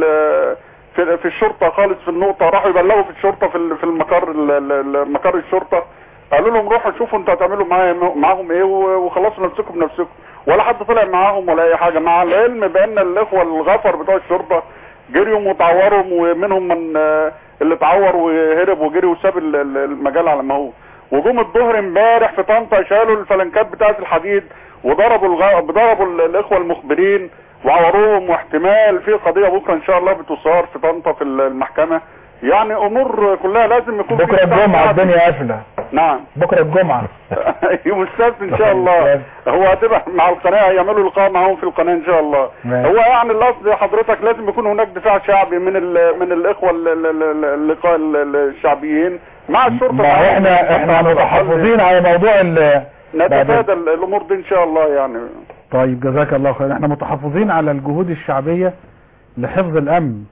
Speaker 18: في, في الشرطة خالص في النقطة راحوا يبلغوا في الشرطة في ال- في المقر ال- ال- ال- مقر الشرطة قالوا لهم روحوا شوفوا انتوا هتعملوا معايا معاهم ايه و- وخلصوا نفسكم بنفسكم ولا حد طلع معاهم ولا اي حاجة مع العلم بان الاخوة الغفر بتوع الشرطة جريوا وتعوروا ومنهم من آه، اللي اتعور وهرب وجري وساب ال- ال- المجال على ما هو وجم الظهر امبارح في طنطا شالوا الفلنكات بتاعت الحديد وضربوا الغ... ضربوا ال- الاخوه المخبرين وعوروهم واحتمال في قضيه بكره ان شاء الله بتصار في طنطا في المحكمه يعني امور كلها لازم يكون في
Speaker 3: بكرة الجمعة
Speaker 18: استعداد.
Speaker 3: الدنيا قافلة
Speaker 18: نعم
Speaker 3: بكرة الجمعة
Speaker 18: يوم السبت ان شاء الله هو هتبقى مع القناه هيعملوا لقاء معاهم في القناه ان شاء الله
Speaker 3: ماشي.
Speaker 18: هو يعني القصد حضرتك لازم يكون هناك دفاع شعبي من ال من الاخوه ال- ال- ال- اللقاء ال- ال- الشعبيين مع الشرطه
Speaker 3: ما هو احنا احنا متحفظين على موضوع ال
Speaker 18: نتفادى ال- الامور دي ان شاء الله يعني
Speaker 3: طيب جزاك الله خير احنا متحفظين على الجهود الشعبية لحفظ الامن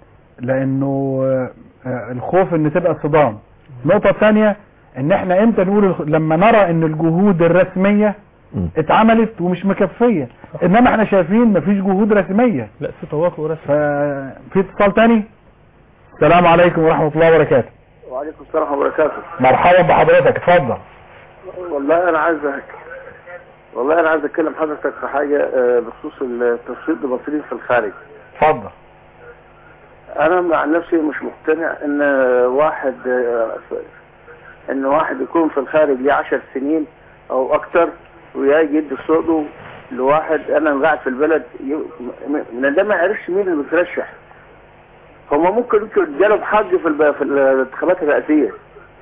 Speaker 3: لانه آه، آه، الخوف ان تبقى صدام نقطة ثانية ان احنا امتى نقول الخ- لما نرى ان الجهود الرسمية اتعملت ومش مكفية انما احنا شايفين مفيش جهود رسمية
Speaker 7: لا في توافق رسمي
Speaker 3: في اتصال تاني السلام عليكم ورحمة الله وبركاته
Speaker 19: وعليكم السلام ورحمة الله وبركاته
Speaker 3: مرحبا بحضرتك اتفضل
Speaker 19: والله أنا عايز أحكي
Speaker 1: والله انا عايز اتكلم حضرتك في حاجه آه، بخصوص التصويت المصريين في الخارج
Speaker 3: اتفضل
Speaker 1: انا مع نفسي مش مقتنع ان واحد آه، ان واحد يكون في الخارج ليه 10 سنين او اكتر ويجي يدي صوته لواحد انا قاعد في البلد ي- م- من ده ما يعرفش مين اللي بيترشح هما ممكن يمكن يديلهم حق في الب- في الانتخابات الرئاسيه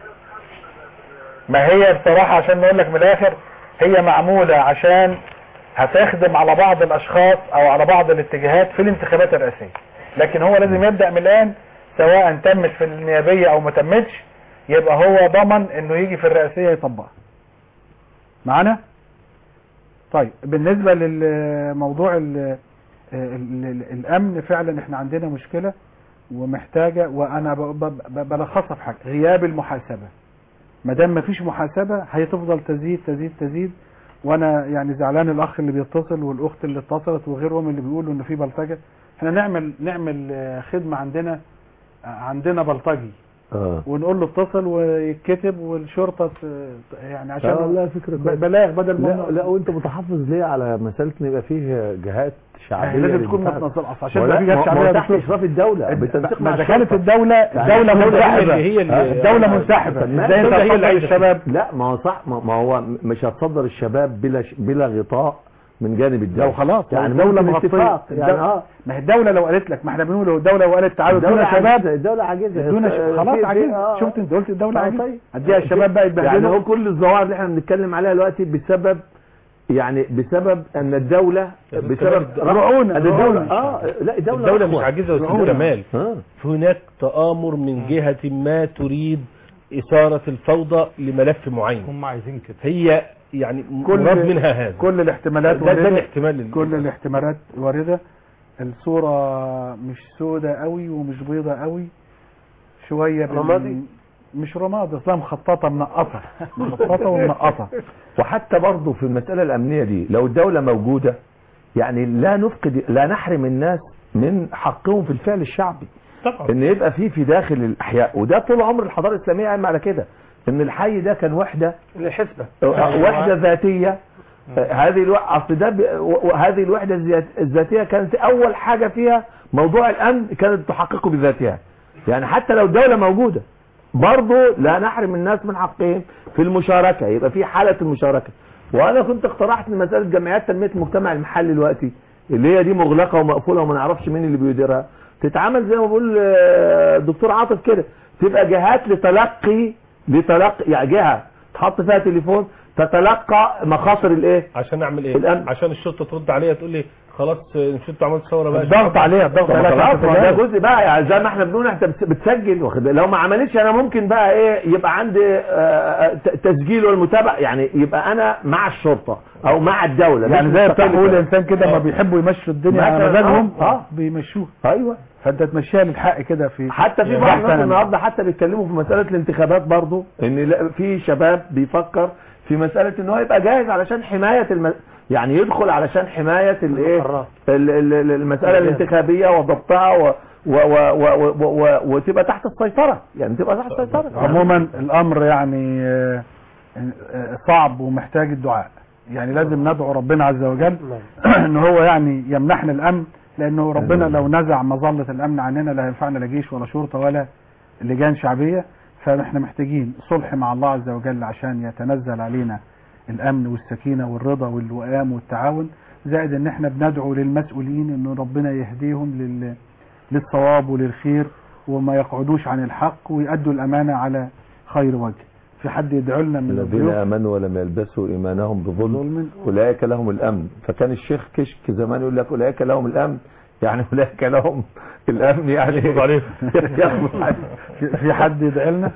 Speaker 3: ما هي بصراحة عشان نقول لك من الاخر هي معمولة عشان هتخدم على بعض الاشخاص او على بعض الاتجاهات في الانتخابات الرئاسية لكن هو لازم يبدأ من الان سواء تمت في النيابية او ما تمتش يبقى هو ضمن انه يجي في الرئاسية يطبقها معانا طيب بالنسبة للموضوع ال- ال- ال- الامن فعلا احنا عندنا مشكلة ومحتاجة وانا ب- ب- ب- بلخصها في حاجة غياب المحاسبة ما دام مفيش محاسبة هتفضل تزيد تزيد تزيد وانا يعني زعلان الاخ اللي بيتصل والاخت اللي اتصلت وغيرهم اللي بيقولوا ان في بلطجة احنا نعمل نعمل آه، خدمة عندنا آه، عندنا بلطجي
Speaker 4: اه
Speaker 3: ونقول له اتصل ويتكتب والشرطة ت- يعني عشان
Speaker 4: آه، لا فكرة
Speaker 3: ب-
Speaker 4: كويسة.
Speaker 3: بلاغ بدل ما
Speaker 4: لا لا وانت متحفظ ليه على مسألة ان يبقى فيه جهات شعبية
Speaker 3: لازم تكون
Speaker 4: للدفاع؟
Speaker 3: متنظمة أصل عشان
Speaker 4: ولا-
Speaker 3: ما في جهات
Speaker 4: ما- ما
Speaker 3: شعبية
Speaker 4: هو تحت
Speaker 3: دكتور.
Speaker 4: اشراف الدولة
Speaker 3: الد-
Speaker 4: بالتنسيق مع
Speaker 3: ما إذا كانت
Speaker 4: الشرطة.
Speaker 3: الدولة
Speaker 4: يعني
Speaker 3: الدولة
Speaker 4: الدولة
Speaker 3: منسحبة
Speaker 4: هي اللي- هي اللي-
Speaker 3: الدولة منسحبة
Speaker 4: طب ما
Speaker 3: ازاي انت
Speaker 4: الدولة هي اللي
Speaker 3: هتصدر
Speaker 4: عايزة
Speaker 3: الشباب
Speaker 4: لا ما هو صح ما ما هو مش هتصدر الشباب بلا ش- بلا غطاء من جانب الدولة
Speaker 3: لو خلاص لو
Speaker 4: يعني
Speaker 3: الدولة
Speaker 4: ممكن
Speaker 3: مغطية
Speaker 4: اتفاق يعني
Speaker 3: الدولة-
Speaker 4: اه
Speaker 3: ما هي الدولة لو قالت لك ما احنا بنقول لو الدولة لو قالت تعالوا
Speaker 4: الدولة
Speaker 3: ادونا شباب
Speaker 4: عاجزة الدولة عاجزة
Speaker 3: ادونا ش-
Speaker 4: في-
Speaker 3: خلاص
Speaker 4: في-
Speaker 3: عاجزة
Speaker 4: آه.
Speaker 3: شفت انت قلت الدولة
Speaker 4: آه،
Speaker 3: عاجزة
Speaker 4: طيب.
Speaker 3: اديها الشباب بقى
Speaker 4: يعني
Speaker 3: يتبهدلوا
Speaker 4: هو كل الظواهر اللي احنا بنتكلم عليها دلوقتي بسبب يعني بسبب ان الدولة بسبب
Speaker 3: رعونة،
Speaker 4: ان الدولة
Speaker 3: رعونة.
Speaker 4: اه لا الدولة
Speaker 7: الدولة مش
Speaker 4: أقوى.
Speaker 7: عاجزة يا
Speaker 4: رعونة.
Speaker 7: أستاذ كمال
Speaker 4: آه.
Speaker 7: هناك تآمر من جهة ما تريد إثارة الفوضى لملف معين
Speaker 19: هم عايزين كده
Speaker 7: هي يعني
Speaker 3: كل
Speaker 7: مراد منها هذا
Speaker 3: كل الاحتمالات
Speaker 7: ده, ده
Speaker 3: واردة.
Speaker 7: الاحتمال اللي-
Speaker 3: كل الاحتمالات واردة الصورة مش سودة قوي ومش بيضة قوي شوية بال-
Speaker 5: رمادي؟
Speaker 3: مش رماد اصلا مخططة منقطة مخططة ومنقطة
Speaker 4: وحتى برضه في المسألة الأمنية دي لو الدولة موجودة يعني لا نفقد لا نحرم الناس من حقهم في الفعل الشعبي
Speaker 7: طبعا
Speaker 4: ان يبقى في في داخل الاحياء وده طول عمر الحضاره الاسلاميه قايمه على كده ان الحي ده كان وحده
Speaker 5: الحسبة
Speaker 4: وحده ذاتيه آه، هذه الو... اصل ده ب... و- وهذه الوحده الذات- الذاتيه كانت اول حاجه فيها موضوع الامن كانت تحققه بذاتها يعني حتى لو الدوله موجوده برضه لا نحرم الناس من حقهم في المشاركه يبقى في حاله المشاركه وانا كنت اقترحت مساله جمعيات تنميه المجتمع المحلي دلوقتي اللي هي دي مغلقه ومقفوله وما نعرفش مين اللي بيديرها تتعمل زي ما بقول آه، الدكتور عاطف كده تبقى جهات لتلقي لتلقي يعني جهه تحط فيها تليفون تتلقى مخاطر الايه
Speaker 7: عشان اعمل ايه
Speaker 4: الأمن.
Speaker 7: عشان الشرطة ترد عليا تقول لي خلاص مش انتوا عملتوا ثوره بقى
Speaker 3: الضغط عليها الضغط
Speaker 4: طب
Speaker 3: عليها
Speaker 4: خلاص ما ده
Speaker 3: كابتن
Speaker 4: جزء بقى يعني زي ما احنا بنقول انت بت- بتسجل واخد بالك؟ لو ما عملتش انا ممكن بقى ايه يبقى عندي آه، آه، ت- تسجيل والمتابعه يعني يبقى انا مع الشرطه او مع الدوله مش
Speaker 3: يعني زي بتاع
Speaker 4: مستقل
Speaker 3: بيقول
Speaker 4: كده.
Speaker 3: الانسان كده ما
Speaker 4: آه.
Speaker 3: بيحبوا يمشوا الدنيا على
Speaker 4: مثلاً،
Speaker 3: مزاجهم
Speaker 4: آه، آه.
Speaker 3: بيمشوه
Speaker 4: ايوه
Speaker 3: فانت تمشيها للحق كده في
Speaker 4: حتى في
Speaker 3: يعني
Speaker 4: بعض
Speaker 3: بحثاً
Speaker 4: الناس
Speaker 3: عن-
Speaker 4: النهارده حتى بيتكلموا في مساله الانتخابات برضو ان لا- في شباب بيفكر في مساله ان هو يبقى جاهز علشان حمايه الم... يعني يدخل علشان حمايه الايه ال- ال- ال- المساله الانتخابيه وضبطها و... و... و... و... و... و... وتبقى تحت السيطره يعني تبقى تحت السيطره
Speaker 3: عموما الامر يعني آه، آه، صعب ومحتاج الدعاء يعني لازم ندعو ربنا عز وجل ان هو يعني يمنحنا الامن لانه ربنا لو نزع مظلة الامن عننا لا ينفعنا لا جيش ولا شرطة ولا لجان شعبية فاحنا محتاجين صلح مع الله عز وجل عشان يتنزل علينا الامن والسكينة والرضا والوئام والتعاون زائد ان احنا بندعو للمسؤولين ان ربنا يهديهم لل... للصواب وللخير وما يقعدوش عن الحق ويأدوا الامانة على خير وجه في حد يدعو لنا من
Speaker 4: الذين
Speaker 3: الضيوف
Speaker 4: امنوا ولم يلبسوا ايمانهم بظلم اولئك لهم الامن فكان الشيخ كشك زمان يقول لك اولئك لهم الامن يعني اولئك لهم الامن يعني
Speaker 7: يقبض عليهم.
Speaker 4: يقبض عليهم.
Speaker 3: في- في حد يدعي لنا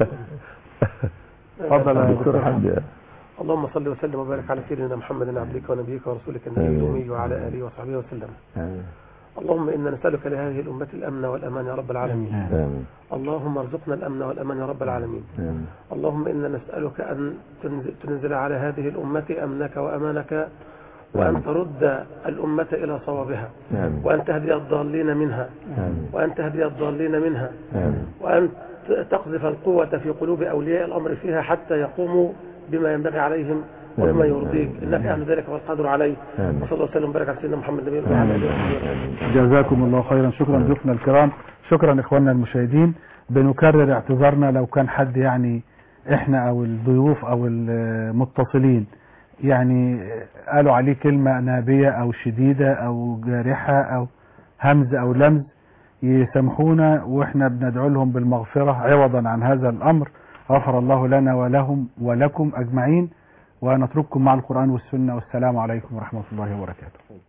Speaker 3: اتفضل يا
Speaker 4: دكتور حمدي
Speaker 5: اللهم صل وسلم وبارك على سيدنا محمد عبدك ونبيك ورسولك النبي
Speaker 4: آمين.
Speaker 5: الأمي وعلى آله وصحبه وسلم
Speaker 4: آمين.
Speaker 5: اللهم إنا نسألك لهذه الأمة الأمن والأمان يا رب العالمين
Speaker 4: آمين.
Speaker 5: اللهم ارزقنا الأمن والأمان يا رب العالمين
Speaker 4: آمين.
Speaker 5: اللهم إنا نسألك أن تنزل, تنزل على هذه الأمة أمنك وأمانك وأن ترد الأمة إلى صوابها
Speaker 4: آمين.
Speaker 5: وأن تهدي الضالين منها
Speaker 4: آمين.
Speaker 5: وأن تهدي الضالين منها
Speaker 4: آمين.
Speaker 5: وأن ت- تقذف القوة في قلوب أولياء الأمر فيها حتى يقوموا بما ينبغي عليهم وبما
Speaker 4: آمين.
Speaker 5: يرضيك
Speaker 4: آمين.
Speaker 5: انك اهل ذلك والقادر عليه
Speaker 4: آمين.
Speaker 5: وصلى الله وسلم وبارك على سيدنا محمد النبي وعلى اله وصحبه
Speaker 3: جزاكم الله خيرا شكرا ضيوفنا الكرام شكرا اخواننا المشاهدين بنكرر اعتذارنا لو كان حد يعني احنا او الضيوف او المتصلين يعني قالوا عليه كلمة نابية او شديدة او جارحة او همز او لمز يسامحونا واحنا بندعو لهم بالمغفرة عوضا عن هذا الامر غفر الله لنا ولهم ولكم اجمعين ونترككم مع القرآن والسنة والسلام عليكم ورحمة الله وبركاته